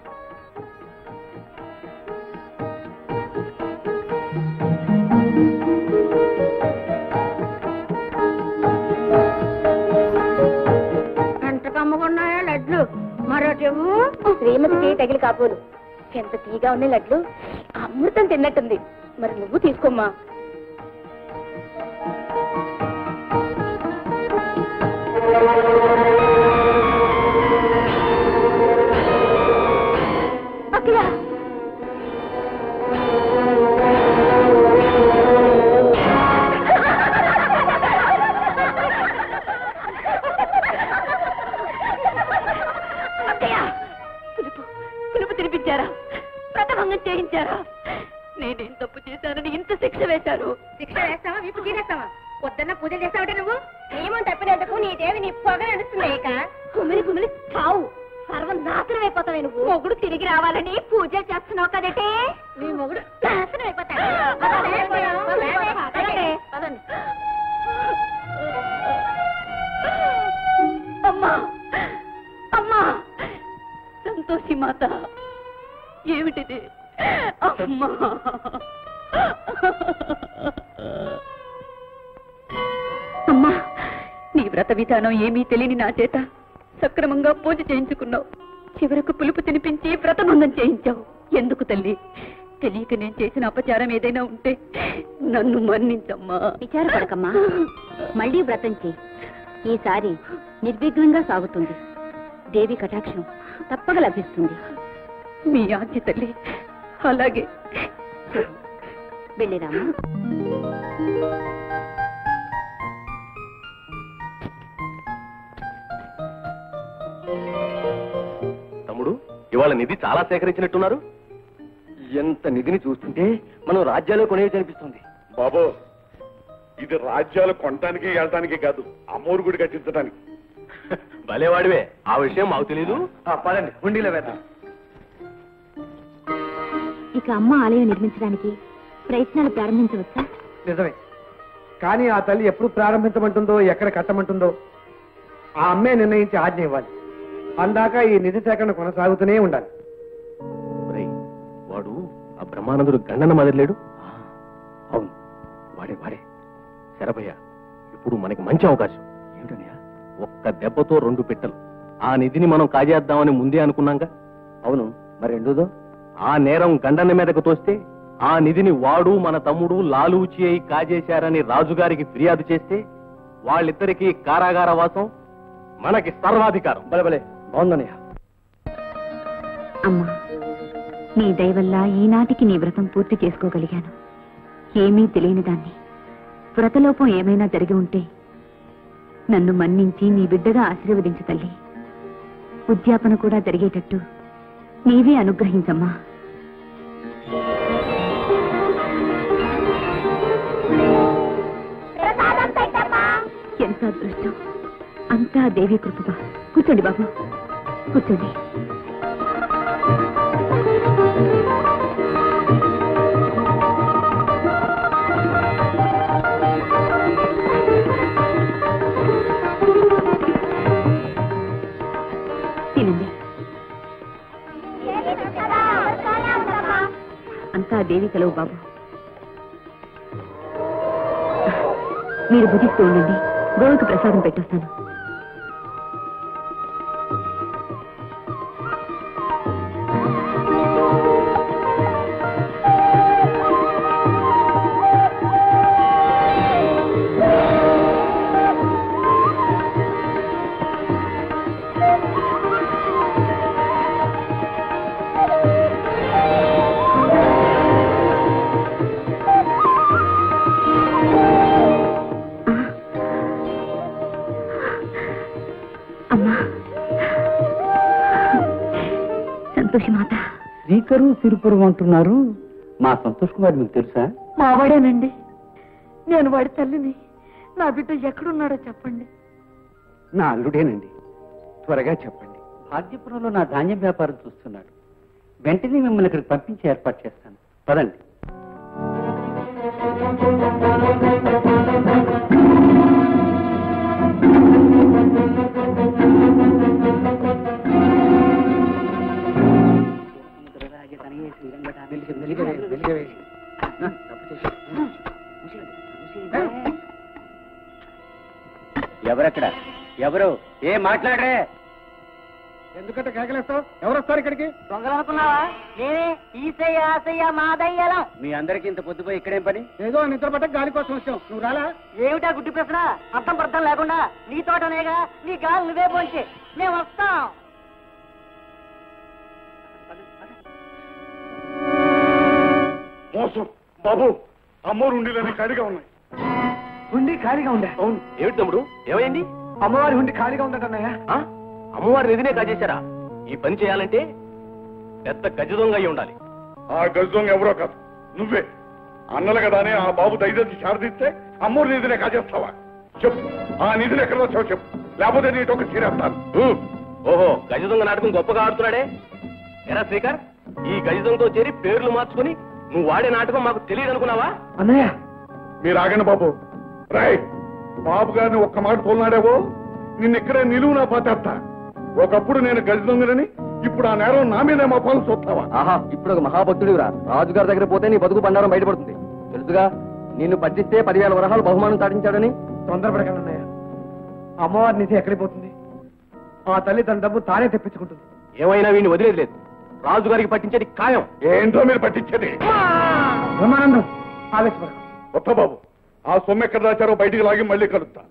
ఎంత కమ్మకున్నాయా లడ్లు మరోటేమో శ్రీమతికి తగిలి కాపోలు ఎంత తీగా ఉన్నాయి లడ్లు అమృతం తిన్నట్టుంది మరి నువ్వు తీసుకోమ్మా చేస్తావా వీపు గీరేస్తావా పొద్దున్న పూజ చేస్తావుటే నువ్వు ఏమో తప్పినందుకు నీ దేవి నీ పొగ నడుస్తుంది ఇక కుమిలి కుమిలి చావు సర్వనాశనం అయిపోతావే నువ్వు మొగుడు తిరిగి రావాలని పూజ చేస్తున్నావు కదటే నీ మొగుడు నాశనం అయిపోతాడు పదండి, పదండి, పదండి. అమ్మా అమ్మా సంతోషి మాత ఏమిటిది అమ్మా అమ్మా నీ వ్రత విధానం ఏమీ తెలియని నా చేత సక్రమంగా పూజ చేయించుకున్నావు చివరకు పులుపు తినిపించి వ్రతభంగం చేయించావు ఎందుకు తల్లి తెలియక నేను చేసిన అపచారం ఏదైనా ఉంటే నన్ను మన్నించమ్మా విచారపడకమ్మా మళ్ళీ వ్రతం చేయి ఈసారి నిర్విఘ్నంగా సాగుతుంది దేవి కటాక్షం తప్పక లభిస్తుంది మీ ఆజ్ఞ తల్లి అలాగే వెళ్ళిరామా తమ్ముడు ఇవాళ నిధి చాలా సేకరించినట్టున్నారు ఎంత నిధిని చూస్తుంటే మనం రాజ్యాలు కొనేవి కనిపిస్తుంది బాబు ఇది రాజ్యాలు కొనటానికి వెళ్ళటానికి కాదు అమ్మోరు గుడి కట్టించడానికి భలేవాడివే ఆ విషయం మాకు తెలీదు పదండి హుండీలో వేద్దాం ఇక అమ్మ ఆలయం నిర్మించడానికి ప్రయత్నాలు ప్రారంభించవచ్చా నిజమే కానీ ఆ తల్లి ఎప్పుడు ప్రారంభించమంటుందో ఎక్కడ కట్టమంటుందో ఆ అమ్మే నిర్ణయించి ఆజ్ఞ ఇవ్వాలి అందాక ఈ నిధి సేకరణ కొనసాగుతూనే ఉండాలి ఒరేయ్, వాడు ఆ బ్రహ్మానందుడు గండన మదలేడు అవును వాడే వాడే శరభయ్య ఇప్పుడు మనకి మంచి అవకాశం ఏమిటనయ్యా ఒక్క దెబ్బతో రెండు పెట్టలు ఆ నిధిని మనం కాజేద్దామని ముందే అనుకున్నాంగా అవును మరి రెండోదో ఆ నేరం గండన మీదకు తోస్తే ఆ నిధిని వాడు మన తమ్ముడు లాలూచి అయి కాజేశారని రాజుగారికి ఫిర్యాదు చేస్తే వాళ్ళిద్దరికీ కారాగార వాసం మనకి సర్వాధికారం బలబలే బాగుందనయ్య అమ్మా నీ దయవల్ల ఈనాటికి నీ వ్రతం పూర్తి చేసుకోగలిగాను ఏమీ తెలియని దాన్ని వ్రతలోపం ఏమైనా జరిగి ఉంటే నన్ను మన్నించి నీ బిడ్డగా ఆశీర్వదించు తల్లి ఉద్యాపన కూడా జరిగేటట్టు నీవే అనుగ్రహించమ్మా ఎంత అదృష్టం అంతా దేవి కృపగా కూర్చోండి బాబు కూర్చోండి తినండి అంతా దేవి కలవు బాబు మీరు భుజిస్తూ ఉండండి గోవుకి ప్రసాదం పెట్టొస్తాను అమ్మా సంతోషి మాత శ్రీకరు సిరుపురం అంటున్నారు మా సంతోష్ కుమార్ మీకు తెలుసా మావాడేనండి నేను వాడి తల్లిని నా బిడ్డ ఎక్కడున్నాడో చెప్పండి నా అల్లుడేనండి త్వరగా చెప్పండి భాగ్యపురంలో నా ధాన్యం వ్యాపారం చూస్తున్నాడు వెంటనే మిమ్మల్ని ఇక్కడికి పంపించి ఏర్పాటు చేస్తాను పదండి ఎవరక్కడ ఎవరు ఏ మాట్లాడరే ఎందుకంటే కేకలేస్తావు ఎవరు వస్తారు ఇక్కడికి దొంగలు అనుకున్నావా నేనే ఈసయ్య ఆసయ్య మాదయ్యలం మీ అందరికి ఇంత పొద్దుపోయి ఇక్కడేం పని ఏదో నిద్ర పట్ట గాలి కోసం వచ్చాం నువ్వు రాలా ఏమిటా గుడ్డి ప్రశ్న అర్థం పర్థం లేకుండా నీ తోటనేగా నీ గాలి నువ్వే పోంచి మేము వస్తాం మోసం బాబు అమ్మోరు ఉండిలని ఖాళీగా ఉన్నాయి హుండీ ఖాళీగా ఉండే అవును ఏమిటి తమ్ముడు ఏమైంది అమ్మవారి హుండీ ఖాళీగా ఉందటన్నయ్య ఆ? అమ్మవారి నిధినే కాజేశారా ఈ పని చేయాలంటే పెద్ద గజ దొంగ అయి ఉండాలి ఆ గజ దొంగ ఎవరో కాదు నువ్వే అన్నలు కదా అని ఆ బాబు దయచేసి శారదిస్తే అమ్మూరు నిధినే కాజేస్తావా చెప్పు ఆ నిధులు ఎక్కడ వచ్చావు చెప్పు లేకపోతే నీతో ఒక చీరేస్తాను ఉమ్. ఓహో గజ దొంగ నాటకం గొప్పగా ఆడుతున్నాడే ఎరా శ్రీకర్ ఈ గజ దొంగతో చేరి పేర్లు మార్చుకుని నువ్వు వాడే నాటకం మాకు తెలియదు అనుకున్నావా అన్నయ్య మీరు ఆగండి బాబు రాయ్ బాబు గారిని ఒక్క మాట తోలినాడేవో నిన్నిక్కడే నిలువునా పాతేస్తా ఒకప్పుడు నేను గజ దొంగనని ఇప్పుడు ఆ నేరం నా మీదే మా పాలు చూస్తావా ఆహా ఇప్పుడు ఒక మహాభక్తుడివిరా రాజుగారి దగ్గర పోతే నీ బతుకు బండారం బయటపడుతుంది తెలుసుగా నిన్ను పట్టిస్తే పదివేల వరహాలు బహుమానం సాధించాడని తొందరపడకండి అన్నయ్య అమ్మవారి నిధి ఎక్కడికి పోతుంది ఆ తల్లి తన డబ్బు తానే తెప్పించుకుంటుంది ఏమైనా వీడిని వదిలేదు లేదు రాజుగారికి పట్టించేది ఖాయం ఏంటో మీరు పట్టించేది బ్రహ్మానందం ఆవేశపడ కొత్త బాబు ఆ సొమ్ము ఎక్కడ దాచారో బయటికి లాగి మళ్ళీ కలుస్తా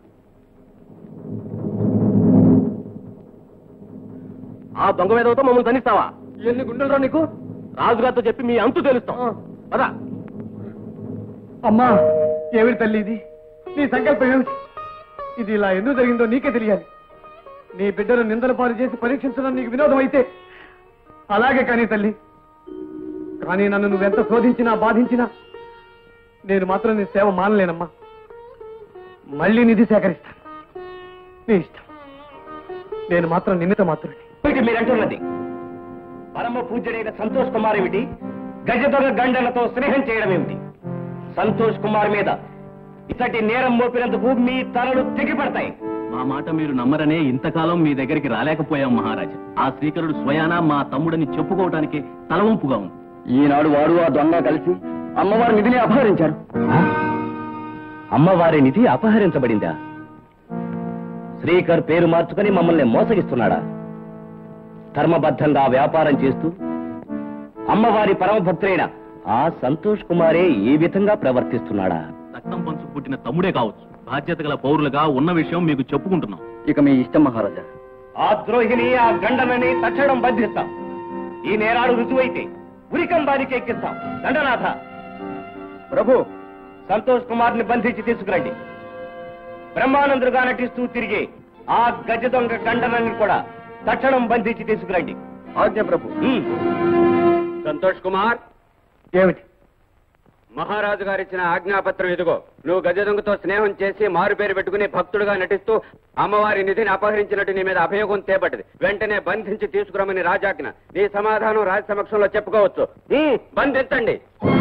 ఆ దొంగ వేదవతో మమ్మల్ని తనిస్తావా ఎన్ని గుండెలరా నీకు రాజుగారితో చెప్పి మీ అంతు తెలుస్తాం పదా అమ్మా ఏమిటి తల్లి ఇది నీ సంకల్పం ఏమిటి ఇది ఇలా ఎందుకు జరిగిందో నీకే తెలియాలి నీ బిడ్డను నిందల పాలు చేసి పరీక్షించడం నీకు వినోదం అయితే అలాగే కానీ తల్లి కానీ నన్ను నువ్వెంత శోధించినా బాధించినా నేను మాత్రం నీ సేవ మానలేనమ్మా మళ్ళీ నిధి సేకరిస్తాను నీ ఇష్టం నేను మాత్రం నిమిత్త మాత్రమే ఏమిటి మీరంటున్నది పరమ పూజ్యుడైన సంతోష్ కుమార్ ఏమిటి గజదొంగ గండలతో స్నేహం చేయడం ఏమిటి సంతోష్ కుమార్ మీద ఇతటి నేరం మోపినందుకు మీ తలలు తెగిపడతాయి మా మాట మీరు నమ్మరనే ఇంతకాలం మీ దగ్గరికి రాలేకపోయాం మహారాజా ఆ శ్రీకరుడు స్వయానా మా తమ్ముడని చెప్పుకోవటానికి తలవంపుగా ఉంది ఈనాడు వాడు ఆ దొంగ కలిసి అమ్మవారి నిధిని అపహరించారు అమ్మవారి నిధి అపహరించబడిందా శ్రీకర్ పేరు మార్చుకుని మమ్మల్ని మోసగిస్తున్నాడా ధర్మబద్ధంగా వ్యాపారం చేస్తూ అమ్మవారి పరమభక్తులైన ఆ సంతోష్ కుమారే ఈ విధంగా ప్రవర్తిస్తున్నాడా రక్తం పంచు పుట్టిన తమ్ముడే కావచ్చు బాధ్యత గల పౌరులుగా ఉన్న విషయం మీకు చెప్పుకుంటున్నాం ఇక మీ ఇష్టం మహారాజా ఆ ద్రోహిని ఆ గండనని తక్షణం బంధిస్తాం ఈ నేరాడు రుజువైతే ఉరికం బారికి ఎక్కిస్తాం దండనాథ ప్రభు సంతోష్ కుమార్ ని బంధించి తీసుకురండి బ్రహ్మానందుడుగా నటిస్తూ తిరిగి ఆ గజ దొంగ గండనని కూడా తక్షణం బంధించి తీసుకురండి ఆజ్ఞ ప్రభు సంతోష్ కుమార్ ఏమిటి మహారాజు గారు ఇచ్చిన ఆజ్ఞాపత్రం ఇదిగో నువ్వు గజదొంగతో స్నేహం చేసి మారు పేరు పెట్టుకుని భక్తుడుగా నటిస్తూ అమ్మవారి నిధిని అపహరించినట్టు నీ మీద అభయోగం తేపడ్డది వెంటనే బంధించి తీసుకురమని రాజాజ్ఞ నీ సమాధానం రాజ సమక్షంలో చెప్పుకోవచ్చు హ్మ్, బంధించండి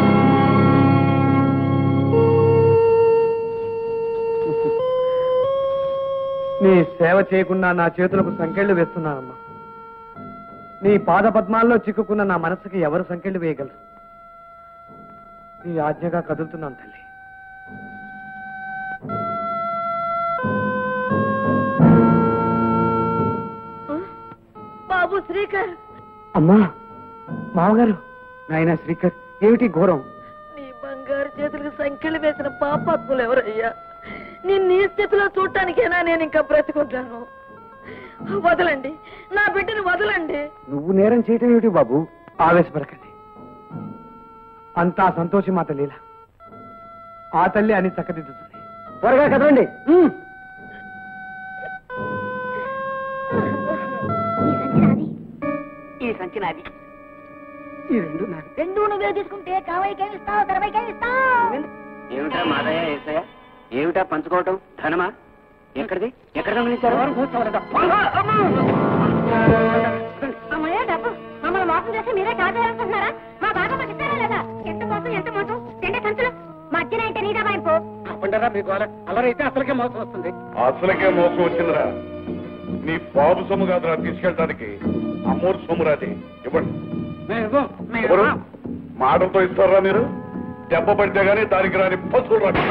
నీ సేవ చేయకుండా నా చేతులకు సంకెళ్ళు వేస్తున్నానమ్మా నీ పాద పద్మాల్లో చిక్కుకున్న నా మనసుకి ఎవరు సంకెళ్ళు వేయగలరు నీ ఆజ్ఞగా కదులుతున్నాను తల్లి బాబు శ్రీకర్ అమ్మా మామగారు నాయన శ్రీకర్ ఏమిటి ఘోరం నీ బంగారు చేతులకు సంఖ్యలు వేసిన పాపాత్ములు ఎవరయ్యా నిన్ను ఈ స్థితిలో చూడటానికేనా నేను ఇంకా బ్రతుకుంటాను వదలండి నా బిడ్డని వదలండి నువ్వు నేరం చేయటం ఏమిటి బాబు ఆవేశపడకండి అంతా సంతోషి మాత లీల ఆ తల్లి అని చక్కదిద్దుతుంది త్వరగా కదలండి ఈ సంచి నాది ఈ రెండు నాది రెండు నువ్వే తీసుకుంటే కావైకేమి ఇస్తావు తెరవైకేమి ఇస్తావు ఏమిటా మాదయ్య ఏసయ్య ఏమిటా పంచుకోవటం ధనమా ఎక్కడిది ఎక్కడ గమనించారు అమ్మయ్య డబ్బు మమ్మల్ని మోసం చేసి మీరే కాజేయాలనుకుంటున్నారా మా బాగా మాకు ఇస్తారా లేదా ఎంత మోసం ఎంత మోసం తిండే సంచులు మధ్యన అయితే నీదా వైపు తప్పకుండా మీకు అలరైతే అసలుకే మోసం వస్తుంది అసలుకే మోసం వచ్చిందిరా నీ బాబు సొమ్ము కాదురా తీసుకెళ్ళడానికి అమ్మోరు సొమ్మురాది ఇవ్వండి ఎవరు మాటలతో ఇస్తారా మీరు దెబ్బ పడితే గానీ దానికి రాని పశువులు రా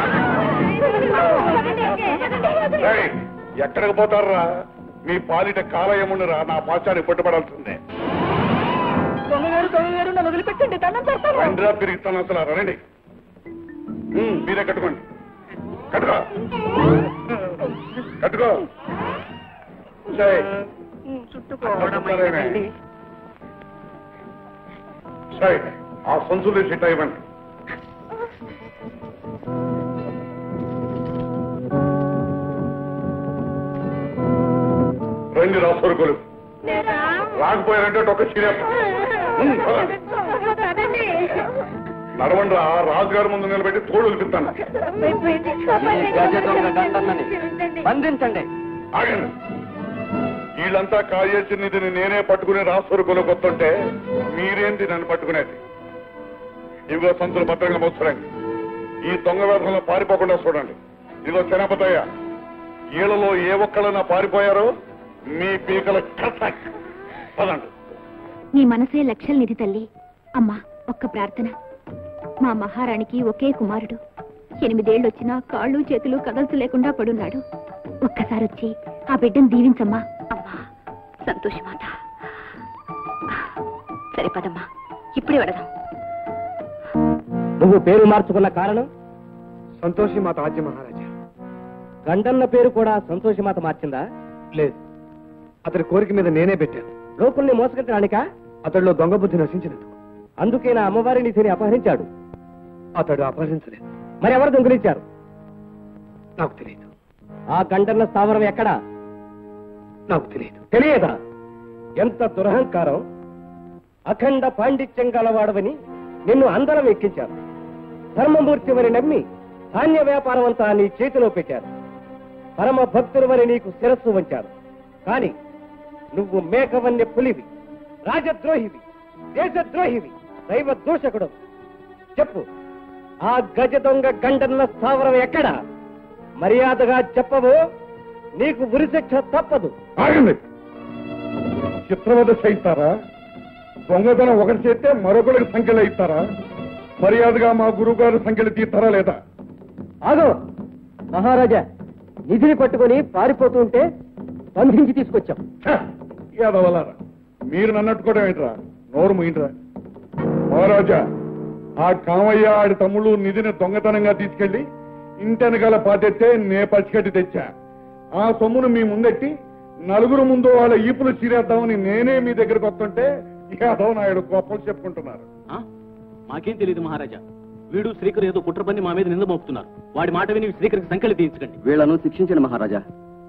ఏయ్, ఎక్కడికి పోతారా మీ పాలిట కాలయముండరా నా పాశాన్ని పట్టుబడాల్సిందే దొంగగారు దొంగగారు నన్ను వదిలిపెట్టండి దండం పెడతాను రండిరా పెరుగుతాను అసలు రండి ఉమ్, మీరే కట్టుకోండి కట్టుకో కట్టుకో జై. కట్టుకుంటారేమే? జై. ఆ సంచులు సిట్ ఇవ్వండి రండి రా సరుకులు రాకపోయారంటే ఒక చీరేస్తా నడవండ్రా రాజుగారి ముందు నిలబెట్టి తోడు వదిలిపిస్తాను ఈ గజ దొంగ గంటన్నని బంధించండి ఆగండి వీళ్ళంతా కాజేసి నిధిని నేనే పట్టుకుని రాసరుకులో కొత్తుంటే మీరేంటి నన్ను పట్టుకునేది ఇదిగో సంచులు భద్రంగా మోసుకురండి ఈ దొంగ వేధంలో పారిపోకుండా చూడండి ఇదిగో సెనపతయ్య ఈళ్ళలో ఏ ఒక్కళ్ళైనా పారిపోయారో మీ పీకల కథక్ పదండి నీ మనసే లక్షల నిధి తల్లి అమ్మా ఒక్క ప్రార్థన మా మహారాణికి ఒకే కుమారుడు ఎనిమిదేళ్లు వచ్చినా కాళ్ళు చేతులు కదల్చు లేకుండా పడున్నాడు ఒక్కసారి వచ్చి ఆ బిడ్డను దీవించమ్మా అమ్మా సంతోషమాత సరే పదమ్మా ఇప్పుడే వెడదాం నువ్వు పేరు మార్చుకున్న కారణం సంతోషి మాత ఆద్య మహారాజా గండన్న పేరు కూడా సంతోషి మాత మార్చిందా లేదు అతడి కోరిక మీద నేనే పెట్టాను లోకుల్ని మోసగించడానిక అతడిలో దొంగ బుద్ధి నశించినందుకు అందుకే నా అమ్మవారి నిధిని అపహరించాడు అతడు అపహరించలేదు మరి ఎవరు దొంగిలించారు నాకు తెలియదు ఆ గండన్న స్థావరం ఎక్కడా నాకు తెలియదు తెలియదా ఎంత దురహంకారం అఖండ పాండిత్యం గలవాడవని నిన్ను అందరం ఎక్కించారు ధర్మమూర్తి వరి నమ్మి ధాన్య వ్యాపారం అంతా నీ చేతిలో పెట్టారు పరమ భక్తుల వరి నీకు శిరస్సు వంచారు కాని నువ్వు మేకవన్య పులివి రాజద్రోహివి దేశద్రోహివి దైవ దూషకుడు చెప్పు ఆ గజ దొంగ గండన్న స్థావరం ఎక్కడా మర్యాదగా చెప్పవు నీకు ఉరిశిక్ష తప్పదు ఆగండి చిత్రవద చేయిస్తారా దొంగతనం ఒకటి చేస్తే మరొకరికి సంఖ్యలు ఇస్తారా మర్యాదగా మా గురువు గారు సంఖ్యలు తీస్తారా లేదా ఆగో మహారాజా నిధిని పట్టుకొని పారిపోతూ ఉంటే బంధించి తీసుకొచ్చాం యాదవలారా మీరు నన్నట్టుకోవడం ఏంట్రా నోరు ముయింట్రా మహారాజా ఆ కామయ్య ఆడి తమ్ముళ్ళు నిధిని దొంగతనంగా తీసుకెళ్లి ఇంటెనకాల పాతెత్తే నే పచ్చికట్టి తెచ్చా ఆ సొమ్మును మీ ముందెట్టి నలుగురు ముందు వాళ్ళ ఈపులు చీరేద్దామని నేనే మీ దగ్గరకు వస్తుంటే యాదవ్ నాయుడు గొప్పలు చెప్పుకుంటున్నారు ఆ? మాకేం తెలియదు మహారాజా వీడు శ్రీకర్ ఏదో కుట్ర పని మా మీద నింద మోపుతున్నారు వాడి మాట విని శ్రీకర్కి సంఖ్యలు తీయించకండి వీళ్లను శిక్షించండి మహారాజా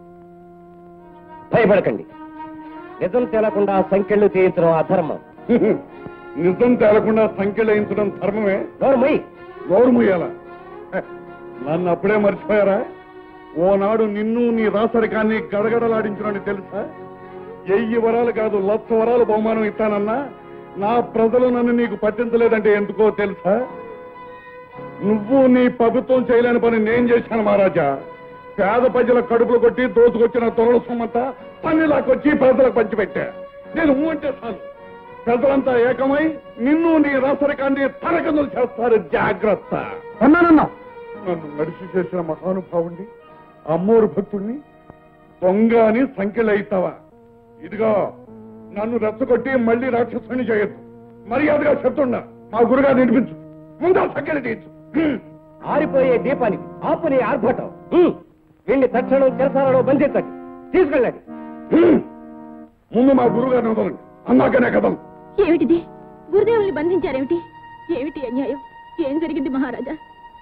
భయపడకండి నిజం తెలకుండా సంఖ్యలు చేయించడం అధర్మం నిజం తేలకుండా సంఖ్యలు వేయించడం ధర్మమే నోర్మై నోరు ముయ్యాల హ, నన్ను అప్పుడే మర్చిపోయారా ఓనాడు నిన్ను నీ రాసరికాన్ని గడగడలాడించునని తెలుసా ఎయ్యి వరాలు కాదు లక్ష వరాలు బహుమానం ఇస్తానన్నా నా ప్రజలు నన్ను నీకు పట్టించలేదంటే ఎందుకో తెలుసా నువ్వు నీ ప్రభుత్వం చేయలేని పని నేను చేశాను మహారాజా పేద ప్రజల కడుపులు కొట్టి దోచుకొచ్చిన తొరల సొమ్మంతా పన్నులాకొచ్చి ప్రజలకు పంచిపెట్టా నేను ఊ అంటే చాలు ప్రజలంతా ఏకమై నిన్ను నీ రాసరికాన్ని తలకందులు చేస్తారు జాగ్రత్త అన్నానన్నా నన్ను నడిచి చేసిన మహానుభావుణ్ణి అమ్మోరు భక్తుణ్ణి దొంగ అని సంఖ్యలు అయితావా ఇదిగో నన్ను రెచ్చగొట్టి మళ్ళీ రాక్షసుని చేయొద్దు మర్యాదగా చెప్తున్నా మా గురుగారు వినిపించు ముందు ఆ సంఖ్యలు తీర్చు ఆరిపోయే దీపానికి ఆపుని ఆర్భటం హ్మ్. వీణ్ణి తక్షణం చెరసాలలో బంధించండి తీసుకెళ్ళండి ముందు మా గురుగారిని వదలండి అన్నాకనే కదం ఏమిటిది గురుదేవుల్ని బంధించారేమిటి ఏమిటి అన్యాయం ఏం జరిగింది మహారాజా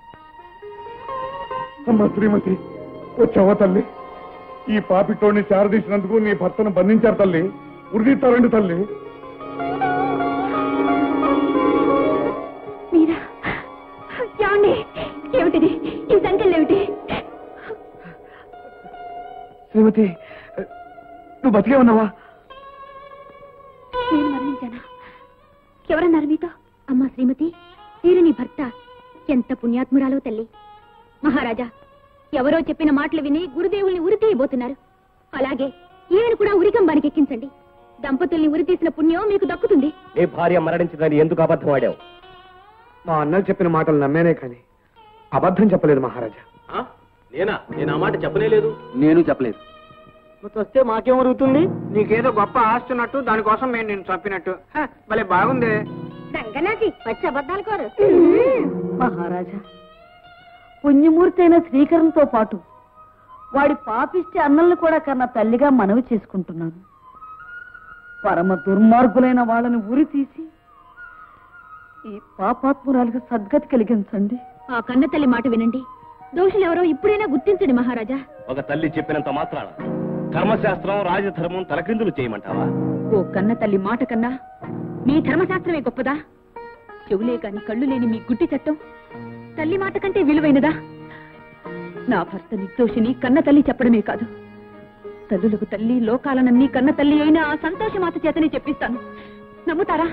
అమ్మ శ్రీమతి వచ్చావా తల్లి ఈ పాపిటోని చారదీసినందుకు నీ భర్తను బంధించారు తల్లి ఉరిదిస్తారండి తల్లి మీరా ఏమండి ఏమిటిది ఈ సంఖ్యలు ఏమిటి శ్రీమతి నువ్వు బతికే ఉన్నావా నేను మరణించానా ఎవరన్నారు మీతో అమ్మా శ్రీమతి మీరు నీ భర్త ఎంత పుణ్యాత్మురాలో తల్లి మహారాజా ఎవరో చెప్పిన మాటలు విని గురుదేవుల్ని ఉరి తీయబోతున్నారు అలాగే ఈయన కూడా ఉరికంబానికి ఎక్కించండి దంపతుల్ని ఉరి తీసిన పుణ్యం మీకు దక్కుతుంది నీ భార్య మరణించిందని ఎందుకు అబద్ధం ఆడావు మా అన్నలు చెప్పిన మాటలు నమ్మేనే కానీ అబద్ధం చెప్పలేదు మహారాజా ఆ? నేనా నేను ఆ మాట చెప్పనే లేదు నేను చెప్పలేదు నువ్వు వస్తే మాకేం అరుగుతుంది నీకేదో గొప్ప ఆస్తి ఉన్నట్టు దానికోసం మేము నిన్ను చంపినట్టు హ, భలే బాగుంది దంగనాటి వచ్చి అబద్ధాలు కోరు మహారాజా పుణ్యమూర్తి అయిన శ్రీకరంతో పాటు వాడి పాపిష్టి అన్నల్ని కూడా కన్నా తల్లిగా మనవి చేసుకుంటున్నాను పరమ దుర్మార్గులైన వాళ్ళని ఉరి తీసి ఈ పాపాత్మురాలకు సద్గతి కలిగించండి ఆ కన్న తల్లి మాట వినండి దోషులెవరో ఇప్పుడైనా గుర్తించండి మహారాజా ఒక తల్లి చెప్పినంత మాత్రాన ధర్మశాస్త్రం రాజధర్మం తలక్రిందులు చేయమంటావా ఓ కన్న తల్లి మాట కన్నా మీ ధర్మశాస్త్రమే గొప్పదా చెవులే కాని కళ్ళు లేని మీ గుడ్డి చట్టం తల్లి మాట కంటే విలువైనదా నా భర్త నిర్దోషిని కన్న తల్లి చెప్పడమే కాదు తల్లులకు తల్లి లోకాలనన్నీ కన్న తల్లి అయిన ఆ సంతోషమాత చేతనే చెప్పిస్తాను నమ్ముతారా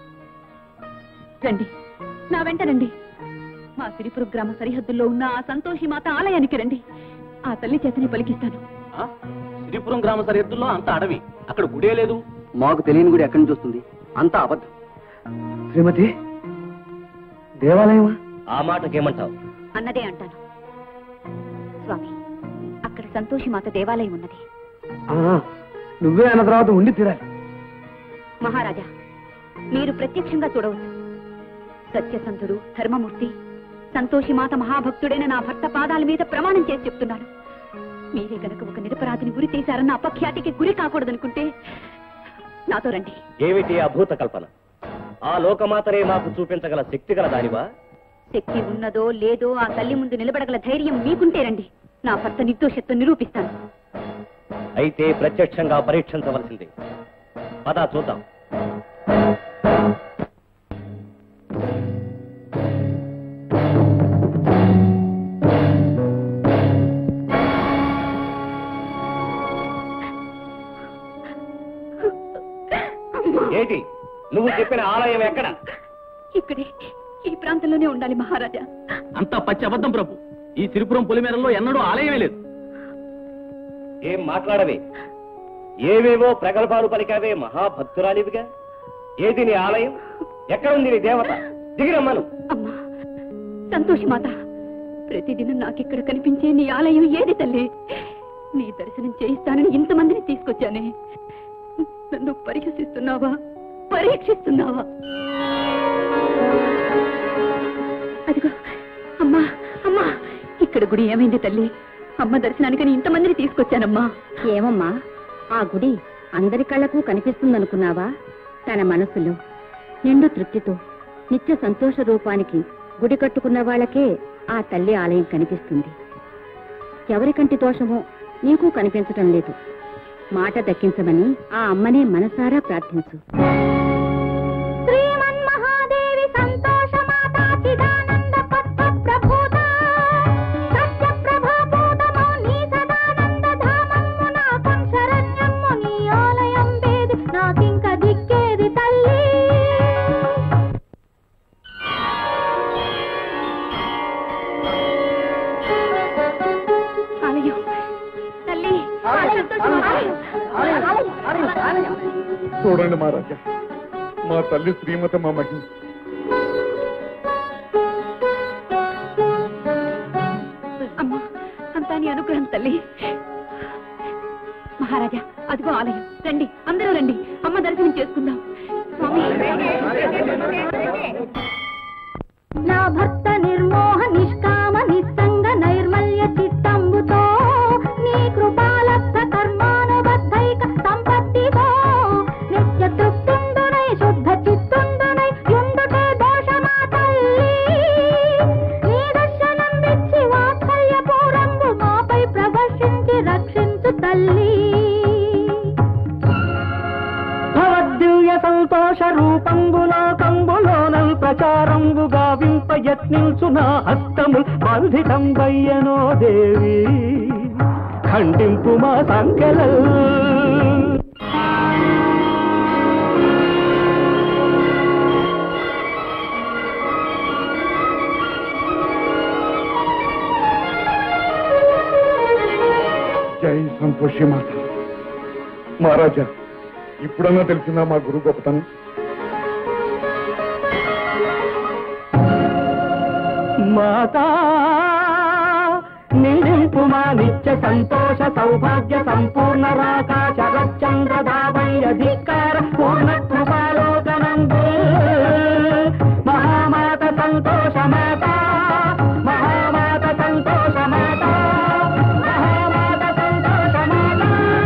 రండి నా వెంట రండి మా సిరిపురం గ్రామ సరిహద్దుల్లో ఉన్న ఆ సంతోషి మాత ఆలయానికి రండి ఆ తల్లి చేతని పలికిస్తాను ఆ? శ్రీపురం గ్రామ సరిహద్దుల్లో అంత అడవి అక్కడ గుడే లేదు మాకు తెలియని గుడి ఎక్కడి నుంచి వస్తుంది అంతా అబద్ధం శ్రీమతి దేవాలయమా ఆ మాటకేమంటావు అన్నదే అంటాను స్వామి అక్కడ సంతోషి మాత దేవాలయం ఉన్నది ఆ, నువ్వే అన్న తర్వాత ఉండి తీరాలి మహారాజా మీరు ప్రత్యక్షంగా చూడవచ్చు సత్యసంధుడు ధర్మమూర్తి సంతోషి మాత మహాభక్తుడైన నా భర్త పాదాల మీద ప్రమాణం చేసి చెప్తున్నాను మీరే గనక ఒక నిరపరాధిని గురి చేశారన్న అపఖ్యాతికి గురి కాకూడదనుకుంటే నాతో రండి ఏమిటి అభూత కల్పన ఆ లోకమాతనే మాకు చూపించగల శక్తి గల దానివా శక్తి ఉన్నదో లేదో ఆ తల్లి ముందు నిలబడగల ధైర్యం మీకుంటే రండి నా భర్త నిర్దోషత్వం నిరూపిస్తాను అయితే ప్రత్యక్షంగా పరీక్షించవలసిందే పదా చూద్దాం ఏంటి నువ్వు చెప్పిన ఆలయం ఎక్కడ ఇక్కడే ఈ ప్రాంతంలోనే ఉండాలి మహారాజా అంతా పచ్చి అబద్ధం ప్రభు ఈ సిరిపురం పొలిమేరలో ఎన్నడూ ఆలయమే లేదు ఏం మాట్లాడవే ఏవేవో ప్రగల్భాలు పలికావే మహాభక్తురాలివిగా ఏది నీ ఆలయం ఎక్కడుంది నీ దేవత దిగిరమ్మను అమ్మా సంతోషి మాత ప్రతిదినం నాకిక్కడ కనిపించే నీ ఆలయం ఏది తల్లి నీ దర్శనం చేయిస్తానని ఇంతమందిని తీసుకొచ్చానే నన్ను పరిహసిస్తున్నావా పరీక్షిస్తున్నావా అదిగో అమ్మా అమ్మా ఇక్కడ గుడి ఏమైంది తల్లి అమ్మ దర్శనానికని ఇంతమందిని తీసుకొచ్చానమ్మా ఏమమ్మా ఆ గుడి అందరి కళ్ళకు కనిపిస్తుందనుకున్నావా తన మనసులో నిండు తృప్తితో నిత్య సంతోష రూపానికి గుడి కట్టుకున్న వాళ్ళకే ఆ తల్లి ఆలయం కనిపిస్తుంది ఎవరి కంటి దోషమో నీకు కనిపించటం లేదు మాట దక్కించమని ఆ అమ్మనే మనసారా ప్రార్థించు శ్రీమన్మహాదేవి సంతోషమాత చిదానంద పద్మ ప్రభూత సత్య ప్రభాభూతమో నీ సదానంద ధామమ్ము నాకం శరణ్యమ్ము నీ ఆలయం వేది నాకింక దిక్కేది తల్లి ఆలయం తల్లి చూడండి మహారాజా మా తల్లి శ్రీమతి మా మహిళ అమ్మా అంతా నీ అనుగ్రహం తల్లి మహారాజా అదిగో ఆలయం రండి అందరూ రండి అమ్మ దర్శనం చేసుకుందాం స్వామి నా భర్త నిర్మోహ నిష్కామ నిస్సంగ నైర్మల్య చిత్తంబుతో నీ కృపాలబ్ధ కర్మానుబద్ధైక సంపత్తితో నిత్య తృప్తుండునై శుద్ధ చిత్తుండునై యుండుటే దోషమా తల్లి నీ దర్శనం విచ్చి వాత్సల్య పూరంబు మాపై ప్రవర్షించి రక్షించు తల్లి భవద్దివ్య సంతోష రూపంబులో కంబులోనల్ ప్రచారంబు గావింప యత్నించు నా హస్తము బంధితం వయ్యనో దేవి ఖండింపు మా సంఖ్యల జై సంతోషి మాత మహారాజా ఇప్పుడన్నా తెలిసిందా మా గురు గొప్పతనం మాతా నిండింపు మా నిత్య సంతోష సౌభాగ్య సంపూర్ణ రాకాశ రచంద్ర ధావయ్యధికార పూర్ణ కృపాలోకనందు మహామాత సంతోష మాత మహామాత సంతోష మాత మహామాత సంతోష మాత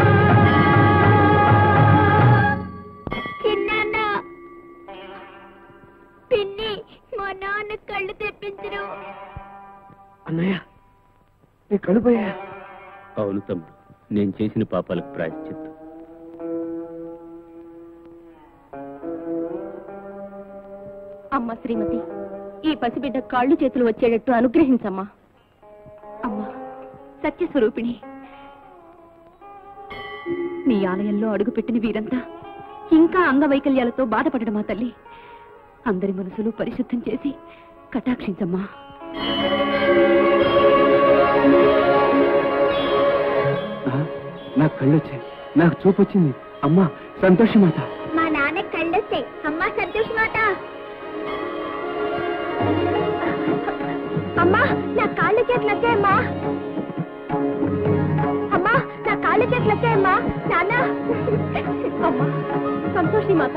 చిన్న పిన్ని మా నాన్న కళ్ళు తెప్పించరు అన్నయ్య నీ కడుపోయా అవును తమ్ముడు నేను చేసిన పాపాలకు ప్రాయశ్చిత్తం అమ్మ అమ్మ శ్రీమతి ఈ పసిబిడ్డ కాళ్ళు చేతులు వచ్చేటట్టు అనుగ్రహించమ్మా అమ్మా సత్యస్వరూపిణి నీ ఆలయంలో అడుగుపెట్టిన వీరంతా ఇంకా అంగవైకల్యాలతో బాధపడడం మా తల్లి అందరి మనసులు పరిశుద్ధం చేసి కటాక్షించమ్మా నాకు కళ్ళు వచ్చాయి నాకు చూపు వచ్చింది అమ్మా సంతోషమాట మా నాన్న కళ్ళొస్తే అమ్మా సంతోషమాట అమ్మా నా కాళ్ళు చేతులు వచ్చాయమ్మా అమ్మా నా కాళ్ళు చేతులు వచ్చాయమ్మా నాన్న అమ్మా సంతోషి మాత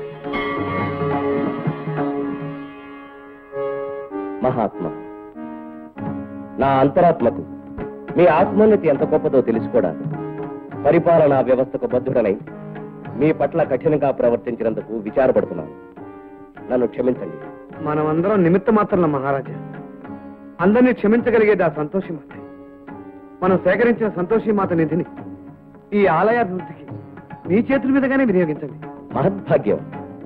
మహాత్మ నా అంతరాత్మకు మీ ఆత్మోన్నతి ఎంత గొప్పదో తెలుసుకోవడానికి పరిపాలనా వ్యవస్థకు బద్ధుడనై మీ పట్ల కఠినంగా ప్రవర్తించినందుకు విచారపడుతున్నాను నన్ను క్షమించండి మనమందరం నిమిత్త మాత్రం మహారాజా అందరినీ క్షమించగలిగేది ఆ సంతోషి మాత మనం సేకరించిన సంతోషి మాత నిధిని ఈ ఆలయాభివృద్ధికి మీ చేతుల మీదుగానే వినియోగించండి మహద్భాగ్యం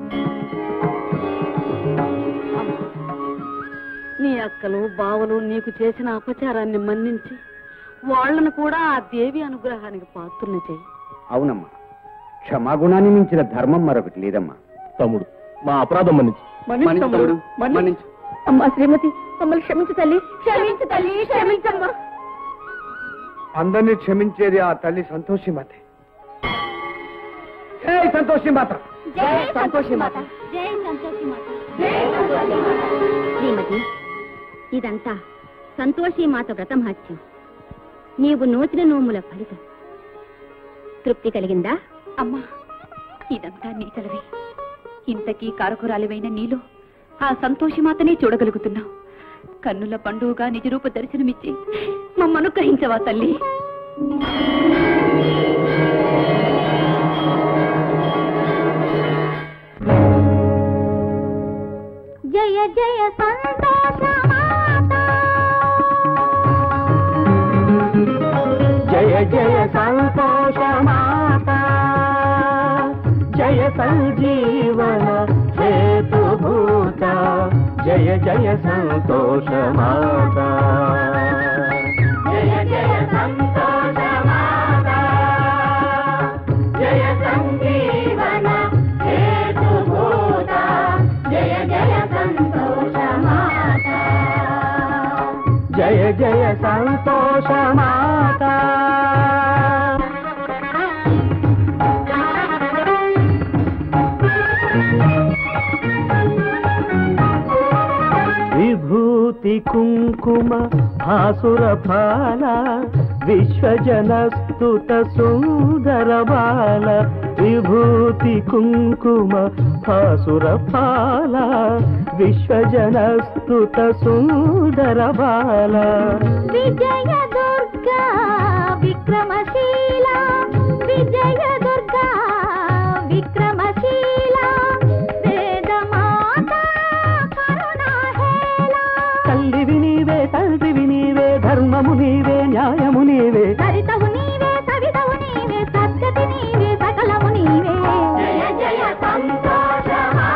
నీ అక్కలు బావలు నీకు చేసిన అపచారాన్ని మన్నించి వాళ్ళను కూడా ఆ దేవి అనుగ్రహానికి పాత్రలు చేయి అవునమ్మా క్షమాగుణాన్ని మించిన ధర్మం మరొకటి లేదమ్మా తమ్ముడు మా అపరాధం మన్నించు మన్నించు తమ్ముడు, మన్నించు. అమ్మా శ్రీమతి మమ్మల్ని క్షమించు తల్లి క్షమించు తల్లి క్షమించమ్మా అందరినీ క్షమించేది ఆ తల్లి సంతోషి మాతే జై సంతోషి మాత జై సంతోషి మాత జై సంతోషి మాత జై సంతోషి మాత శ్రీమతి ఇదంతా సంతోషి మాత వ్రతమహత్యం నీవు నోచిన నోముల ఫలితం తృప్తి కలిగిందా అమ్మా ఇదంతా నీ చలవే ఇంతకీ కారకురాలివైన నీలో ఆ సంతోషి మాతనే చూడగలుగుతున్నావు కన్నుల పండుగగా నిజరూప దర్శనమిచ్చి మమ్మ అనుగ్రహించవా తల్లి జయ జయ సంతోష మాత జయ జయ సంతోష మాత జయ సంజీవన హేతుభూత జయ జయ సంతోష మాత జయ జయ సంతోష మాత జయ సంజీవన హేతుభూత జయ జయ సంతోష మాత జయ జయ సంతోష మాత విభూతి కుంకుమ భాసుర ఫాల విశ్వజనస్తుత సుందర బాల విభూతి కుంకుమ భాసుర ఫాల విశ్వజనస్తుత సుందర బాల విజయ దుర్గా విక్రమశీల విజయ దుర్గా విక్రమశీల వేదమాత కరుణాహేళ తల్లివి నీవే తండ్రివి నీవే ధర్మము నీవే న్యాయము నీవే సరితవు నీవే సవితవు నీవే సత్యతి నీవే సకలము నీవే జయ జయ సంతోష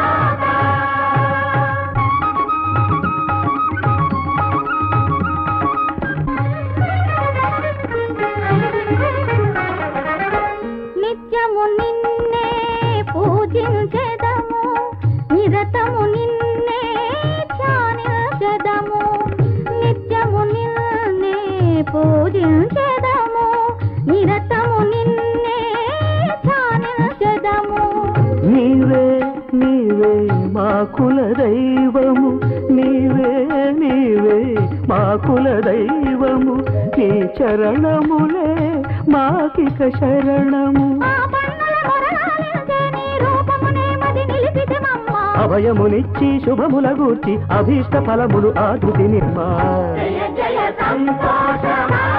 నిత్యము నిన్నే పూజించెదము నిరతము నిన్నే ధ్యానించెదము నిత్యము నిన్నే పూజించెదము నిరతము నిన్నే ధ్యానించెదము నీవే నీవే మా కుల దైవము నీవే నీవే మా కుల దైవము నీ చరణములే మాకిక శరణము ఆ పన్నుల మొరలాలించే నీ రూపమునే మది నిలిపితిమమ్మ అభయమునిచ్చి శుభముల గూర్చి అభీష్ట ఫలములు ఆకృతి నిర్మా జయ జయ సంతోష